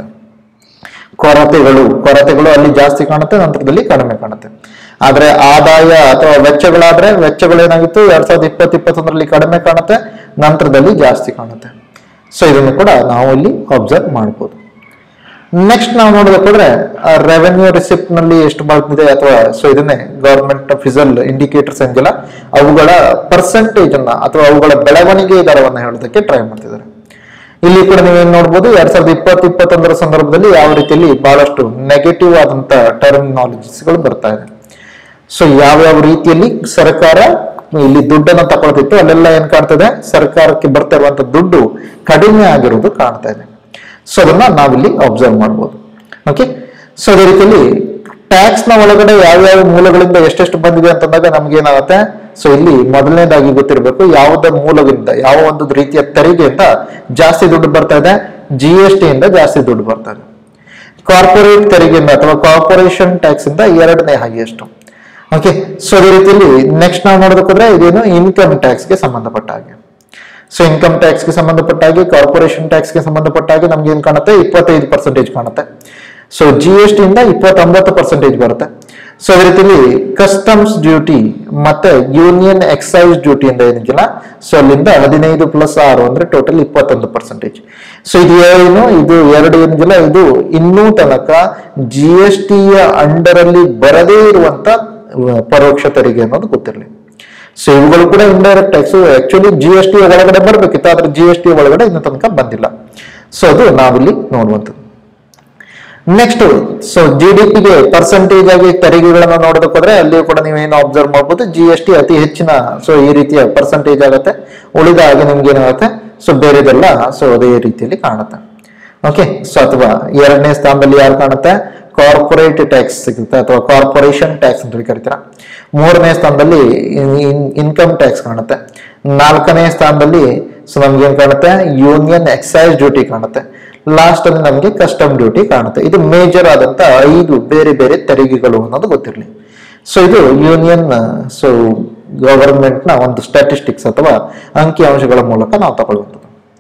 ಕೊರತೆಗಳು ಕೊರತೆಗಳು ಅಲ್ಲಿ ಜಾಸ್ತಿ ಕಾಣುತ್ತೆ ನಂತರದಲ್ಲಿ ಕಡಿಮೆ ಕಾಣುತ್ತೆ ಆದ್ರೆ ಆದಾಯ ಅಥವಾ ವೆಚ್ಚಗಳಾದ್ರೆ ವೆಚ್ಚಗಳು ಏನಾಗಿತ್ತು ಎರಡ್ ಸಾವಿರದ ಇಪ್ಪತ್ತು ಇಪ್ಪತ್ತೊಂದರಲ್ಲಿ ಕಡಿಮೆ ಕಾಣುತ್ತೆ ನಂತರದಲ್ಲಿ ಜಾಸ್ತಿ ಕಾಣುತ್ತೆ ಸೊ ಇದನ್ನು ಕೂಡ ನಾವು ಇಲ್ಲಿ ಅಬ್ಸರ್ವ್ ಮಾಡ್ಬೋದು ನೆಕ್ಸ್ಟ್ ನಾವು ನೋಡೋದಕ್ಕೋದ್ರೆ ರೆವೆನ್ಯೂ ರಿಸಿಪ್ಟ್ ನಲ್ಲಿ ಎಷ್ಟು ಬರ್ತಿದೆ ಅಥವಾ ಸೊ ಇದನ್ನೇ ಗವರ್ಮೆಂಟ್ ಫಿಸಲ್ ಇಂಡಿಕೇಟರ್ಸ್ ಏನಿಲ್ಲ ಅವುಗಳ ಪರ್ಸೆಂಟೇಜ್ ಅನ್ನ ಅಥವಾ ಅವುಗಳ ಬೆಳವಣಿಗೆ ದರವನ್ನ ಹೇಳೋದಕ್ಕೆ ಟ್ರೈ ಮಾಡ್ತಿದ್ದಾರೆ ಇಲ್ಲಿ ಕೂಡ ನೀವೇನ್ ನೋಡ್ಬೋದು ಎರಡ್ ಸಾವಿರದ ಇಪ್ಪತ್ತು ಇಪ್ಪತ್ತೊಂದರ ಸಂದರ್ಭದಲ್ಲಿ ಯಾವ ರೀತಿಯಲ್ಲಿ ಬಹಳಷ್ಟು ನೆಗೆಟಿವ್ ಆದಂತ ಟರ್ಮಿನಾಲಜೀಸ್ಗಳು ಬರ್ತಾ ಇದೆ ಸೊ ಯಾವ್ಯಾವ ರೀತಿಯಲ್ಲಿ ಸರ್ಕಾರ ಇಲ್ಲಿ ದುಡ್ಡನ್ನ ತಗೊಳ್ತಿತ್ತು ಅಲ್ಲೆಲ್ಲ ಏನ್ ಕಾಣ್ತದೆ ಸರ್ಕಾರಕ್ಕೆ ಬರ್ತಾ ಇರುವಂತ ದುಡ್ಡು ಕಡಿಮೆ ಆಗಿರೋದು ಕಾಣ್ತಾ ಇದೆ ಸೊ ಅದನ್ನ ನಾವಿಲ್ಲಿ ಅಬ್ಸರ್ವ್ ಮಾಡ್ಬೋದು ಓಕೆ ಸೊ ಅದೇ ರೀತಿಯಲ್ಲಿ ಟ್ಯಾಕ್ಸ್ ನ ಒಳಗಡೆ ಯಾವ್ಯಾವ ಮೂಲಗಳಿಂದ ಎಷ್ಟೆಷ್ಟು ಬಂದಿದೆ ಅಂತಂದಾಗ ನಮ್ಗೆ ಏನಾಗುತ್ತೆ ಸೊ ಇಲ್ಲಿ ಮೊದಲನೇದಾಗಿ ಗೊತ್ತಿರಬೇಕು ಯಾವುದೇ ಮೂಲದಿಂದ ಯಾವ ಒಂದು ರೀತಿಯ ತೆರಿಗೆಯಿಂದ ಜಾಸ್ತಿ ದುಡ್ಡು ಬರ್ತಾ ಇದೆ ಜಿ ಎಸ್ ಟಿ ಇಂದ ಜಾಸ್ತಿ ದುಡ್ಡು ಬರ್ತಾ ಇದೆ ಕಾರ್ಪೊರೇಟ್ ತೆರಿಗೆಯಿಂದ ಅಥವಾ ಕಾರ್ಪೊರೇಷನ್ ಟ್ಯಾಕ್ಸ್ ಇಂದ ಎರಡನೇ ಹೈಯೆಸ್ಟ್ ಓಕೆ ಸೊ ಅದೇ ರೀತಿಯಲ್ಲಿ ನೆಕ್ಸ್ಟ್ ನಾವು ನೋಡೋದಕ್ಕೋದ್ರೆ ಇದೇನು ಇನ್ಕಮ್ ಟ್ಯಾಕ್ಸ್ಗೆ ಸಂಬಂಧಪಟ್ಟ ಹಾಗೆ ಸೊ ಇನ್ಕಮ್ ಟ್ಯಾಕ್ಸ್ಗೆ ಸಂಬಂಧಪಟ್ಟ ಹಾಗೆ ಕಾರ್ಪೊರೇಷನ್ ಟ್ಯಾಕ್ಸ್ಗೆ ಸಂಬಂಧಪಟ್ಟ ಹಾಗೆ ನಮ್ಗೆ ಏನ್ ಕಾಣುತ್ತೆ ಇಪ್ಪತ್ತೈದು ಪರ್ಸೆಂಟೇಜ್ ಕಾಣುತ್ತೆ ಸೊ ಜಿ ಎಸ್ ಟಿ ಇಂದ ಇಪ್ಪತ್ತೊಂಬತ್ತು ಪರ್ಸೆಂಟೇಜ್ ಬರುತ್ತೆ ಸೊ ಅದೇ ರೀತಿಯಲ್ಲಿ ಕಸ್ಟಮ್ಸ್ ಡ್ಯೂಟಿ ಮತ್ತೆ ಯೂನಿಯನ್ ಎಕ್ಸೈಸ್ ಡ್ಯೂಟಿ ಇಂದ ಏನಿಲ್ಲ ಸೊ ಅಲ್ಲಿಂದ ಹದಿನೈದು ಪ್ಲಸ್ ಆರು ಅಂದ್ರೆ ಟೋಟಲ್ ಇಪ್ಪತ್ತೊಂದು ಪರ್ಸೆಂಟೇಜ್ ಸೊ ಇದು ಏನು ಇದು ಎರಡು ಏನಿಲ್ಲ ಇದು ಇನ್ನೂ ತನಕ ಜಿ ಎಸ್ ಟಿಯ ಅಂಡರ್ ಅಲ್ಲಿ ಬರದೇ ಇರುವಂತ ಅಹ್, ಪರೋಕ್ಷ ತೆರಿಗೆ ಅನ್ನೋದು ಗೊತ್ತಿರಲಿ ಸೊ ಇವುಗಳು ಕೂಡ indirect tax actually G S T ಒಳಗಡೆ ಬರ್ಬೇಕಿತ್ತು ಆದ್ರೆ ಜಿ ಎಸ್ ಟಿ ಒಳಗಡೆ ಇನ್ನು ತನಕ ಬಂದಿಲ್ಲ ಸೊ ಅದು ನಾವಿಲ್ಲಿ ನೋಡುವಂಥದ್ದು ನೆಕ್ಸ್ಟ್ ಸೊ ಜಿ ಡಿ ಪಿಗೆ ಪರ್ಸೆಂಟೇಜ್ ಆಗಿ ತೆರಿಗೆಗಳನ್ನ ನೋಡೋದಕ್ಕೆ ಹೋದ್ರೆ ಅಲ್ಲಿಯೂ ಕೂಡ ನೀವೇನು ಅಬ್ಸರ್ವ್ ಮಾಡ್ಬೋದು ಜಿ ಎಸ್ ಟಿ ಅತಿ ಹೆಚ್ಚಿನ ಸೊ ಈ ರೀತಿಯ ಪರ್ಸೆಂಟೇಜ್ ಆಗುತ್ತೆ ಉಳಿದ ಹಾಗೆ ನಿಮ್ಗೆ ಏನಾಗುತ್ತೆ ಸೊ ಬೇರೆದೆಲ್ಲ ಸೊ ಅದೇ ರೀತಿಯಲ್ಲಿ ಕಾಣುತ್ತೆ ಓಕೆ ಸೊ ಅಥವಾ ಎರಡನೇ ಸ್ಥಾನದಲ್ಲಿ ಯಾರು ಕಾಣುತ್ತೆ ಕಾರ್ಪೊರೇಟ್ ಟ್ಯಾಕ್ಸ್ ಸಿಗುತ್ತೆ ಅಥವಾ ಕಾರ್ಪೊರೇಷನ್ ಟ್ಯಾಕ್ಸ್ ಅಂತ ಹೇಳಿ ಕರಿತೀರ ಮೂರನೇ ಸ್ಥಾನದಲ್ಲಿ ಇನ್ಕಮ್ ಟ್ಯಾಕ್ಸ್ ಕಾಣುತ್ತೆ ನಾಲ್ಕನೇ ಸ್ಥಾನದಲ್ಲಿ ಸೊ ನಮ್ಗೆ ಏನ್ ಕಾಣುತ್ತೆ ಯೂನಿಯನ್ ಎಕ್ಸೈಸ್ ಡ್ಯೂಟಿ ಕಾಣುತ್ತೆ ಲಾಸ್ಟ್ ಅಲ್ಲಿ ನಮಗೆ ಕಸ್ಟಮ್ ಡ್ಯೂಟಿ ಕಾಣುತ್ತೆ ಇದು ಮೇಜರ್ ಆದಂತ ಐದು ಬೇರೆ ಬೇರೆ ತೆರಿಗೆಗಳು ಅನ್ನೋದು ಗೊತ್ತಿರಲಿ ಸೊ ಇದು ಯೂನಿಯನ್ ಸೊ ಗವರ್ಮೆಂಟ್ ನ ಒಂದು ಸ್ಟ್ಯಾಟಿಸ್ಟಿಕ್ಸ್ ಅಥವಾ ಅಂಕಿಅಂಶಗಳ ಮೂಲಕ ನಾವು ತಗೊಳ್ಳುವಂಥದ್ದು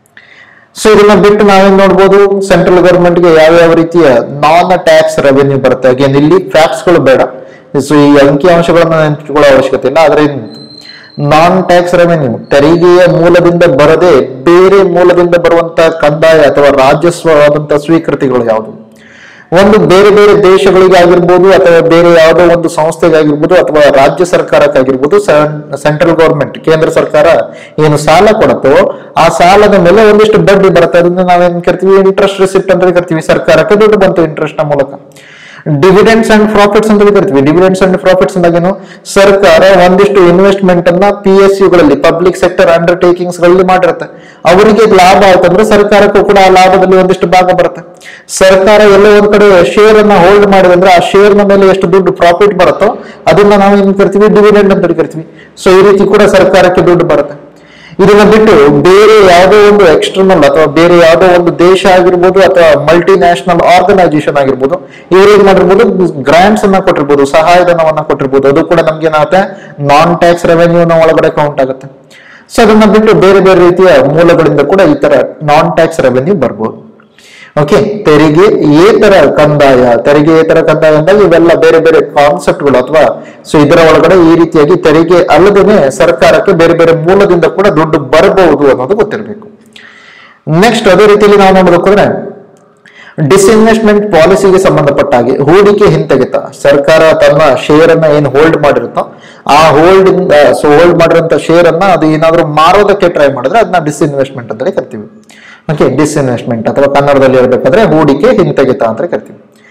ಸೊ ಇದನ್ನ ಬಿಟ್ಟು ನಾವೇನ್ ನೋಡ್ಬೋದು ಸೆಂಟ್ರಲ್ ಗವರ್ಮೆಂಟ್ ಗೆ ಯಾವ್ಯಾವ ರೀತಿಯ ನಾನ್ ಟ್ಯಾಕ್ಸ್ ರೆವೆನ್ಯೂ ಬರುತ್ತೆ ಅಗೇನ್ ಇಲ್ಲಿ ಫ್ಯಾಕ್ಟ್ಸ್ ಗಳು ಬೇಡ ಸೊ ಈ ಅಂಕಿ ಅಂಶಗಳನ್ನ ನೆನಪಿಟ್ಕೊಳ್ಳೋ ಅವಶ್ಯಕತೆ ಇಲ್ಲ ಆದ್ರೆ ನಾನ್ ಟ್ಯಾಕ್ಸ್ ರೆವೆನ್ಯೂ ತೆರಿಗೆಯ ಮೂಲದಿಂದ ಬರದೆ ಬೇರೆ ಮೂಲದಿಂದ ಬರುವಂತ ಕಂದಾಯ ಅಥವಾ ರಾಜಸ್ವವಾದಂತ ಸ್ವೀಕೃತಿಗಳು ಯಾವುದು ಒಂದು ಬೇರೆ ಬೇರೆ ದೇಶಗಳಿಗೆ ಆಗಿರ್ಬೋದು ಅಥವಾ ಬೇರೆ ಯಾವುದೋ ಒಂದು ಸಂಸ್ಥೆಗಾಗಿರ್ಬೋದು ಅಥವಾ ರಾಜ್ಯ ಸರ್ಕಾರಕ್ಕಾಗಿರ್ಬೋದು ಸೆಂಟ್ರಲ್ ಗವರ್ಮೆಂಟ್ ಕೇಂದ್ರ ಸರ್ಕಾರ ಏನು ಸಾಲ ಕೊಡುತ್ತೋ ಆ ಸಾಲದ ಮೇಲೆ ಒಂದಿಷ್ಟು ಬಡ್ಡಿ ಬರುತ್ತೆ ಅದನ್ನ ನಾವೇನ್ ಕರಿತೀವಿ ಇಂಟ್ರೆಸ್ಟ್ ರಿಸಿಪ್ಟ್ ಅಂತ ಕರಿತೀವಿ ಸರ್ಕಾರಕ್ಕೆ ದುಡ್ಡು ಬಂತು ಇಂಟ್ರೆಸ್ಟ್ ನ ಮೂಲಕ ಡಿವಿಡೆಂಡ್ಸ್ ಅಂಡ್ ಪ್ರಾಫಿಟ್ಸ್ ಅಂತ ಕರಿತೀವಿ ಡಿವಿಡೆಂಡ್ಸ್ ಅಂಡ್ ಪ್ರಾಫಿಟ್ಸ್ ಅಂದಾಗೇನು ಸರ್ಕಾರ ಒಂದಿಷ್ಟು ಇನ್ವೆಸ್ಟ್ಮೆಂಟ್ ಅನ್ನ ಪಿ ಎಸ್ ಯುಗಳಲ್ಲಿ ಪಬ್ಲಿಕ್ ಸೆಕ್ಟರ್ ಅಂಡರ್ಟೇಕಿಂಗ್ಸ್ ಗಳಲ್ಲಿ ಮಾಡಿರುತ್ತೆ ಅವರಿಗೆ ಲಾಭ ಆಯ್ತಂದ್ರೆ ಸರ್ಕಾರಕ್ಕೂ ಕೂಡ ಆ ಲಾಭದಲ್ಲಿ ಒಂದಿಷ್ಟು ಭಾಗ ಬರುತ್ತೆ ಸರ್ಕಾರ ಎಲ್ಲೋ ಒಂದ್ ಕಡೆ ಶೇರ್ ಅನ್ನ ಹೋಲ್ಡ್ ಮಾಡಿದ್ರೆ ಅಂದ್ರೆ ಆ ಶೇರ್ ನ ಮೇಲೆ ಎಷ್ಟು ದುಡ್ಡು ಪ್ರಾಫಿಟ್ ಬರುತ್ತೋ ಅದನ್ನ ನಾವು ಏನ್ ಕರಿತೀವಿ ಡಿವಿಡೆಂಡ್ ಅಂತ ಕರಿತೀವಿ ಸೊ ಈ ರೀತಿ ಕೂಡ ಸರ್ಕಾರಕ್ಕೆ ದುಡ್ಡು ಬರುತ್ತೆ ಇದನ್ನ ಬಿಟ್ಟು ಬೇರೆ ಯಾವುದೋ ಒಂದು ಎಕ್ಸ್ಟರ್ನಲ್ ಅಥವಾ ಬೇರೆ ಯಾವುದೋ ಒಂದು ದೇಶ ಆಗಿರ್ಬೋದು ಅಥವಾ ಮಲ್ಟಿ ನ್ಯಾಷನಲ್ ಆರ್ಗನೈಸೇಷನ್ ಆಗಿರ್ಬೋದು ಇವ್ರು ಏನ್ ಮಾಡಿರ್ಬೋದು ಗ್ರಾಂಟ್ಸ್ ಅನ್ನ ಕೊಟ್ಟಿರ್ಬೋದು ಸಹಾಯಧನವನ್ನ ಕೊಟ್ಟಿರ್ಬೋದು ಅದು ಕೂಡ ನಮ್ಗೆ ಏನಾಗುತ್ತೆ ನಾನ್ ಟ್ಯಾಕ್ಸ್ ರೆವೆನ್ಯೂನ ಒಳಗಡೆ ಕೌಂಟ್ ಆಗುತ್ತೆ ಸೊ ಅದನ್ನ ಬಿಟ್ಟು ಬೇರೆ ಬೇರೆ ರೀತಿಯ ಮೂಲಗಳಿಂದ ಕೂಡ ಈ ತರ ನಾನ್ ಟ್ಯಾಕ್ಸ್ ರೆವೆನ್ಯೂ ಬರ್ಬೋದು ಓಕೆ ತೆರಿಗೆ ಏತರ ಕಂದಾಯ ತೆರಿಗೆ ಏತರ ಕಂದಾಯ ಅಂದಾಗ ಇವೆಲ್ಲ ಬೇರೆ ಬೇರೆ ಕಾನ್ಸೆಪ್ಟ್ಗಳು ಅಥವಾ ಸೊ ಇದರ ಒಳಗಡೆ ಈ ರೀತಿಯಾಗಿ ತೆರಿಗೆ ಅಲ್ಲದೇನೆ ಸರ್ಕಾರಕ್ಕೆ ಬೇರೆ ಬೇರೆ ಮೂಲದಿಂದ ಕೂಡ ದುಡ್ಡು ಬರಬಹುದು ಅನ್ನೋದು ಗೊತ್ತಿರಬೇಕು ನೆಕ್ಸ್ಟ್ ಅದೇ ರೀತಿಯಲ್ಲಿ ನಾವು ನೋಡೋದಕ್ಕೋದ್ರೆ ಡಿಸ್ಇನ್ವೆಸ್ಟ್ಮೆಂಟ್ ಪಾಲಿಸಿಗೆ ಸಂಬಂಧಪಟ್ಟ ಹಾಗೆ ಹೂಡಿಕೆ ಹಿಂತೆಗೆತ ಸರ್ಕಾರ ತನ್ನ ಶೇರ್ ಅನ್ನ ಏನು ಹೋಲ್ಡ್ ಮಾಡಿರುತ್ತೋ ಆ ಹೋಲ್ಡ್ ಇಂದ ಸೊ ಹೋಲ್ಡ್ ಮಾಡಿರುವಂತ ಶೇರ್ ಅನ್ನ ಅದು ಏನಾದ್ರೂ ಮಾರೋದಕ್ಕೆ ಟ್ರೈ ಮಾಡಿದ್ರೆ ಅದನ್ನ ಡಿಸ್ಇನ್ವೆಸ್ಟ್ಮೆಂಟ್ ಅಂತಲೇ ಕರಿತೀವಿ ಓಕೆ ಡಿಸ್ಇನ್ವೆಸ್ಟ್ಮೆಂಟ್ ಅಥವಾ ಕನ್ನಡದಲ್ಲಿ ಹೇಳ್ಬೇಕಾದ್ರೆ ಹೂಡಿಕೆ ಹಿಂತೆಗೆತ ಅಂತ ಕರಿತೀವಿ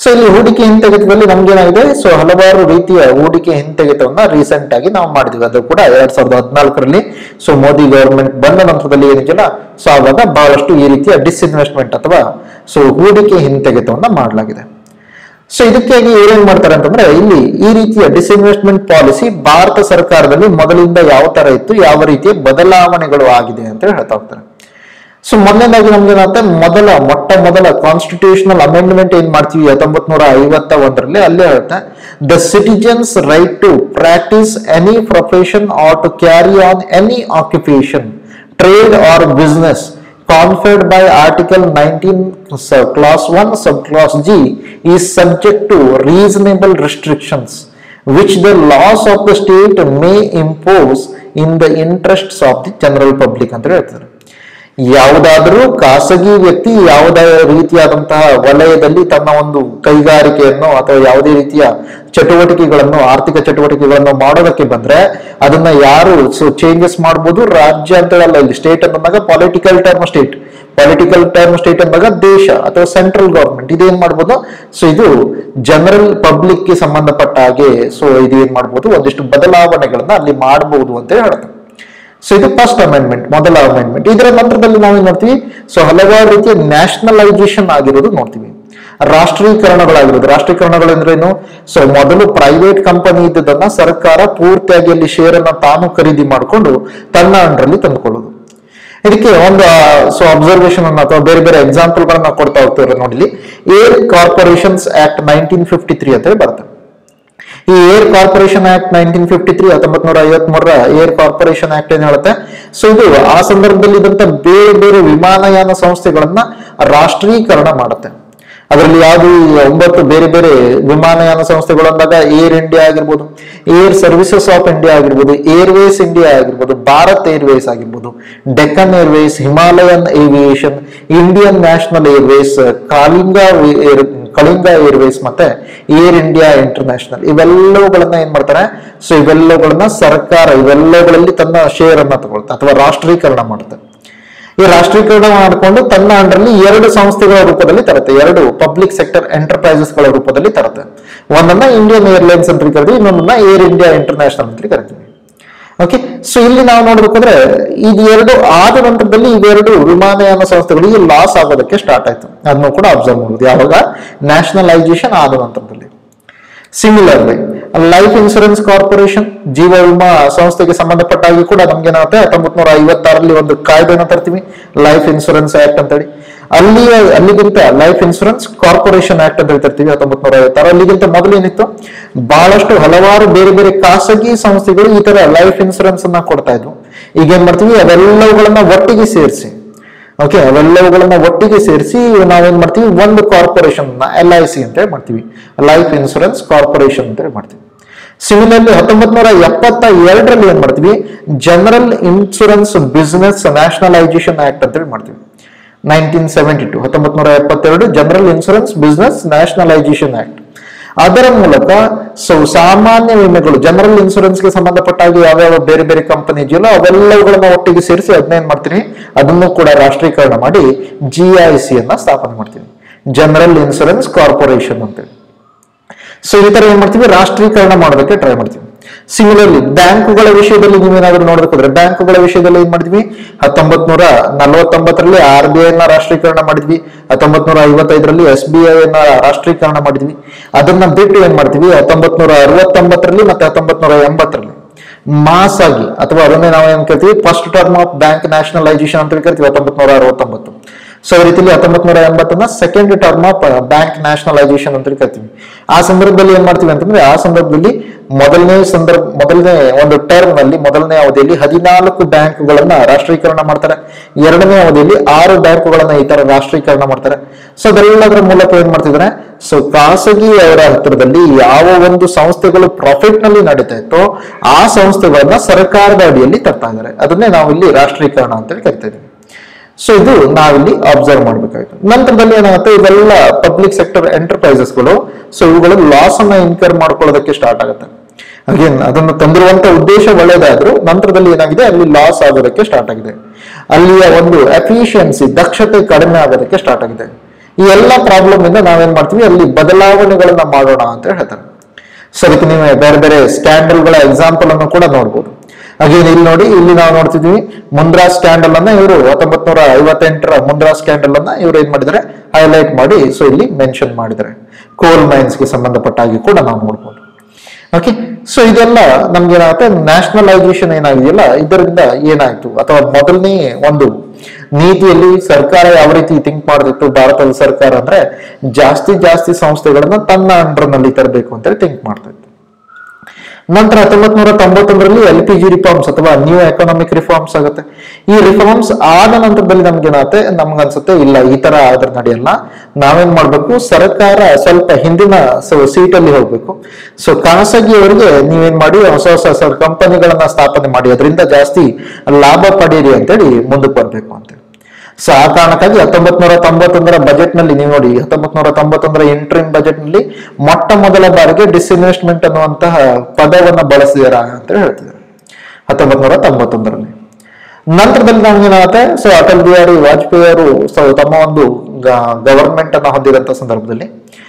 ಸೊ ಇಲ್ಲಿ ಹೂಡಿಕೆ ಹಿಂತೆಗೆತದಲ್ಲಿ ನಮ್ಗೇನಾಗಿದೆ ಸೊ ಹಲವಾರು ರೀತಿಯ ಹೂಡಿಕೆ ಹಿಂತೆಗೆತವನ್ನ ರೀಸೆಂಟ್ ಆಗಿ ನಾವು ಮಾಡಿದ್ವಿ ಅದು ಕೂಡ ಎರಡ್ ಸಾವಿರದ ಹದಿನಾಲ್ಕರಲ್ಲಿ ಸೊ ಮೋದಿ ಗವರ್ಮೆಂಟ್ ಬಂದ ನಂತರದಲ್ಲಿ ಏನಿದೆಯಲ್ಲ ಸೊ ಆವಾಗ ಬಹಳಷ್ಟು ಈ ರೀತಿಯ ಡಿಸ್ಇನ್ವೆಸ್ಟ್ಮೆಂಟ್ ಅಥವಾ ಸೊ ಹೂಡಿಕೆ ಹಿಂತೆಗೆತವನ್ನ ಮಾಡಲಾಗಿದೆ ಸೊ ಇದಕ್ಕಾಗಿ ಏನೇನ್ ಮಾಡ್ತಾರೆ ಅಂತಂದ್ರೆ ಇಲ್ಲಿ ಈ ರೀತಿಯ ಡಿಸ್ಇನ್ವೆಸ್ಟ್ಮೆಂಟ್ ಪಾಲಿಸಿ ಭಾರತ ಸರ್ಕಾರದಲ್ಲಿ ಮೊದಲಿಂದ ಯಾವ ತರ ಇತ್ತು ಯಾವ ರೀತಿಯ ಬದಲಾವಣೆಗಳು ಆಗಿದೆ ಅಂತ ಹೇಳ್ತಾ ಹೋಗ್ತಾರೆ ಸೊ ಮೊದಲನೇದಾಗಿ ನಮ್ಗೆ ಏನಾಗುತ್ತೆ ಮೊದಲ ಮೊಟ್ಟ ಮೊದಲ ಕಾನ್ಸ್ಟಿಟ್ಯೂಷನಲ್ ಅಮೆಂಡ್ಮೆಂಟ್ ಏನ್ ಮಾಡ್ತೀವಿ ಹತ್ತೊಂಬತ್ ನೂರ ಐವತ್ತ ಒಂದರಲ್ಲಿ ಅಲ್ಲೇ ಹೇಳುತ್ತೆ the citizens right to practise any profession or to carry on any occupation trade or business conferred by Article 19, sub clause 1, subclause G, is subject to reasonable restrictions which the laws of the state may impose in the interests of the general public ಅಂತ ಹೇಳ್ತಾರೆ ಯಾವುದಾದರೂ ಖಾಸಗಿ ವ್ಯಕ್ತಿ ಯಾವುದೇ ರೀತಿಯಾದಂತಹ ವಲಯದಲ್ಲಿ ತನ್ನ ಒಂದು ಕೈಗಾರಿಕೆಯನ್ನು ಅಥವಾ ಯಾವುದೇ ರೀತಿಯ ಚಟುವಟಿಕೆಗಳನ್ನು ಆರ್ಥಿಕ ಚಟುವಟಿಕೆಗಳನ್ನು ಮಾಡೋದಕ್ಕೆ ಬಂದ್ರೆ ಅದನ್ನ ಯಾರು ಸೊ ಚೇಂಜಸ್ ಮಾಡ್ಬೋದು ರಾಜ್ಯ ಅಂತ ಹೇಳಲ್ಲ ಇಲ್ಲಿ ಸ್ಟೇಟ್ ಅಂದಾಗ political term state political term state ಅಂದಾಗ ದೇಶ ಅಥವಾ ಸೆಂಟ್ರಲ್ ಗವರ್ಮೆಂಟ್ ಇದೇನ್ ಮಾಡ್ಬೋದು ಸೊ ಇದು ಜನರಲ್ ಪಬ್ಲಿಕ್ ಗೆ ಸಂಬಂಧಪಟ್ಟ ಹಾಗೆ ಸೊ ಇದು ಏನ್ ಮಾಡ್ಬೋದು ಒಂದಿಷ್ಟು ಬದಲಾವಣೆಗಳನ್ನ ಅಲ್ಲಿ ಮಾಡಬಹುದು ಅಂತ ಹೇಳ್ತಾರೆ ಸೊ ಇದು ಫಸ್ಟ್ ಅಮೆಂಡ್ಮೆಂಟ್ ಮೊದಲ ಅಮೆಂಡ್ಮೆಂಟ್ ಇದರ ನಂತರದಲ್ಲಿ ನಾವೇನ್ ನೋಡ್ತೀವಿ ಸೊ ಹಲವಾರು ರೀತಿಯ ನ್ಯಾಷನಲೈಸೇಷನ್ ಆಗಿರೋದು ನೋಡ್ತೀವಿ ರಾಷ್ಟ್ರೀಕರಣಗಳಾಗಿರೋದು ರಾಷ್ಟ್ರೀಕರಣಗಳಂದ್ರೇನು ಸೊ ಮೊದಲು ಪ್ರೈವೇಟ್ ಕಂಪನಿ ಇದ್ದದನ್ನ ಸರ್ಕಾರ ಪೂರ್ತಿಯಾಗಿ ಅಲ್ಲಿ ಶೇರ್ ಅನ್ನ ತಾನು ಖರೀದಿ ಮಾಡಿಕೊಂಡು ತನ್ನ ಅಂಡರಲ್ಲಿ ತಂದುಕೊಳ್ಳೋದು ಇದಕ್ಕೆ ಒಂದು ಸೊ ಅಬ್ಸರ್ವೇಷನ್ ಅನ್ನ ಅಥವಾ ಬೇರೆ ಬೇರೆ ಎಕ್ಸಾಂಪಲ್ ಗಳನ್ನ ಕೊಡ್ತಾ ಹೋಗ್ತಾರೆ ನೋಡಿ air corporations act nineteen fifty three ಅಂತ ಹೇಳಿ ಬರುತ್ತೆ ಈ air corporation act nineteen fifty three ಹತ್ತೊಂಬತ್ ನೂರ ಐವತ್ ಮೂರರ ಏರ್ ಕಾರ್ಪೊರೇಷನ್ ಆಕ್ಟ್ ಏನ್ ಹೇಳುತ್ತೆ ಸೊ ಇದು ಆ ಸಂದರ್ಭದಲ್ಲಿ ಇದ್ದಂತ ಬೇರೆ ಬೇರೆ ವಿಮಾನಯಾನ ಸಂಸ್ಥೆಗಳನ್ನ ರಾಷ್ಟ್ರೀಕರಣ ಮಾಡುತ್ತೆ ಅದರಲ್ಲಿ ಯಾವುದು ಈ ಒಂಬತ್ತು ಬೇರೆ ಬೇರೆ ವಿಮಾನಯಾನ ಸಂಸ್ಥೆಗಳು ಅಂದಾಗ ಏರ್ ಇಂಡಿಯಾ ಆಗಿರ್ಬೋದು ಏರ್ ಸರ್ವಿಸಸ್ ಆಫ್ ಇಂಡಿಯಾ ಆಗಿರ್ಬೋದು ಏರ್ವೇಸ್ ಇಂಡಿಯಾ ಆಗಿರ್ಬೋದು ಭಾರತ್ ಏರ್ವೇಸ್ ಆಗಿರ್ಬೋದು Deccan airways Himalayan aviation Indian national airways Kalinga air Kalinga airways ಮತ್ತೆ ಏರ್ ಇಂಡಿಯಾ ಇಂಟರ್ನ್ಯಾಷನಲ್ ಇವೆಲ್ಲವುಗಳನ್ನ ಏನ್ ಮಾಡ್ತಾರೆ ಸೊ ಇವೆಲ್ಲವುಗಳನ್ನ ಸರ್ಕಾರ ಇವೆಲ್ಲವುಗಳಲ್ಲಿ ತನ್ನ ಶೇರ್ ಅನ್ನ ತಗೊಳ್ತಾ ಅಥವಾ ರಾಷ್ಟ್ರೀಕರಣ ಮಾಡುತ್ತೆ ಈ ರಾಷ್ಟ್ರೀಕರಣ ಮಾಡಿಕೊಂಡು ತನ್ನ ಅಂಡರ್ಲಿ ಎರಡು ಸಂಸ್ಥೆಗಳ ರೂಪದಲ್ಲಿ ತರುತ್ತೆ ಎರಡು ಪಬ್ಲಿಕ್ ಸೆಕ್ಟರ್ ಎಂಟರ್ಪ್ರೈಸಸ್ ಗಳ ರೂಪದಲ್ಲಿ ತರುತ್ತೆ ಒಂದನ್ನ ಇಂಡಿಯನ್ ಏರ್ಲೈನ್ಸ್ ಅಂತ ಕರಿತೀವಿ ಇನ್ನೊಂದನ್ನ ಏರ್ ಇಂಡಿಯಾ ಇಂಟರ್ನ್ಯಾಷನಲ್ ಅಂತ ಕರಿತೀವಿ ಓಕೆ ಸೊ ಇಲ್ಲಿ ನಾವು ನೋಡ್ಬೇಕಂದ್ರೆ ಇದು ಎರಡು ಆದ ನಂತರದಲ್ಲಿ ಇವೆರಡು ವಿಮಾನಯಾನ ಸಂಸ್ಥೆಗಳಿಗೆ ಲಾಸ್ ಆಗೋದಕ್ಕೆ ಸ್ಟಾರ್ಟ್ ಆಯ್ತು ಅದನ್ನು ಕೂಡ ಅಬ್ಸರ್ವ್ ಮಾಡುದು ಯಾವಾಗ ನ್ಯಾಷನಲೈಸೇಷನ್ ಆದ ನಂತರದಲ್ಲಿ ಸಿಮಿಲರ್ಲಿ ಲೈಫ್ ಇನ್ಶೂರೆನ್ಸ್ ಕಾರ್ಪೊರೇಷನ್ ಜೀವ ವಿಮಾ ಸಂಸ್ಥೆಗೆ ಸಂಬಂಧಪಟ್ಟ ಹಾಗೆ ಕೂಡ ನಮ್ಗೆ ಏನಾಗುತ್ತೆ ಹತ್ತೊಂಬತ್ ನೂರ ಐವತ್ತಾರಲ್ಲಿ ಒಂದು ಕಾಯ್ದೆನ ತರ್ತೀವಿ ಲೈಫ್ ಇನ್ಶೂರೆನ್ಸ್ ಆಕ್ಟ್ ಅಂತೇಳಿ ಅಲ್ಲಿ ಅಲ್ಲಿಗಿಂತ ಲೈಫ್ ಇನ್ಶೂರೆನ್ಸ್ ಕಾರ್ಪೊರೇಷನ್ ಆಕ್ಟ್ ಅಂತ ಹೇಳಿ ತರ್ತೀವಿ ಹತ್ತೊಂಬತ್ ನೂರ ಐವತ್ತಾರು ಅಲ್ಲಿಗಿಂತ ಮೊದಲು ಏನಿತ್ತು ಬಹಳಷ್ಟು ಹಲವಾರು ಬೇರೆ ಬೇರೆ ಖಾಸಗಿ ಸಂಸ್ಥೆಗಳು ಈ ತರ ಲೈಫ್ ಇನ್ಶೂರೆನ್ಸ್ ಅನ್ನ ಕೊಡ್ತಾ ಇದ್ವು ಈಗ ಏನ್ ಮಾಡ್ತೀವಿ ಅವೆಲ್ಲವುಗಳನ್ನ ಒಟ್ಟಿಗೆ ಸೇರಿಸಿ ಓಕೆ ಅವೆಲ್ಲವುಗಳನ್ನ ಒಟ್ಟಿಗೆ ಸೇರಿಸಿ ನಾವೇನ್ ಮಾಡ್ತೀವಿ ಒಂದು ಕಾರ್ಪೊರೇಷನ್ ಎಲ್ ಐ ಸಿ ಅಂತ ಹೇಳಿ ಮಾಡ್ತೀವಿ ಲೈಫ್ ಇನ್ಶೂರೆನ್ಸ್ ಕಾರ್ಪೊರೇಷನ್ ಅಂತ ಹೇಳಿ ಮಾಡ್ತೀವಿ ಸಿಮಿಲರ್ಲಿ ಹತ್ತೊಂಬತ್ ನೂರ ಎಪ್ಪತ್ತ ಎರಡರಲ್ಲಿ ಏನ್ ಮಾಡ್ತೀವಿ general insurance business nationalisation act ಅಂತ ಹೇಳಿ ಮಾಡ್ತೀವಿ ನೈನ್ಟೀನ್ ಸೆವೆಂಟಿ ಟು ಹತ್ತೊಂಬತ್ ನೂರ ಎಪ್ಪತ್ತೆರಡು general insurance business nationalisation act ಅದರ ಮೂಲಕ ಸೊ ಸಾಮಾನ್ಯ ವಿಮೆಗಳು ಜನರಲ್ ಇನ್ಶೂರೆನ್ಸ್ಗೆ ಸಂಬಂಧಪಟ್ಟ ಹಾಗೆ ಯಾವ್ಯಾವ ಬೇರೆ ಬೇರೆ ಕಂಪನಿ ಇದೆಯಲ್ಲ ಅವೆಲ್ಲವುಗಳನ್ನ ಒಟ್ಟಿಗೆ ಸೇರಿಸಿ ಅದನ್ನ ಏನ್ ಮಾಡ್ತೀನಿ ಅದನ್ನು ಕೂಡ ರಾಷ್ಟ್ರೀಕರಣ ಮಾಡಿ ಜಿ ಐ ಸಿ ಅನ್ನ ಸ್ಥಾಪನೆ ಮಾಡ್ತೀವಿ ಜನರಲ್ ಇನ್ಶೂರೆನ್ಸ್ ಕಾರ್ಪೊರೇಷನ್ ಅಂತೇಳಿ ಸೊ ಈ ತರ ಏನ್ ಮಾಡ್ತೀವಿ ರಾಷ್ಟ್ರೀಕರಣ ಮಾಡೋದಕ್ಕೆ ಟ್ರೈ ಮಾಡ್ತೀವಿ ಸಿಮಿಲರ್ಲಿ ಬ್ಯಾಂಕುಗಳ ವಿಷಯದಲ್ಲಿ ನೀವೇನಾದ್ರೂ ನೋಡ್ಬೇಕಾದ್ರೆ ಬ್ಯಾಂಕುಗಳ ವಿಷಯದಲ್ಲಿ ಏನ್ ಮಾಡಿದ್ವಿ ಹತ್ತೊಂಬತ್ ನೂರ ನಲವತ್ತೊಂಬತ್ತರಲ್ಲಿ ಆರ್ ಬಿ ಐ ನ ರಾಷ್ಟ್ರೀಕರಣ ಮಾಡಿದ್ವಿ ಹತ್ತೊಂಬತ್ ನೂರ ಐವತ್ತೈದರಲ್ಲಿ ಎಸ್ ಬಿ ಐ ನ ರಾಷ್ಟ್ರೀಕರಣ ಮಾಡಿದ್ವಿ ಅದನ್ನ ಬಿಟ್ಟು ಏನ್ ಮಾಡ್ತೀವಿ ಹತ್ತೊಂಬತ್ ನೂರ ಅರವತ್ತೊಂಬತ್ತರಲ್ಲಿ ಮತ್ತೆ ಹತ್ತೊಂಬತ್ ನೂರ ಎಂಬತ್ತರಲ್ಲಿ ಮಾಸ್ ಆಗಿ ಅಥವಾ ಅದನ್ನೇ ನಾವು ಏನ್ ಕರಿತೀವಿ first term of bank nationalisation ಅಂತ ಹೇಳಿ ಕರಿತೀವಿ ಹತ್ತೊಂಬತ್ ನೂರ ಅರವತ್ತೊಂಬತ್ತು ಸೊ ಈ ರೀತಿಲಿ ಹತ್ತೊಂಬತ್ ನೂರ ಎಂಬತ್ತನ್ನ second term of bank nationalisation ಅಂತ ಕರಿತೀವಿ ಆ ಸಂದರ್ಭದಲ್ಲಿ ಏನ್ ಮಾಡ್ತೀವಿ ಅಂತಂದ್ರೆ ಆ ಸಂದರ್ಭದಲ್ಲಿ ಮೊದಲನೇ ಸಂದರ್ಭ ಮೊದಲನೇ ಒಂದು ಟರ್ಮ್ ನಲ್ಲಿ ಮೊದಲನೇ ಅವಧಿಯಲ್ಲಿ ಹದಿನಾಲ್ಕು ಬ್ಯಾಂಕ್ಗಳನ್ನ ರಾಷ್ಟ್ರೀಕರಣ ಮಾಡ್ತಾರೆ ಎರಡನೇ ಅವಧಿಯಲ್ಲಿ ಆರು ಬ್ಯಾಂಕ್ಗಳನ್ನ ಈ ತರ ರಾಷ್ಟ್ರೀಕರಣ ಮಾಡ್ತಾರೆ ಸೊ ಅದೆಲ್ಲದರ ಮೂಲಕ ಏನ್ ಮಾಡ್ತಿದ್ದಾರೆ ಸೊ ಖಾಸಗಿ ಅವರ ಹತ್ತಿರದಲ್ಲಿ ಯಾವ ಒಂದು ಸಂಸ್ಥೆಗಳು ಪ್ರಾಫಿಟ್ ನಲ್ಲಿ ನಡೀತಾ ಇತ್ತೋ ಆ ಸಂಸ್ಥೆಗಳನ್ನ ಸರ್ಕಾರದ ಅಡಿಯಲ್ಲಿ ತರ್ತಾ ಇದ್ದಾರೆ ಅದನ್ನೇ ನಾವು ಇಲ್ಲಿ ರಾಷ್ಟ್ರೀಕರಣ ಅಂತೇಳಿ ಕರಿತಾ ಇದ್ದೀವಿ ಸೊ ಇದು ನಾವಿಲ್ಲಿ ಅಬ್ಸರ್ವ್ ಮಾಡ್ಬೇಕಾಯ್ತು ನಂತರದಲ್ಲಿ ಏನಾಗುತ್ತೆ ಇವೆಲ್ಲ ಪಬ್ಲಿಕ್ ಸೆಕ್ಟರ್ ಎಂಟರ್ಪ್ರೈಸಸ್ಗಳು ಸೊ ಇವುಗಳು ಲಾಸ್ ಅನ್ನ ಇನ್ಕರ್ ಮಾಡ್ಕೊಳ್ಳೋದಕ್ಕೆ ಸ್ಟಾರ್ಟ್ ಆಗುತ್ತೆ ಅಗೇನ್ ಅದನ್ನು ತಂದಿರುವಂತ ಉದ್ದೇಶ ಒಳ್ಳೇದಾದ್ರೂ ನಂತರದಲ್ಲಿ ಏನಾಗಿದೆ ಅಲ್ಲಿ ಲಾಸ್ ಆಗೋದಕ್ಕೆ ಸ್ಟಾರ್ಟ್ ಆಗಿದೆ ಅಲ್ಲಿಯ ಒಂದು ಎಫಿಷಿಯನ್ಸಿ ದಕ್ಷತೆ ಕಡಿಮೆ ಆಗೋದಕ್ಕೆ ಸ್ಟಾರ್ಟ್ ಆಗಿದೆ ಈ ಎಲ್ಲ ಪ್ರಾಬ್ಲಮ್ ಇಂದ ನಾವೇನ್ ಮಾಡ್ತೀವಿ ಅಲ್ಲಿ ಬದಲಾವಣೆಗಳನ್ನ ಮಾಡೋಣ ಅಂತ ಹೇಳ್ತಾರೆ ಸೊ ಅದಕ್ಕೆ ನೀವು ಬೇರೆ ಬೇರೆ ಸ್ಕ್ಯಾಂಡಲ್ಗಳ ಎಕ್ಸಾಂಪಲ್ ಅನ್ನು ಕೂಡ ನೋಡ್ಬೋದು ಹಾಗೇನು ಇಲ್ಲಿ ನೋಡಿ ಇಲ್ಲಿ ನಾವು ನೋಡ್ತಿದ್ವಿ ಮುಂದ್ರಾ ಸ್ಕ್ಯಾಂಡಲ್ ಅನ್ನ ಇವರು ಹತ್ತೊಂಬತ್ ನೂರ ಐವತ್ತೆಂಟರ ಮುಂದ್ರಾ ಸ್ಕ್ಯಾಂಡಲ್ ಅನ್ನ ಇವರು ಏನ್ ಮಾಡಿದ್ದಾರೆ ಹೈಲೈಟ್ ಮಾಡಿ ಸೊ ಇಲ್ಲಿ ಮೆನ್ಷನ್ ಮಾಡಿದ್ದಾರೆ ಕೋಲ್ ಮೈನ್ಸ್ ಗೆ ಸಂಬಂಧಪಟ್ಟ ಹಾಗೆ ಕೂಡ ನಾವು ನೋಡ್ಬೋದು ಓಕೆ ಸೊ ಇದೆಲ್ಲ ನಮ್ಗೆ ಏನಾಗುತ್ತೆ ನ್ಯಾಷನಲೈಸೇಷನ್ ಏನಾಗಿದೆಯಲ್ಲ ಇದರಿಂದ ಏನಾಯ್ತು ಅಥವಾ ಮೊದಲನೇ ಒಂದು ನೀತಿಯಲ್ಲಿ ಸರ್ಕಾರ ಯಾವ ರೀತಿ ಥಿಂಕ್ ಮಾಡ್ತಿತ್ತು ಭಾರತದ ಸರ್ಕಾರ ಅಂದ್ರೆ ಜಾಸ್ತಿ ಜಾಸ್ತಿ ಸಂಸ್ಥೆಗಳನ್ನ ತನ್ನ ಅಂಡರ್ ನಲ್ಲಿ ತರಬೇಕು ಅಂತೇಳಿ ಥಿಂಕ್ ಮಾಡ್ತಾ ಇತ್ತು ನಂತರ ಹತ್ತೊಂಬತ್ ನೂರ ತೊಂಬತ್ತೊಂದರಲ್ಲಿ ಎಲ್ ಪಿ ಜಿ ರಿಫಾರ್ಮ್ಸ್ ಅಥವಾ ನ್ಯೂ ಎಕನಾಮಿಕ್ ರಿಫಾರ್ಮ್ಸ್ ಆಗುತ್ತೆ ಈ ರಿಫಾರ್ಮ್ಸ್ ಆದ ನಂತರದಲ್ಲಿ ನಮ್ಗೆ ಏನಾಗುತ್ತೆ ನಮ್ಗನ್ಸುತ್ತೆ ಇಲ್ಲ ಈ ತರ ಆದ್ರೆ ನಡೆಯಲ್ಲ ನಾವೇನ್ ಮಾಡ್ಬೇಕು ಸರ್ಕಾರ ಸ್ವಲ್ಪ ಹಿಂದಿನ ಸೀಟ್ ಅಲ್ಲಿ ಹೋಗ್ಬೇಕು ಸೊ ಖಾಸಗಿಯವರಿಗೆ ನೀವೇನ್ ಮಾಡಿ ಹೊಸ ಹೊಸ ಕಂಪನಿಗಳನ್ನ ಸ್ಥಾಪನೆ ಮಾಡಿ ಅದರಿಂದ ಜಾಸ್ತಿ ಲಾಭ ಪಡೀರಿ ಅಂತೇಳಿ ಮುಂದಕ್ಕೆ ಬರ್ಬೇಕು ಅಂತೇಳಿ ಸೊ ಆ ಕಾರಣಕ್ಕಾಗಿ ಹತ್ತೊಂಬತ್ ನೂರ ತೊಂಬತ್ತೊಂದರ ಬಜೆಟ್ ನಲ್ಲಿ ನೀವು ನೋಡಿ ಹತ್ತೊಂಬತ್ ನೂರ ತೊಂಬತ್ತೊಂದರ ಇಂಟ್ರಿಮ್ ಬಜೆಟ್ ನಲ್ಲಿ ಮೊಟ್ಟ ಮೊದಲ ಬಾರಿಗೆ ಡಿಸ್ಇನ್ವೆಸ್ಟ್ಮೆಂಟ್ ಅನ್ನುವಂತಹ ಪದವನ್ನ ಬಳಸಿದಾರ ಅಂತ ಹೇಳ್ತಿದ್ದಾರೆ ಹತ್ತೊಂಬತ್ ನೂರ ತೊಂಬತ್ತೊಂದರಲ್ಲಿ ನಂತರದಲ್ಲಿ ನಮ್ಗೇನಾಗುತ್ತೆ ಸೊ ಅಟಲ್ ಬಿಹಾರಿ ವಾಜಪೇಯಿ ಅವರು ಸೊ ತಮ್ಮ ಒಂದು ಗವರ್ಮೆಂಟ್ ಅನ್ನ ಹೊಂದಿದಂತ ಸಂದರ್ಭದಲ್ಲಿ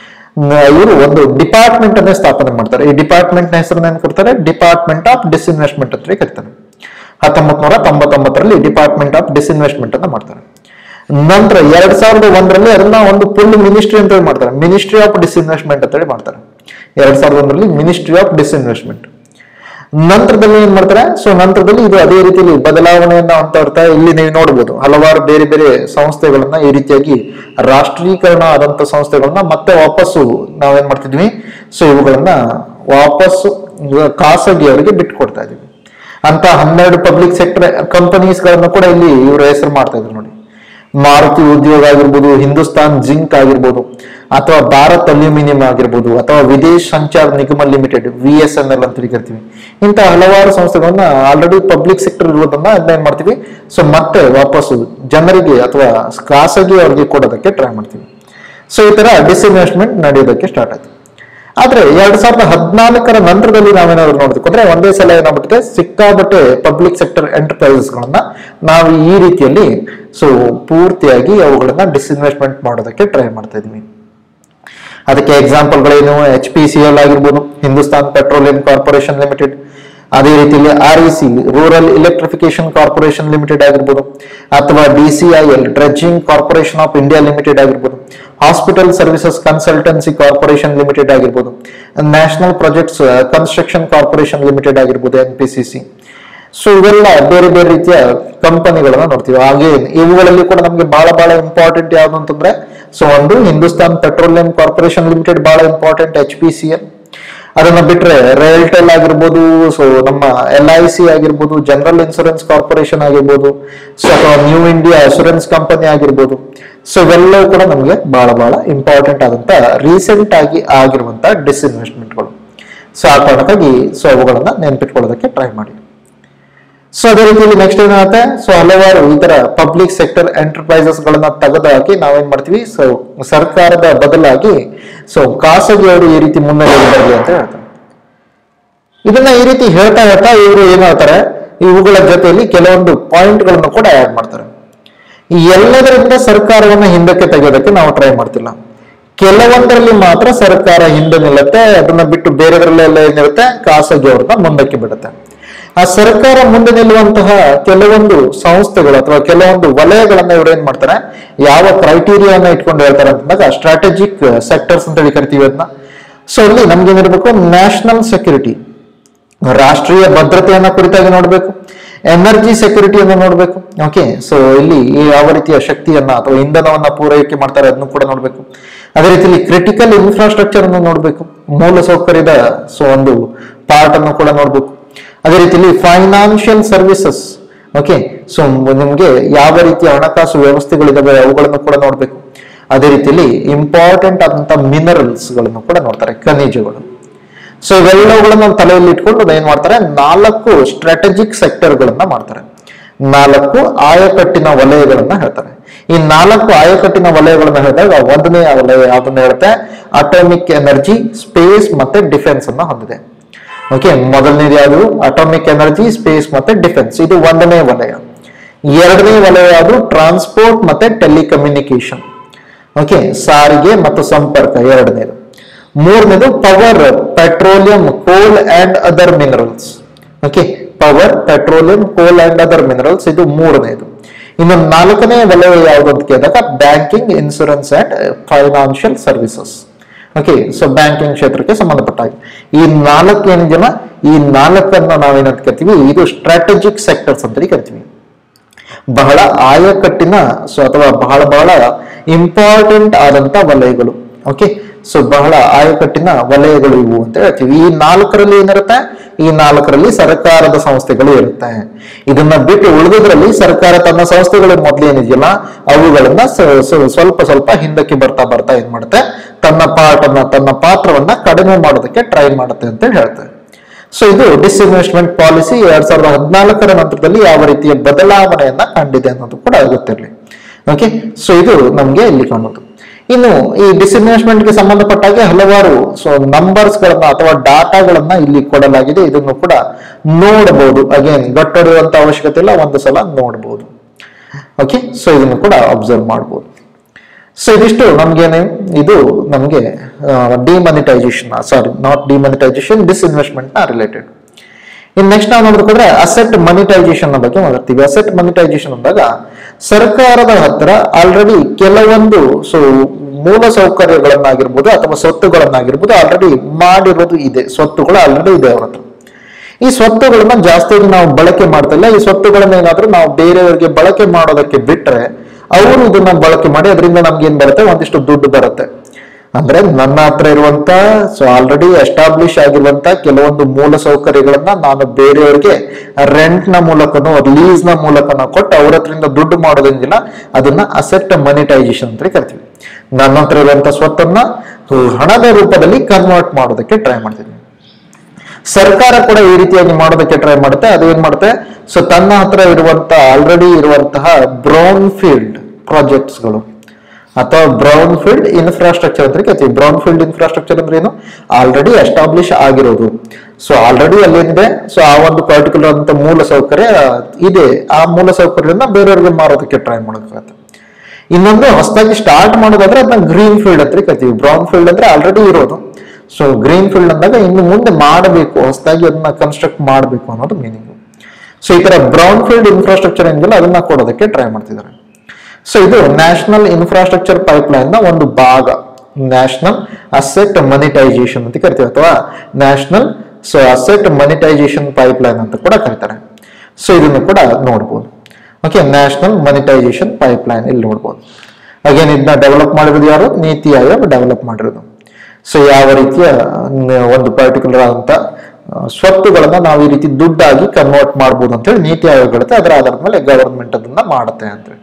ಇವರು ಒಂದು ಡಿಪಾರ್ಟ್ಮೆಂಟ್ ಅನ್ನೇ ಸ್ಥಾಪನೆ ಮಾಡ್ತಾರೆ ಈ ಡಿಪಾರ್ಟ್ಮೆಂಟ್ ನ ಹೆಸರನ್ನ ಏನ್ ಕೊಡ್ತಾರೆ ಡಿಪಾರ್ಟ್ಮೆಂಟ್ ಆಫ್ ಡಿಸ್ಇನ್ವೆಸ್ಟ್ಮೆಂಟ್ ಅಂತ ಕರೀತಾರೆ ಹತ್ತೊಂಬತ್ ನೂರ ತೊಂಬತ್ತೊಂಬತ್ತರಲ್ಲಿ ಡಿಪಾರ್ಟ್ಮೆಂಟ್ ಆಫ್ ಡಿಸ್ಇನ್ವೆಸ್ಟ್ಮೆಂಟ್ ಅನ್ನ ಮಾಡ್ತಾರೆ ನಂತರ ಎರಡ್ ಸಾವಿರದ ಒಂದರಲ್ಲಿ ಅದನ್ನ ಒಂದು ಫುಲ್ ಮಿನಿಸ್ಟ್ರಿ ಅಂತ ಹೇಳಿ ಮಾಡ್ತಾರೆ ಮಿನಿಸ್ಟ್ರಿ ಆಫ್ ಡಿಸ್ಇನ್ವೆಸ್ಟ್ಮೆಂಟ್ ಅಂತ ಹೇಳಿ ಮಾಡ್ತಾರೆ ಎರಡ್ ಸಾವಿರದ ಒಂದರಲ್ಲಿ ಮಿನಿಸ್ಟ್ರಿ ಆಫ್ ಡಿಸ್ಇನ್ವೆಸ್ಟ್ಮೆಂಟ್ ನಂತರದಲ್ಲಿ ಏನ್ ಮಾಡ್ತಾರೆ ಸೊ ನಂತರದಲ್ಲಿ ಇದು ಅದೇ ರೀತಿಯಲ್ಲಿ ಬದಲಾವಣೆಯನ್ನ ಅಂತ ಇರ್ತಾ ಇಲ್ಲಿ ನೀವು ನೋಡಬಹುದು ಹಲವಾರು ಬೇರೆ ಬೇರೆ ಸಂಸ್ಥೆಗಳನ್ನ ಈ ರೀತಿಯಾಗಿ ರಾಷ್ಟ್ರೀಕರಣ ಆದಂತ ಸಂಸ್ಥೆಗಳನ್ನ ಮತ್ತೆ ವಾಪಸ್ಸು ನಾವೇನ್ ಮಾಡ್ತಿದ್ವಿ ಸೊ ಇವುಗಳನ್ನ ವಾಪಸ್ಸು ಖಾಸಗಿಯವರಿಗೆ ಬಿಟ್ಕೊಡ್ತಾ ಇದೀವಿ ಅಂತ ಹನ್ನೆರಡು ಪಬ್ಲಿಕ್ ಸೆಕ್ಟರ್ ಕಂಪನೀಸ್ ಗಳನ್ನು ಕೂಡ ಇಲ್ಲಿ ಇವರು ಹೆಸರು ಮಾಡ್ತಾ ಇದ್ರು ನೋಡಿ ಮಾರುತಿ ಉದ್ಯೋಗ ಆಗಿರ್ಬೋದು ಹಿಂದೂಸ್ತಾನ್ ಜಿಂಕ್ ಆಗಿರ್ಬೋದು ಅಥವಾ ಭಾರತ್ ಅಲ್ಯೂಮಿನಿಯಂ ಆಗಿರ್ಬೋದು ಅಥವಾ Videsh Sanchar Nigam limited V S N L ಅಂತ ಕರಿತೀವಿ ಇಂಥ ಹಲವಾರು ಸಂಸ್ಥೆಗಳನ್ನ ಆಲ್ರೆಡಿ ಪಬ್ಲಿಕ್ ಸೆಕ್ಟರ್ ಇರೋದನ್ನ ಅದನ್ನ ಏನ್ ಮಾಡ್ತೀವಿ ಸೊ ಮತ್ತೆ ವಾಪಸ್ಸು ಜನರಿಗೆ ಅಥವಾ ಖಾಸಗಿ ಅವರಿಗೆ ಕೊಡೋದಕ್ಕೆ ಟ್ರೈ ಮಾಡ್ತೀವಿ ಸೊ ಈ ತರ ಡಿಸ್ಇನ್ವೆಸ್ಟ್ಮೆಂಟ್ ನಡೆಯೋದಕ್ಕೆ ಸ್ಟಾರ್ಟ್ ಆಯ್ತು ಆದ್ರೆ ಎರಡ್ ಸಾವಿರದ ಹದಿನಾಲ್ಕರ ನಂತರದಲ್ಲಿ ನಾವೇನಾದ್ರು ನೋಡ್ಬೇಕು ಅಂದ್ರೆ ಒಂದೇ ಸಲ ಏನಾಗ್ಬಿಟ್ಟಿದೆ ಸಿಕ್ಕಾಬಟ್ಟೆ ಪಬ್ಲಿಕ್ ಸೆಕ್ಟರ್ ಎಂಟರ್ಪ್ರೈಸಸ್ ಗಳನ್ನ ನಾವು ಈ ರೀತಿಯಲ್ಲಿ ಸೊ ಪೂರ್ತಿಯಾಗಿ ಅವುಗಳನ್ನ ಡಿಸ್ಇನ್ವೆಸ್ಟ್ಮೆಂಟ್ ಮಾಡೋದಕ್ಕೆ ಟ್ರೈ ಮಾಡ್ತಾ ಇದೀವಿ ಅದಕ್ಕೆ ಎಕ್ಸಾಂಪಲ್ಗಳೇನು ಎಚ್ ಪಿ ಸಿ ಎಲ್ ಆಗಿರ್ಬೋದು ಹಿಂದೂಸ್ತಾನ್ ಪೆಟ್ರೋಲಿಯಂ ಕಾರ್ಪೊರೇಷನ್ ಲಿಮಿಟೆಡ್ ಅದೇ ರೀತಿಯಲ್ಲಿ R E C rural electrification corporation limited ಆಗಿರ್ಬೋದು ಅಥವಾ D C I L dredging corporation of India limited ಆಗಿರ್ಬೋದು hospital services consultancy corporation limited ಆಗಿರ್ಬೋದು national projects construction corporation limited ಆಗಿರ್ಬೋದು N P C C so ಇವೆಲ್ಲ ಬೇರೆ ಬೇರೆ ರೀತಿಯ ಕಂಪನಿಗಳನ್ನ ನೋಡ್ತೀವಿ ಹಾಗೆ ಇವುಗಳಲ್ಲಿ ಕೂಡ ನಮಗೆ ಬಹಳ ಬಹಳ ಇಂಪಾರ್ಟೆಂಟ್ ಯಾವ್ದು ಅಂತಂದ್ರೆ ಸೊ ಒಂದು ಹಿಂದೂಸ್ತಾನ್ ಪೆಟ್ರೋಲಿಯಂ ಕಾರ್ಪೊರೇಷನ್ ಲಿಮಿಟೆಡ್ ಬಹಳ important H P C L ಅದನ್ನ ಬಿಟ್ರೆ ರೈಲ್ಟೆಲ್ ಆಗಿರ್ಬೋದು ಸೊ ನಮ್ಮ ಎಲ್ ಐ ಸಿ ಆಗಿರ್ಬೋದು ಜನರಲ್ ಇನ್ಶೂರೆನ್ಸ್ ಕಾರ್ಪೊರೇಷನ್ ಆಗಿರ್ಬೋದು ಸೊ ಅಥವಾ ನ್ಯೂ ಇಂಡಿಯಾ ಅಶೂರೆನ್ಸ್ ಕಂಪನಿ ಆಗಿರ್ಬೋದು ಸೊ ಇವೆಲ್ಲವೂ ಕೂಡ ನಮಗೆ ಬಹಳ ಬಹಳ ಇಂಪಾರ್ಟೆಂಟ್ ಆದಂತ ರೀಸೆಂಟ್ ಆಗಿ ಆಗಿರುವಂತ ಡಿಸ್ಇನ್ವೆಸ್ಟ್ಮೆಂಟ್ಗಳು ಸೊ ಆ ಕಾರಣಕ್ಕಾಗಿ ಸೊ ಅವುಗಳನ್ನ ನೆನ್ಪಿಟ್ಕೊಳ್ಳೋದಕ್ಕೆ ಟ್ರೈ ಮಾಡಿ ಸೊ ಅದೇ ರೀತಿಯಲ್ಲಿ ನೆಕ್ಸ್ಟ್ ಏನಾಗುತ್ತೆ ಸೊ ಹಲವಾರು ಈ ತರ ಪಬ್ಲಿಕ್ ಸೆಕ್ಟರ್ ಎಂಟರ್ಪ್ರೈಸಸ್ ಗಳನ್ನ ತೆಗೆದುಹಾಕಿ ನಾವೇನ್ ಮಾಡ್ತೀವಿ ಸೊ ಸರ್ಕಾರದ ಬದಲಾಗಿ ಸೊ ಖಾಸಗಿಯವರು ಈ ರೀತಿ ಮುನ್ನಡೆಯಲ್ಲಿ ಬರಲಿ ಅಂತ ಹೇಳ್ತಾರೆ ಇದನ್ನ ಈ ರೀತಿ ಹೇಳ್ತಾ ಹೇಳ್ತಾ ಇವರು ಏನ್ ಹೇಳ್ತಾರೆ ಇವುಗಳ ಜೊತೆಯಲ್ಲಿ ಕೆಲವೊಂದು ಪಾಯಿಂಟ್ ಗಳನ್ನು ಕೂಡ ಆಡ್ ಮಾಡ್ತಾರೆ ಈ ಎಲ್ಲದರಿಂದ ಸರ್ಕಾರವನ್ನ ಹಿಂದಕ್ಕೆ ತೆಗೆಯೋದಕ್ಕೆ ನಾವು ಟ್ರೈ ಮಾಡ್ತಿಲ್ಲ ಕೆಲವೊಂದರಲ್ಲಿ ಮಾತ್ರ ಸರ್ಕಾರ ಹಿಂದೆ ನಿಲ್ಲುತ್ತೆ ಅದನ್ನ ಬಿಟ್ಟು ಬೇರೆದ್ರಲ್ಲೆಲ್ಲ ಏನಿರುತ್ತೆ ಖಾಸಗಿಯವ್ರನ್ನ ಮುಂದಕ್ಕೆ ಬಿಡುತ್ತೆ ಆ ಸರ್ಕಾರ ಮುಂದೆ ನಿಲ್ಲುವಂತಹ ಕೆಲವೊಂದು ಸಂಸ್ಥೆಗಳು ಅಥವಾ ಕೆಲವೊಂದು ವಲಯಗಳನ್ನ ಇವ್ರು ಏನ್ ಮಾಡ್ತಾರೆ ಯಾವ ಕ್ರೈಟೀರಿಯಾನ ಇಟ್ಕೊಂಡು ಹೇಳ್ತಾರೆ ಅಂತಂದಾಗ ಸ್ಟ್ರಾಟಜಿಕ್ ಸೆಕ್ಟರ್ಸ್ ಅಂತ ಹೇಳಿ ಕರಿತೀವಿ ಅದನ್ನ ಸೊ ಅಲ್ಲಿ ನಮ್ಗೆ ಏನಿರ್ಬೇಕು ನ್ಯಾಷನಲ್ ಸೆಕ್ಯೂರಿಟಿ ರಾಷ್ಟ್ರೀಯ ಭದ್ರತೆಯನ್ನ ಕುರಿತಾಗಿ ನೋಡ್ಬೇಕು ಎನರ್ಜಿ ಸೆಕ್ಯೂರಿಟಿಯನ್ನು ನೋಡ್ಬೇಕು ಓಕೆ ಸೊ ಇಲ್ಲಿ ಯಾವ ರೀತಿಯ ಶಕ್ತಿಯನ್ನ ಅಥವಾ ಇಂಧನವನ್ನ ಪೂರೈಕೆ ಮಾಡ್ತಾರೆ ಅದನ್ನು ಕೂಡ ನೋಡ್ಬೇಕು ಅದೇ ರೀತಿಯಲ್ಲಿ ಕ್ರಿಟಿಕಲ್ ಇನ್ಫ್ರಾಸ್ಟ್ರಕ್ಚರ್ ಅನ್ನು ನೋಡ್ಬೇಕು ಮೂಲ ಸೌಕರ್ಯದ ಸೊ ಒಂದು ಪಾರ್ಟ್ ಅನ್ನು ಕೂಡ ನೋಡ್ಬೇಕು ಅದೇ ರೀತಿಯಲ್ಲಿ ಫೈನಾನ್ಷಿಯಲ್ ಸರ್ವಿಸಸ್ ಓಕೆ ಸೊ ನಿಮ್ಗೆ ಯಾವ ರೀತಿಯ ಹಣಕಾಸು ವ್ಯವಸ್ಥೆಗಳಿದಾವೆ ಅವುಗಳನ್ನು ಕೂಡ ನೋಡ್ಬೇಕು ಅದೇ ರೀತಿಯಲ್ಲಿ ಇಂಪಾರ್ಟೆಂಟ್ ಆದಂತ ಮಿನರಲ್ಸ್ ಗಳನ್ನು ಕೂಡ ನೋಡ್ತಾರೆ ಖನಿಜಗಳು ಸೊ ಇವೆಲ್ಲವುಗಳನ್ನ ತಲೆಯಲ್ಲಿ ಇಟ್ಕೊಂಡು ಏನ್ ಮಾಡ್ತಾರೆ ನಾಲ್ಕು ಸ್ಟ್ರಾಟಜಿಕ್ ಸೆಕ್ಟರ್ ಗಳನ್ನ ಮಾಡ್ತಾರೆ ನಾಲ್ಕು ಆಯಕಟ್ಟಿನ ವಲಯಗಳನ್ನ ಹೇಳ್ತಾರೆ ಈ ನಾಲ್ಕು ಆಯಕಟ್ಟಿನ ವಲಯಗಳನ್ನ ಹೇಳಿದಾಗ ಒಂದನೇ ವಲಯ ಯಾವ್ದನ್ನ ಹೇಳುತ್ತೆ ಅಟೋಮಿಕ್ ಎನರ್ಜಿ ಸ್ಪೇಸ್ ಮತ್ತೆ ಡಿಫೆನ್ಸ್ ಅನ್ನ ಹೊಂದಿದೆ ಓಕೆ ಮೊದಲನೇದು ಯಾವುದು ಅಟಾಮಿಕ್ ಎನರ್ಜಿ ಸ್ಪೇಸ್ ಮತ್ತೆ ಡಿಫೆನ್ಸ್ ಇದು ಒಂದನೇ ವಲಯ ಎರಡನೇ ವಲಯ ಯಾವುದು ಟ್ರಾನ್ಸ್ಪೋರ್ಟ್ ಮತ್ತೆ ಟೆಲಿಕಮ್ಯುನಿಕೇಶನ್ ಓಕೆ ಸಾರಿಗೆ ಮತ್ತು ಸಂಪರ್ಕ ಎರಡನೇದು ಮೂರನೇದು power petroleum coal and other minerals okay power petroleum coal and other minerals ಇದು ಮೂರನೇದು ಇನ್ನು ನಾಲ್ಕನೇ ವಲಯ ಯಾವುದು ಅಂತ ಕೇಳಿದಾಗ banking insurance and financial services okay so banking ಕ್ಷೇತ್ರಕ್ಕೆ ಸಂಬಂಧಪಟ್ಟ ಹಾಗೆ ಈ ನಾಲ್ಕು ಏನಿದೆಯಲ್ಲ ಈ ನಾಲ್ಕನ್ನ ನಾವೇನಂತ ಕರಿತೀವಿ ಇದು ಸ್ಟ್ರಾಟಜಿಕ್ ಸೆಕ್ಟರ್ಸ್ ಅಂತ ಕರಿತೀವಿ ಬಹಳ ಆಯಕಟ್ಟಿನ ಸೊ ಅಥವಾ ಬಹಳ ಬಹಳ ಇಂಪಾರ್ಟೆಂಟ್ ಆದಂತ ವಲಯಗಳು ಓಕೆ ಸೊ ಬಹಳ ಆಯಕಟ್ಟಿನ ವಲಯಗಳು ಇವು ಅಂತ ಹೇಳ್ತೀವಿ ಈ ನಾಲ್ಕರಲ್ಲಿ ಏನಿರುತ್ತೆ ಈ ನಾಲ್ಕರಲ್ಲಿ ಸರ್ಕಾರದ ಸಂಸ್ಥೆಗಳು ಇರುತ್ತೆ ಇದನ್ನ ಬಿಟ್ಟು ಉಳಿದುದ್ರಲ್ಲಿ ಸರ್ಕಾರ ತನ್ನ ಸಂಸ್ಥೆಗಳು ಮೊದಲು ಏನಿದೆಯಲ್ಲ ಅವುಗಳನ್ನ ಸ- ಸ- ಸ್ವಲ್ಪ ಸ್ವಲ್ಪ ಹಿಂದಕ್ಕೆ ಬರ್ತಾ ಬರ್ತಾ ಏನ್ ಮಾಡುತ್ತೆ ತನ್ನ ಪಾಠನ ತನ್ನ ಪಾತ್ರವನ್ನ ಕಡಿಮೆ ಮಾಡೋದಕ್ಕೆ ಟ್ರೈ ಮಾಡುತ್ತೆ ಅಂತ ಹೇಳ್ತಾರೆ ಸೊ ಇದು ಡಿಸ್ಇನ್ವೆಸ್ಟ್ಮೆಂಟ್ ಪಾಲಿಸಿ ಎರಡ್ ಸಾವಿರದ ಹದಿನಾಲ್ಕರ ನಂತರದಲ್ಲಿ ಯಾವ ರೀತಿಯ ಬದಲಾವಣೆಯನ್ನ ಕಂಡಿದೆ ಅನ್ನೋದು ಕೂಡ ಗೊತ್ತಿರಲಿ ಓಕೆ ಸೊ ಇದು ನಮ್ಗೆ ಇಲ್ಲಿ ಕಾಣೋದು ಇನ್ನು ಈ ಡಿಸ್ಇನ್ವೆಸ್ಟ್ಮೆಂಟ್ ಗೆ ಸಂಬಂಧಪಟ್ಟಾಗೆ ಹಲವಾರು ಸೊ ನಂಬರ್ಸ್ ಗಳನ್ನ ಅಥವಾ ಡಾಟಾಗಳನ್ನ ಇಲ್ಲಿ ಕೊಡಲಾಗಿದೆ ಇದನ್ನು ಕೂಡ ನೋಡಬಹುದು ಅಗೇನ್ ಗಟ್ಟೊಡೆಯುವಂತ ಅವಶ್ಯಕತೆ ಇಲ್ಲ ಒಂದು ಸಲ ನೋಡಬಹುದು ಓಕೆ ಸೊ ಇದನ್ನು ಕೂಡ ಅಬ್ಸರ್ವ್ ಮಾಡಬಹುದು ಸೊ ಇದಿಷ್ಟು ನಮ್ಗೇನೆ ಇದು ನಮಗೆ demonetisation sorry not demonetisation disinvestment ನ ರಿಲೇಟೆಡ್ ಇನ್ನು ನೆಕ್ಸ್ಟ್ ನಾವು ನೋಡಿದ್ರೆ ಅಸೆಟ್ ಮನಿಟೈಸೇಷನ್ ಬಗ್ಗೆ ಮಾತಾಡ್ತೀವಿ ಅಸೆಟ್ ಮನಿಟೈಸೇಷನ್ ಅಂದಾಗ ಸರ್ಕಾರದ ಹತ್ರ ಆಲ್ರೆಡಿ ಕೆಲವೊಂದು ಸೊ ಮೂಲ ಸೌಕರ್ಯಗಳನ್ನಾಗಿರ್ಬೋದು ಅಥವಾ ಸ್ವತ್ತುಗಳನ್ನಾಗಿರ್ಬೋದು ಆಲ್ರೆಡಿ ಮಾಡಿರೋದು ಇದೆ ಸ್ವತ್ತುಗಳು ಆಲ್ರೆಡಿ ಇದೆ ಅವ್ರ ಹತ್ರ ಈ ಸ್ವತ್ತುಗಳನ್ನ ಜಾಸ್ತಿ ನಾವು ಬಳಕೆ ಮಾಡ್ತಾ ಇಲ್ಲ ಈ ಸ್ವತ್ತುಗಳನ್ನ ಏನಾದ್ರೂ ನಾವು ಬೇರೆಯವರಿಗೆ ಬಳಕೆ ಮಾಡೋದಕ್ಕೆ ಬಿಟ್ರೆ ಅವರು ಇದನ್ನ ಬಳಕೆ ಮಾಡಿ ಅದರಿಂದ ನಮ್ಗೆ ಏನ್ ಬರುತ್ತೆ ಒಂದಿಷ್ಟು ದುಡ್ಡು ಬರುತ್ತೆ ಅಂದ್ರೆ ನನ್ನ ಹತ್ರ ಇರುವಂತ ಸೊ ಆಲ್ರೆಡಿ ಎಸ್ಟಾಬ್ಲಿಷ್ ಆಗಿರುವಂತ ಕೆಲವೊಂದು ಮೂಲ ಸೌಕರ್ಯಗಳನ್ನ ನಾನು ಬೇರೆಯವರಿಗೆ ರೆಂಟ್ ನ ಮೂಲಕನೋ ಲೀಸ್ ನ ಮೂಲಕನೋ ಕೊಟ್ಟು ಅವ್ರ ಹತ್ರದಿಂದ ದುಡ್ಡು ಮಾಡೋದಂಗಿಲ್ಲ ಅದನ್ನ ಅಸೆಟ್ ಮನಿಟೈಸೇಷನ್ ಅಂತ ಕರಿತೀವಿ ನನ್ನ ಹತ್ರ ಇರುವಂತ ಸ್ವತ್ತನ್ನ ಹಣದ ರೂಪದಲ್ಲಿ ಕನ್ವರ್ಟ್ ಮಾಡೋದಕ್ಕೆ ಟ್ರೈ ಮಾಡ್ತೀನಿ ಸರ್ಕಾರ ಕೂಡ ಈ ರೀತಿಯಾಗಿ ಮಾಡೋದಕ್ಕೆ ಟ್ರೈ ಮಾಡುತ್ತೆ ಅದು ಏನ್ ಮಾಡುತ್ತೆ ಸೊ ತನ್ನ ಹತ್ರ ಇರುವಂತ ಆಲ್ರೆಡಿ ಇರುವಂತಹ ಬ್ರೌನ್ ಫೀಲ್ಡ್ ಪ್ರಾಜೆಕ್ಟ್ಸ್ಗಳು ಅಥವಾ ಬ್ರೌನ್ ಫೀಲ್ಡ್ ಇನ್ಫ್ರಾಸ್ಟ್ರಕ್ಚರ್ ಅಂತ ಕರಿತೀವಿ ಬ್ರೌನ್ ಫೀಲ್ಡ್ ಇನ್ಫ್ರಾಸ್ಟ್ರಕ್ಚರ್ ಅಂದ್ರೆ ಏನು ಆಲ್ರೆಡಿ ಎಸ್ಟಾಬ್ಲಿಷ್ ಆಗಿರೋದು ಸೊ ಆಲ್ರೆಡಿ ಅಲ್ಲೇನಿದೆ ಸೊ ಆ ಒಂದು ಪರ್ಟಿಕ್ಯುಲರ್ ಅಂತ ಮೂಲ ಸೌಕರ್ಯ ಇದೆ ಆ ಮೂಲ ಸೌಕರ್ಯನ ಬೇರೆಯವ್ರಿಗೆ ಮಾರೋದಕ್ಕೆ ಟ್ರೈ ಮಾಡೋದಕ್ಕಾಗತ್ತೆ ಇನ್ನೊಂದು ಹೊಸದಾಗಿ ಸ್ಟಾರ್ಟ್ ಮಾಡೋದಾದ್ರೆ ಅದನ್ನ ಗ್ರೀನ್ ಫೀಲ್ಡ್ ಅಂತ ಕರಿತೀವಿ ಬ್ರೌನ್ ಫೀಲ್ಡ್ ಅಂದ್ರೆ ಆಲ್ರೆಡಿ ಇರೋದು ಸೊ ಗ್ರೀನ್ ಫೀಲ್ಡ್ ಅಂದಾಗ ಇನ್ನು ಮುಂದೆ ಮಾಡಬೇಕು ಹೊಸದಾಗಿ ಅದನ್ನ ಕನ್ಸ್ಟ್ರಕ್ಟ್ ಮಾಡಬೇಕು ಅನ್ನೋದು ಮೀನಿಂಗ್ ಸೊ ಈ ತರ ಬ್ರೌನ್ ಫೀಲ್ಡ್ ಇನ್ಫ್ರಾಸ್ಟ್ರಕ್ಚರ್ ಏನಿಲ್ಲ ಅದನ್ನ ಕೊಡೋದಕ್ಕೆ ಟ್ರೈ ಮಾಡ್ತಿದ್ದಾರೆ ಸೊ ಇದು ನ್ಯಾಷನಲ್ ಇನ್ಫ್ರಾಸ್ಟ್ರಕ್ಚರ್ ಪೈಪ್ಲೈನ್ ನ ಒಂದು ಭಾಗ ನ್ಯಾಷನಲ್ ಅಸೆಟ್ ಮನಿಟೈಸೇಷನ್ ಅಂತ ಕರಿತೀವಿ ಅಥವಾ national so asset monetisation pipeline ಅಂತ ಕೂಡ ಕರೀತಾರೆ ಸೊ ಇದನ್ನು ಕೂಡ ನೋಡ್ಬೋದು ಓಕೆ ನ್ಯಾಷನಲ್ ಮನಿಟೈಸೇಷನ್ ಪೈಪ್ಲೈನ್ ಇಲ್ಲಿ ನೋಡ್ಬೋದು ಅಗೇನ್ ಇದನ್ನ ಡೆವಲಪ್ ಮಾಡಿರೋದು ಯಾರು ನೀತಿ ಆಯೋಗ ಡೆವಲಪ್ ಮಾಡಿರೋದು ಸೊ ಯಾವ ರೀತಿಯ ನ- ಒಂದು ಪರ್ಟಿಕ್ಯುಲರ್ ಆದಂತ ಆ, ಸ್ವತ್ತುಗಳನ್ನ ನಾವು ಈ ರೀತಿ ದುಡ್ಡಾಗಿ ಕನ್ವರ್ಟ್ ಮಾಡ್ಬೋದು ಅಂತೇಳಿ ನೀತಿ ಆಯೋಗ ಹೇಳುತ್ತೆ ಅದರ ಆಧಾರದ ಮೇಲೆ ಗವರ್ಮೆಂಟ್ ಅದನ್ನ ಮಾಡುತ್ತೆ ಅಂತೇಳಿ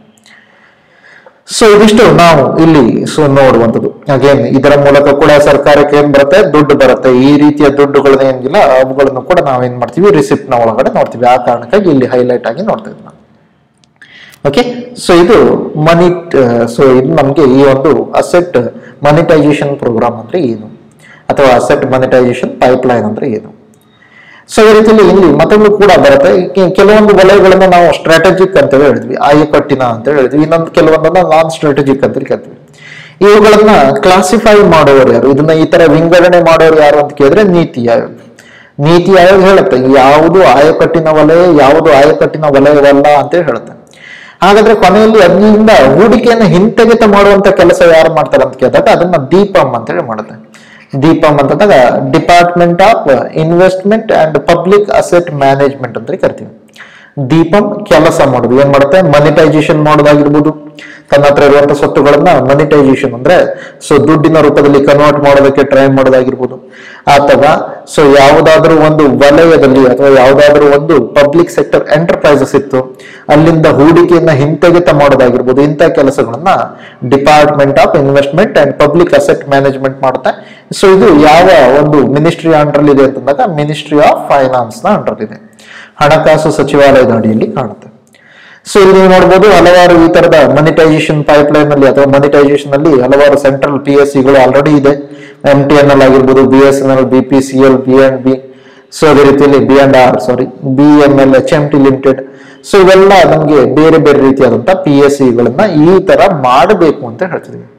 ಸೊ ಇದಿಷ್ಟು ನಾವು ಇಲ್ಲಿ ಸೊ ನೋಡುವಂಥದ್ದು ಅಗೇನ್ ಇದರ ಮೂಲಕ ಕೂಡ ಸರ್ಕಾರಕ್ಕೆ ಏನ್ ಬರುತ್ತೆ ದುಡ್ಡು ಬರುತ್ತೆ ಈ ರೀತಿಯ ದುಡ್ಡುಗಳನ್ನ ಏನಿಲ್ಲ ಅವುಗಳನ್ನು ಕೂಡ ನಾವೇನ್ ಮಾಡ್ತೀವಿ ರಿಸಿಪ್ಟ್ ನ ಒಳಗಡೆ ನೋಡ್ತೀವಿ ಆ ಕಾರಣಕ್ಕಾಗಿ ಇಲ್ಲಿ ಹೈಲೈಟ್ ಆಗಿ ನೋಡ್ತಾ ಇದ್ವಿ ನಾವು ಓಕೆ ಸೊ ಇದು ಮನಿ ಸೊ ಇದು ನಮಗೆ ಈ ಒಂದು ಅಸೆಟ್ ಮನಿಟೈಸೇಷನ್ ಪ್ರೋಗ್ರಾಮ್ ಅಂದ್ರೆ ಏನು ಅಥವಾ ಅಸೆಟ್ ಮನಿಟೈಸೇಷನ್ ಪೈಪ್ಲೈನ್ ಅಂದ್ರೆ ಏನು ಸೊ ಈ ರೀತಿಯಲ್ಲಿ ಇಲ್ಲಿ ಮತ್ತೊಂದು ಕೂಡ ಬರುತ್ತೆ ಕೆ- ಕೆಲವೊಂದು ವಲಯಗಳನ್ನ ನಾವು ಸ್ಟ್ರಾಟಜಿಕ್ ಅಂತ ಹೇಳಿದ್ವಿ ಆಯಕಟ್ಟಿನ ಅಂತ ಹೇಳಿದ್ವಿ ಇನ್ನೊಂದು ಕೆಲವೊಂದನ್ನ ನಾನ್ ಸ್ಟ್ರಾಟಜಿಕ್ ಅಂತ ಕರಿತೀವಿ ಇವುಗಳನ್ನ ಕ್ಲಾಸಿಫೈ ಮಾಡೋರು ಯಾರು ಇದನ್ನ ಈ ತರ ವಿಂಗಡಣೆ ಮಾಡೋರು ಯಾರು ಅಂತ ಕೇಳಿದ್ರೆ ನೀತಿ ಆಯೋಗ ನೀತಿ ಆಯೋಗ ಹೇಳುತ್ತೆ ಯಾವುದು ಆಯಕಟ್ಟಿನ ವಲಯ ಯಾವುದು ಆಯಕಟ್ಟಿನ ವಲಯವಲ್ಲ ಅಂತ ಹೇಳುತ್ತೆ ಹಾಗಾದ್ರೆ ಕೊನೆಯಲ್ಲಿ ಅದರಿಂದ ಹೂಡಿಕೆಯನ್ನು ಹಿಂತೆಗೆತ ಮಾಡುವಂತ ಕೆಲಸ ಯಾರು ಮಾಡ್ತಾರೆ ಅಂತ ಕೇಳಿದಾಗ ಅದನ್ನ ದೀಪಂ ಅಂತ ಹೇಳಿ ಮಾಡುತ್ತೆ ದೀಪಂ ಅಂತಂದಾಗ department of investment and public asset management ಅಂತ ಕರಿತೀವಿ ದೀಪಂ ಕೆಲಸ ಮಾಡೋದು ಏನ್ ಮಾಡುತ್ತೆ ಮನಿಟೈಸೇಷನ್ ಮಾಡೋದಾಗಿರ್ಬೋದು ತನ್ನ ಹತ್ರ ಇರುವಂತ ಸ್ವತ್ತುಗಳನ್ನ ಮನಿಟೈಸೇಷನ್ ಅಂದ್ರೆ ಸೊ ದುಡ್ಡಿನ ರೂಪದಲ್ಲಿ ಕನ್ವರ್ಟ್ ಮಾಡೋದಕ್ಕೆ ಟ್ರೈ ಮಾಡೋದಾಗಿರ್ಬೋದು ಅಥವಾ ಸೊ ಯಾವುದಾದ್ರೂ ಒಂದು ವಲಯದಲ್ಲಿ ಅಥವಾ ಯಾವುದಾದ್ರೂ ಒಂದು ಪಬ್ಲಿಕ್ ಸೆಕ್ಟರ್ ಎಂಟರ್ಪ್ರೈಸಸ್ ಇತ್ತು ಅಲ್ಲಿಂದ ಹೂಡಿಕೆಯನ್ನ ಹಿಂತೆಗೆತ ಮಾಡೋದಾಗಿರ್ಬೋದು ಇಂಥ ಕೆಲಸಗಳನ್ನ department of investment and public asset management ಮಾಡುತ್ತೆ ಸೊ ಇದು ಯಾವ ಒಂದು ಮಿನಿಸ್ಟ್ರಿ ಅಂಡರ್ ಇದೆ ಅಂತಂದಾಗ ಮಿನಿಸ್ಟ್ರಿ ಆಫ್ ಫೈನಾನ್ಸ್ ನ ಅಂಡರ್ ಇದೆ ಹಣಕಾಸು ಸಚಿವಾಲಯದ ಅಡಿಯಲ್ಲಿ ಕಾಣುತ್ತೆ ಸೊ ಇಲ್ಲಿ ನೀವು ನೋಡಬಹುದು ಹಲವಾರು ಈ ತರದ ಮನಿಟೈಸೇಷನ್ ಪೈಪ್ಲೈನ್ ಅಲ್ಲಿ ಅಥವಾ ಮನಿಟೈಸೇಷನ್ ಅಲ್ಲಿ ಹಲವಾರು ಸೆಂಟ್ರಲ್ ಪಿ ಎಸ್ ಸಿಗಳು ಆಲ್ರೆಡಿ ಇದೆ ಎಂ ಟಿ ಎನ್ ಎಲ್ ಆಗಿರ್ಬೋದು B S N L B P C L B and B so ಅದೇ ರೀತಿಯಲ್ಲಿ B and R sorry B M L H M T limited so ಇವೆಲ್ಲ ನಮಗೆ ಬೇರೆ ಬೇರೆ ರೀತಿಯಾದಂತ ಪಿ ಎಸ್ ಸಿಗಳನ್ನ ಈ ತರ ಮಾಡಬೇಕು ಅಂತ ಹೇಳ್ತಿದ್ವಿ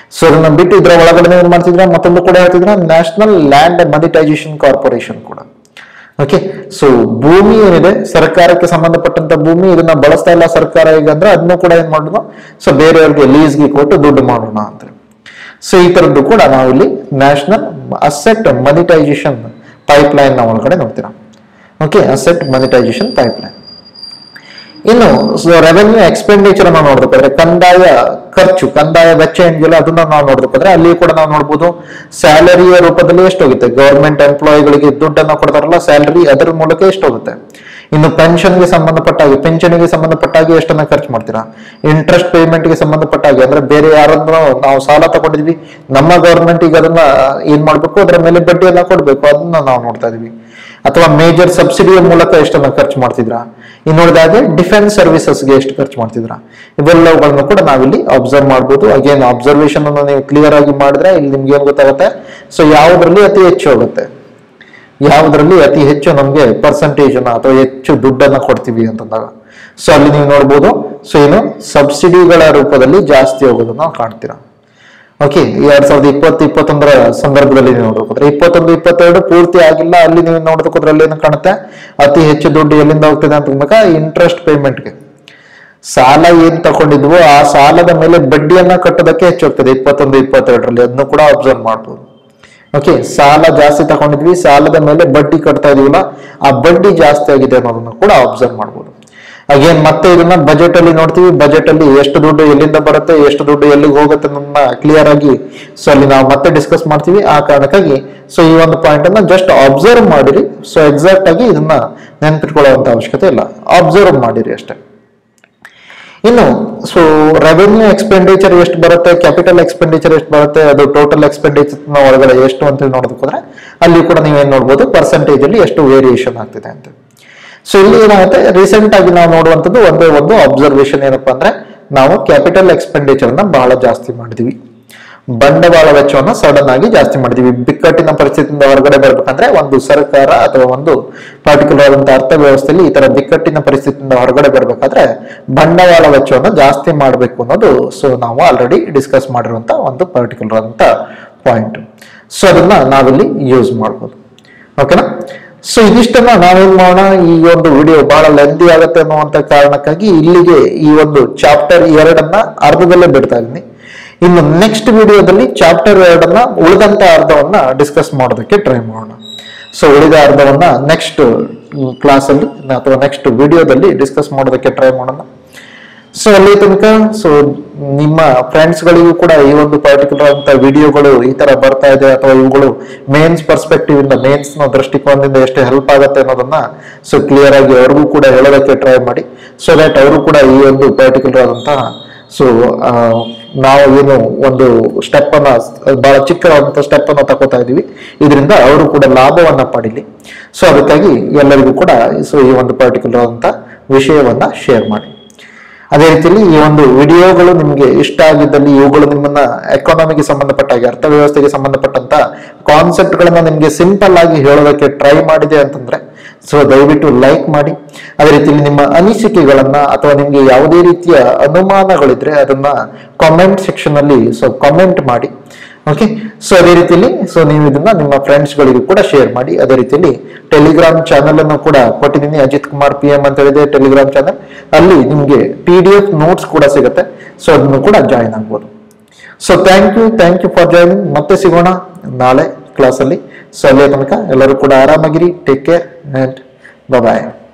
ಸೊ ಅದನ್ನ ಬಿಟ್ಟು ಇದರ ಒಳಗಡೆ ಏನ್ ಮಾಡ್ತಿದ್ರ ಮತ್ತೊಂದು ಕೂಡ ಹೇಳ್ತಿದ್ರ ನ್ಯಾಷನಲ್ ಲ್ಯಾಂಡ್ ಮನಿಟೈಸೇಷನ್ ಕಾರ್ಪೊರೇಷನ್ ಕೂಡ ಓಕೆ ಸೊ ಭೂಮಿ ಏನಿದೆ ಸರ್ಕಾರಕ್ಕೆ ಸಂಬಂಧಪಟ್ಟಂತ ಭೂಮಿ ಇದನ್ನ ಬಳಸ್ತಾ ಇಲ್ಲ ಸರ್ಕಾರ ಈಗ ಅಂದ್ರೆ ಅದನ್ನು ಕೂಡ ಏನ್ ಮಾಡೋಣ ಸೊ ಬೇರೆಯವ್ರಿಗೆ ಲೀಸ್ಗೆ ಕೊಟ್ಟು ದುಡ್ಡು ಮಾಡೋಣ ಅಂತ ಸೊ ಈ ತರದ್ದು ಕೂಡ ನಾವು ಇಲ್ಲಿ national asset monetisation pipeline ನ ಒಳಗಡೆ ನೋಡ್ತೀರಾ okay asset monetisation pipeline ಇನ್ನು ರೆವೆನ್ಯೂ ಎಕ್ಸ್ಪೆಂಡಿಚರ್ ನಾವು ನೋಡ್ಬೇಕಾದ್ರೆ ಕಂದಾಯ ಖರ್ಚು ಕಂದಾಯ ವೆಚ್ಚ ಏನಿದೆಯಲ್ಲ ಅದನ್ನ ನಾವು ನೋಡ್ಬೇಕಾದ್ರೆ ಅಲ್ಲಿ ಕೂಡ ನಾವು ನೋಡ್ಬೋದು ಸ್ಯಾಲರಿಯ ರೂಪದಲ್ಲಿ ಎಷ್ಟು ಹೋಗುತ್ತೆ ಗವರ್ಮೆಂಟ್ ಎಂಪ್ಲಾಯಿಗಳಿಗೆ ದುಡ್ಡನ್ನ ಕೊಡ್ತಾರಲ್ಲ ಸ್ಯಾಲರಿ ಅದರ ಮೂಲಕ ಎಷ್ಟು ಹೋಗುತ್ತೆ ಇನ್ನು ಪೆನ್ಷನ್ಗೆ ಸಂಬಂಧಪಟ್ಟಾಗಿ ಪಿಂಚಣಿಗೆ ಸಂಬಂಧಪಟ್ಟಾಗಿ ಎಷ್ಟನ್ನ ಖರ್ಚು ಮಾಡ್ತೀರಾ ಇಂಟ್ರೆಸ್ಟ್ ಪೇಮೆಂಟ್ಗೆ ಸಂಬಂಧಪಟ್ಟಾಗಿ ಅಂದ್ರೆ ಬೇರೆ ಯಾರನ್ನ ನಾವು ಸಾಲ ತಗೊಂಡಿದ್ವಿ ನಮ್ಮ ಗವರ್ಮೆಂಟ್ ಈಗ ಅದನ್ನ ಏನ್ ಮಾಡ್ಬೇಕು ಅದರ ಮೇಲೆ ಬಡ್ಡಿಯನ್ನ ಕೊಡ್ಬೇಕು ಅದನ್ನ ನಾವು ನೋಡ್ತಾ ಇದೀವಿ ಅಥವಾ ಮೇಜರ್ ಸಬ್ಸಿಡಿಯ ಮೂಲಕ ಎಷ್ಟನ್ನ ಖರ್ಚು ಮಾಡ್ತಿದ್ರಾ ಇನ್ನು ನೋಡಿದಾಗೆ ಡಿಫೆನ್ಸ್ ಸರ್ವಿಸಸ್ಗೆ ಎಷ್ಟು ಖರ್ಚು ಮಾಡ್ತಿದ್ರಾ ಇವೆಲ್ಲವುಗಳನ್ನು ಕೂಡ ನಾವಿಲ್ಲಿ ಅಬ್ಸರ್ವ್ ಮಾಡ್ಬೋದು ಅಗೇನ್ ಅಬ್ಸರ್ವೇಷನ್ ಅನ್ನು ನೀವು ಕ್ಲಿಯರ್ ಆಗಿ ಮಾಡಿದ್ರೆ ಇಲ್ಲಿ ನಿಮ್ಗೆ ಏನ್ ಗೊತ್ತಾಗುತ್ತೆ ಸೊ ಯಾವುದ್ರಲ್ಲಿ ಅತಿ ಹೆಚ್ಚು ಹೋಗುತ್ತೆ ಯಾವುದ್ರಲ್ಲಿ ಅತಿ ಹೆಚ್ಚು ನಮಗೆ ಪರ್ಸೆಂಟೇಜ್ ಅನ್ನ ಅಥವಾ ಹೆಚ್ಚು ದುಡ್ಡನ್ನ ಕೊಡ್ತೀವಿ ಅಂತಂದಾಗ ಸೊ ಅಲ್ಲಿ ನೀವು ನೋಡ್ಬೋದು ಸೊ ಏನು ಸಬ್ಸಿಡಿಗಳ ರೂಪದಲ್ಲಿ ಜಾಸ್ತಿ ಹೋಗೋದನ್ನ ನಾವು ಕಾಣ್ತೀರಾ ಓಕೆ ಎರಡ್ ಸಾವಿರದ ಇಪ್ಪತ್ತು ಇಪ್ಪತ್ತೊಂದರ ಸಂದರ್ಭದಲ್ಲಿ ನೀವು ನೋಡ್ಬೇಕಾದ್ರೆ ಇಪ್ಪತ್ತೊಂದು ಇಪ್ಪತ್ತೆರಡು ಪೂರ್ತಿ ಆಗಿಲ್ಲ ಅಲ್ಲಿ ನೀವು ನೋಡ್ಬೇಕಾದ್ರೆ ಅಲ್ಲಿ ಏನು ಕಾಣುತ್ತೆ ಅತಿ ಹೆಚ್ಚು ದುಡ್ಡು ಎಲ್ಲಿಂದ ಹೋಗ್ತಿದೆ ಅಂತ ಅಂದಾಗ ಇಂಟ್ರೆಸ್ಟ್ ಪೇಮೆಂಟ್ಗೆ ಸಾಲ ಏನ್ ತಗೊಂಡಿದ್ವೋ ಆ ಸಾಲದ ಮೇಲೆ ಬಡ್ಡಿಯನ್ನ ಕಟ್ಟೋದಕ್ಕೆ ಹೆಚ್ಚು ಹೋಗ್ತದೆ ಇಪ್ಪತ್ತೊಂದು ಇಪ್ಪತ್ತೆರಡರಲ್ಲಿ ಅದನ್ನು ಕೂಡ ಅಬ್ಸರ್ವ್ ಮಾಡ್ಬೋದು ಓಕೆ ಸಾಲ ಜಾಸ್ತಿ ತಗೊಂಡಿದ್ವಿ ಸಾಲದ ಮೇಲೆ ಬಡ್ಡಿ ಕಟ್ತಾ ಇದೀವಲ್ಲ ಆ ಬಡ್ಡಿ ಜಾಸ್ತಿ ಆಗಿದೆ ಅನ್ನೋದನ್ನ ಕೂಡ ಅಬ್ಸರ್ವ್ ಮಾಡ್ಬೋದು ಅಗೇನ್ ಮತ್ತೆ ಇದನ್ನ ಬಜೆಟ್ ಅಲ್ಲಿ ನೋಡ್ತೀವಿ ಬಜೆಟ್ ಅಲ್ಲಿ ಎಷ್ಟು ದುಡ್ಡು ಎಲ್ಲಿಂದ ಬರುತ್ತೆ ಎಷ್ಟು ದುಡ್ಡು ಎಲ್ಲಿಗೆ ಹೋಗುತ್ತೆ ಅನ್ನೋದನ್ನ ಕ್ಲಿಯರ್ ಆಗಿ ಸೊ ಅಲ್ಲಿ ನಾವು ಮತ್ತೆ ಡಿಸ್ಕಸ್ ಮಾಡ್ತೀವಿ ಆ ಕಾರಣಕ್ಕಾಗಿ ಸೊ ಈ ಒಂದು ಪಾಯಿಂಟ್ ಅನ್ನ ಜಸ್ಟ್ ಅಬ್ಸರ್ವ್ ಮಾಡಿರಿ ಸೊ ಎಕ್ಸಾಕ್ಟ್ ಆಗಿ ಇದನ್ನ ನೆನ್ಪಿಟ್ಕೊಳ್ಳುವಂತ ಅವಶ್ಯಕತೆ ಇಲ್ಲ ಅಬ್ಸರ್ವ್ ಮಾಡಿರಿ ಅಷ್ಟೇ ಇನ್ನು ಸೊ ರೆವೆನ್ಯೂ ಎಕ್ಸ್ಪೆಂಡಿಚರ್ ಎಷ್ಟು ಬರುತ್ತೆ ಕ್ಯಾಪಿಟಲ್ ಎಕ್ಸ್ಪೆಂಡಿಚರ್ ಎಷ್ಟು ಬರುತ್ತೆ ಅದು ಟೋಟಲ್ ಎಕ್ಸ್ಪೆಂಡಿಚರ್ ಒಳಗಡೆ ಎಷ್ಟು ಅಂತ ಹೇಳಿ ನೋಡೋದಕ್ಕೋದ್ರೆ ಅಲ್ಲಿ ಕೂಡ ನೀವೇನ್ ನೋಡ್ಬೋದು ಪರ್ಸೆಂಟೇಜ್ ಅಲ್ಲಿ ಎಷ್ಟು ವೇರಿಯೇಷನ್ ಆಗ್ತಿದೆ ಅಂತ ಸೊ ಇಲ್ಲಿ ಏನಾಗುತ್ತೆ ರೀಸೆಂಟ್ ಆಗಿ ನಾವು ನೋಡುವಂಥದ್ದು ಒಂದೇ ಒಂದು ಅಬ್ಸರ್ವೇಷನ್ ಏನಪ್ಪಾ ಅಂದ್ರೆ ನಾವು ಕ್ಯಾಪಿಟಲ್ ಎಕ್ಸ್ಪೆಂಡಿಚರ್ ನ ಬಹಳ ಜಾಸ್ತಿ ಮಾಡಿದೀವಿ ಬಂಡವಾಳ ವೆಚ್ಚವನ್ನ ಸಡನ್ ಆಗಿ ಜಾಸ್ತಿ ಮಾಡಿದೀವಿ ಬಿಕ್ಕಟ್ಟಿನ ಪರಿಸ್ಥಿತಿಯಿಂದ ಹೊರಗಡೆ ಬರ್ಬೇಕಂದ್ರೆ ಒಂದು ಸರ್ಕಾರ ಅಥವಾ ಒಂದು ಪರ್ಟಿಕ್ಯುಲರ್ ಆದಂತ ಅರ್ಥವ್ಯವಸ್ಥೆಯಲ್ಲಿ ಈ ತರ ಬಿಕ್ಕಟ್ಟಿನ ಪರಿಸ್ಥಿತಿಯಿಂದ ಹೊರಗಡೆ ಬರ್ಬೇಕಾದ್ರೆ ಬಂಡವಾಳ ವೆಚ್ಚವನ್ನ ಜಾಸ್ತಿ ಮಾಡಬೇಕು ಅನ್ನೋದು ಸೊ ನಾವು ಆಲ್ರೆಡಿ ಡಿಸ್ಕಸ್ ಮಾಡಿರುವಂತ ಒಂದು ಪರ್ಟಿಕ್ಯುಲರ್ ಆದಂತ ಪಾಯಿಂಟ್ ಸೊ ಅದನ್ನ ನಾವಿಲ್ಲಿ ಯೂಸ್ ಮಾಡ್ಬೋದು ಓಕೆನಾ ಸೊ ಇದಿಷ್ಟನ್ನ ನಾವೇನ್ ಮಾಡೋಣ ಈ ಒಂದು ವಿಡಿಯೋ ಬಹಳ ಲೆಂದಿ ಆಗುತ್ತೆ ಅನ್ನುವಂತ ಕಾರಣಕ್ಕಾಗಿ ಇಲ್ಲಿಗೆ ಈ ಒಂದು ಚಾಪ್ಟರ್ ಎರಡನ್ನ ಅರ್ಧದಲ್ಲೇ ಬಿಡ್ತಾ ಇದ್ದೀನಿ ಇನ್ನು ನೆಕ್ಸ್ಟ್ ವಿಡಿಯೋದಲ್ಲಿ ಚಾಪ್ಟರ್ ಎರಡನ್ನ ಉಳಿದಂತ ಅರ್ಧವನ್ನ ಡಿಸ್ಕಸ್ ಮಾಡೋದಕ್ಕೆ ಟ್ರೈ ಮಾಡೋಣ ಸೊ ಉಳಿದ ಅರ್ಧವನ್ನ ನೆಕ್ಸ್ಟ್ ಕ್ಲಾಸ್ ಅಲ್ಲಿ ಅಥವಾ ನೆಕ್ಸ್ಟ್ ವಿಡಿಯೋದಲ್ಲಿ ಡಿಸ್ಕಸ್ ಮಾಡೋದಕ್ಕೆ ಟ್ರೈ ಮಾಡೋಣ ಸೊ ಅಲ್ಲಿ ತನಕ ಸೊ ನಿಮ್ಮ ಫ್ರೆಂಡ್ಸ್ ಗಳಿಗೂ ಕೂಡ ಈ ಒಂದು ಪರ್ಟಿಕ್ಯುಲರ್ ಅಂತ ವಿಡಿಯೋಗಳು ಈ ತರ ಬರ್ತಾ ಇದೆ ಅಥವಾ ಇವುಗಳು ಮೇನ್ಸ್ ಪರ್ಸ್ಪೆಕ್ಟಿವ್ ಇಂದ ಮೇನ್ಸ್ ನ ದೃಷ್ಟಿಕೋನದಿಂದ ಎಷ್ಟು ಹೆಲ್ಪ್ ಆಗುತ್ತೆ ಅನ್ನೋದನ್ನ ಸೊ ಕ್ಲಿಯರ್ ಆಗಿ ಅವ್ರಿಗೂ ಕೂಡ ಹೇಳೋದಕ್ಕೆ ಟ್ರೈ ಮಾಡಿ ಸೊ ದಟ್ ಅವರು ಕೂಡ ಈ ಒಂದು ಪರ್ಟಿಕ್ಯುಲರ್ ಆದಂತಹ ಸೊ ನಾವು ಏನು ಒಂದು ಸ್ಟೆಪ್ ಅನ್ನ ಬಹಳ ಚಿಕ್ಕದಾದಂತಹ ಸ್ಟೆಪ್ ಅನ್ನ ತಗೋತಾ ಇದೀವಿ ಇದರಿಂದ ಅವರು ಕೂಡ ಲಾಭವನ್ನ ಪಡೀಲಿ ಸೊ ಅದಕ್ಕಾಗಿ ಎಲ್ಲರಿಗೂ ಕೂಡ ಸೊ ಈ ಒಂದು ಪರ್ಟಿಕ್ಯುಲರ್ ಆದಂತ ವಿಷಯವನ್ನ ಶೇರ್ ಮಾಡಿ ಅದೇ ರೀತಿಯಲ್ಲಿ ಈ ಒಂದು ವಿಡಿಯೋಗಳು ನಿಮಗೆ ಇಷ್ಟ ಆಗಿದ್ದಲ್ಲಿ ಇವುಗಳು ನಿಮ್ಮನ್ನ ಎಕಾನಮಿಗೆ ಸಂಬಂಧಪಟ್ಟ ಹಾಗೆ ಅರ್ಥವ್ಯವಸ್ಥೆಗೆ ಸಂಬಂಧಪಟ್ಟಂತ ಕಾನ್ಸೆಪ್ಟ್ ಗಳನ್ನ ನಿಮಗೆ ಸಿಂಪಲ್ ಆಗಿ ಹೇಳೋದಕ್ಕೆ ಟ್ರೈ ಮಾಡಿದೆ ಅಂತಂದ್ರೆ ಸೊ ದಯವಿಟ್ಟು ಲೈಕ್ ಮಾಡಿ ಅದೇ ರೀತಿಯಲ್ಲಿ ನಿಮ್ಮ ಅನಿಸಿಕೆಗಳನ್ನ ಅಥವಾ ನಿಮ್ಗೆ ಯಾವುದೇ ರೀತಿಯ ಅನುಮಾನಗಳಿದ್ರೆ ಅದನ್ನ ಕಾಮೆಂಟ್ ಸೆಕ್ಷನ್ ಅಲ್ಲಿ ಸೊ ಕಾಮೆಂಟ್ ಮಾಡಿ ಓಕೆ ಸೊ ಅದೇ ರೀತಿಯಲ್ಲಿ ಸೊ ನೀವು ಇದನ್ನ ನಿಮ್ಮ ಫ್ರೆಂಡ್ಸ್ ಗಳಿಗೂ ಕೂಡ ಶೇರ್ ಮಾಡಿ ಅದೇ ರೀತಿಯಲ್ಲಿ ಟೆಲಿಗ್ರಾಮ್ ಚಾನಲ್ ಅನ್ನು ಕೂಡ ಕೊಟ್ಟಿದ್ದೀನಿ ಅಜಿತ್ ಕುಮಾರ್ ಪಿ ಎಂ ಅಂತ ಹೇಳಿದೆ ಟೆಲಿಗ್ರಾಮ್ ಚಾನಲ್ ಅಲ್ಲಿ ನಿಮ್ಗೆ ಪಿ ಡಿ ಎಫ್ ನೋಟ್ಸ್ ಕೂಡ ಸಿಗುತ್ತೆ ಸೊ ಅದನ್ನು ಕೂಡ ಜಾಯಿನ್ ಆಗ್ಬೋದು so thank you thank you for joining ಮತ್ತೆ ಸಿಗೋಣ ನಾಳೆ ಕ್ಲಾಸಲ್ಲಿ ಸೊ ಅಲ್ಲಿಯ ತನಕ ಎಲ್ಲರೂ ಕೂಡ ಆರಾಮಾಗಿರಿ ಟೇಕ್ ಕೇರ್ ಅಂಡ್ ಬಾಯ್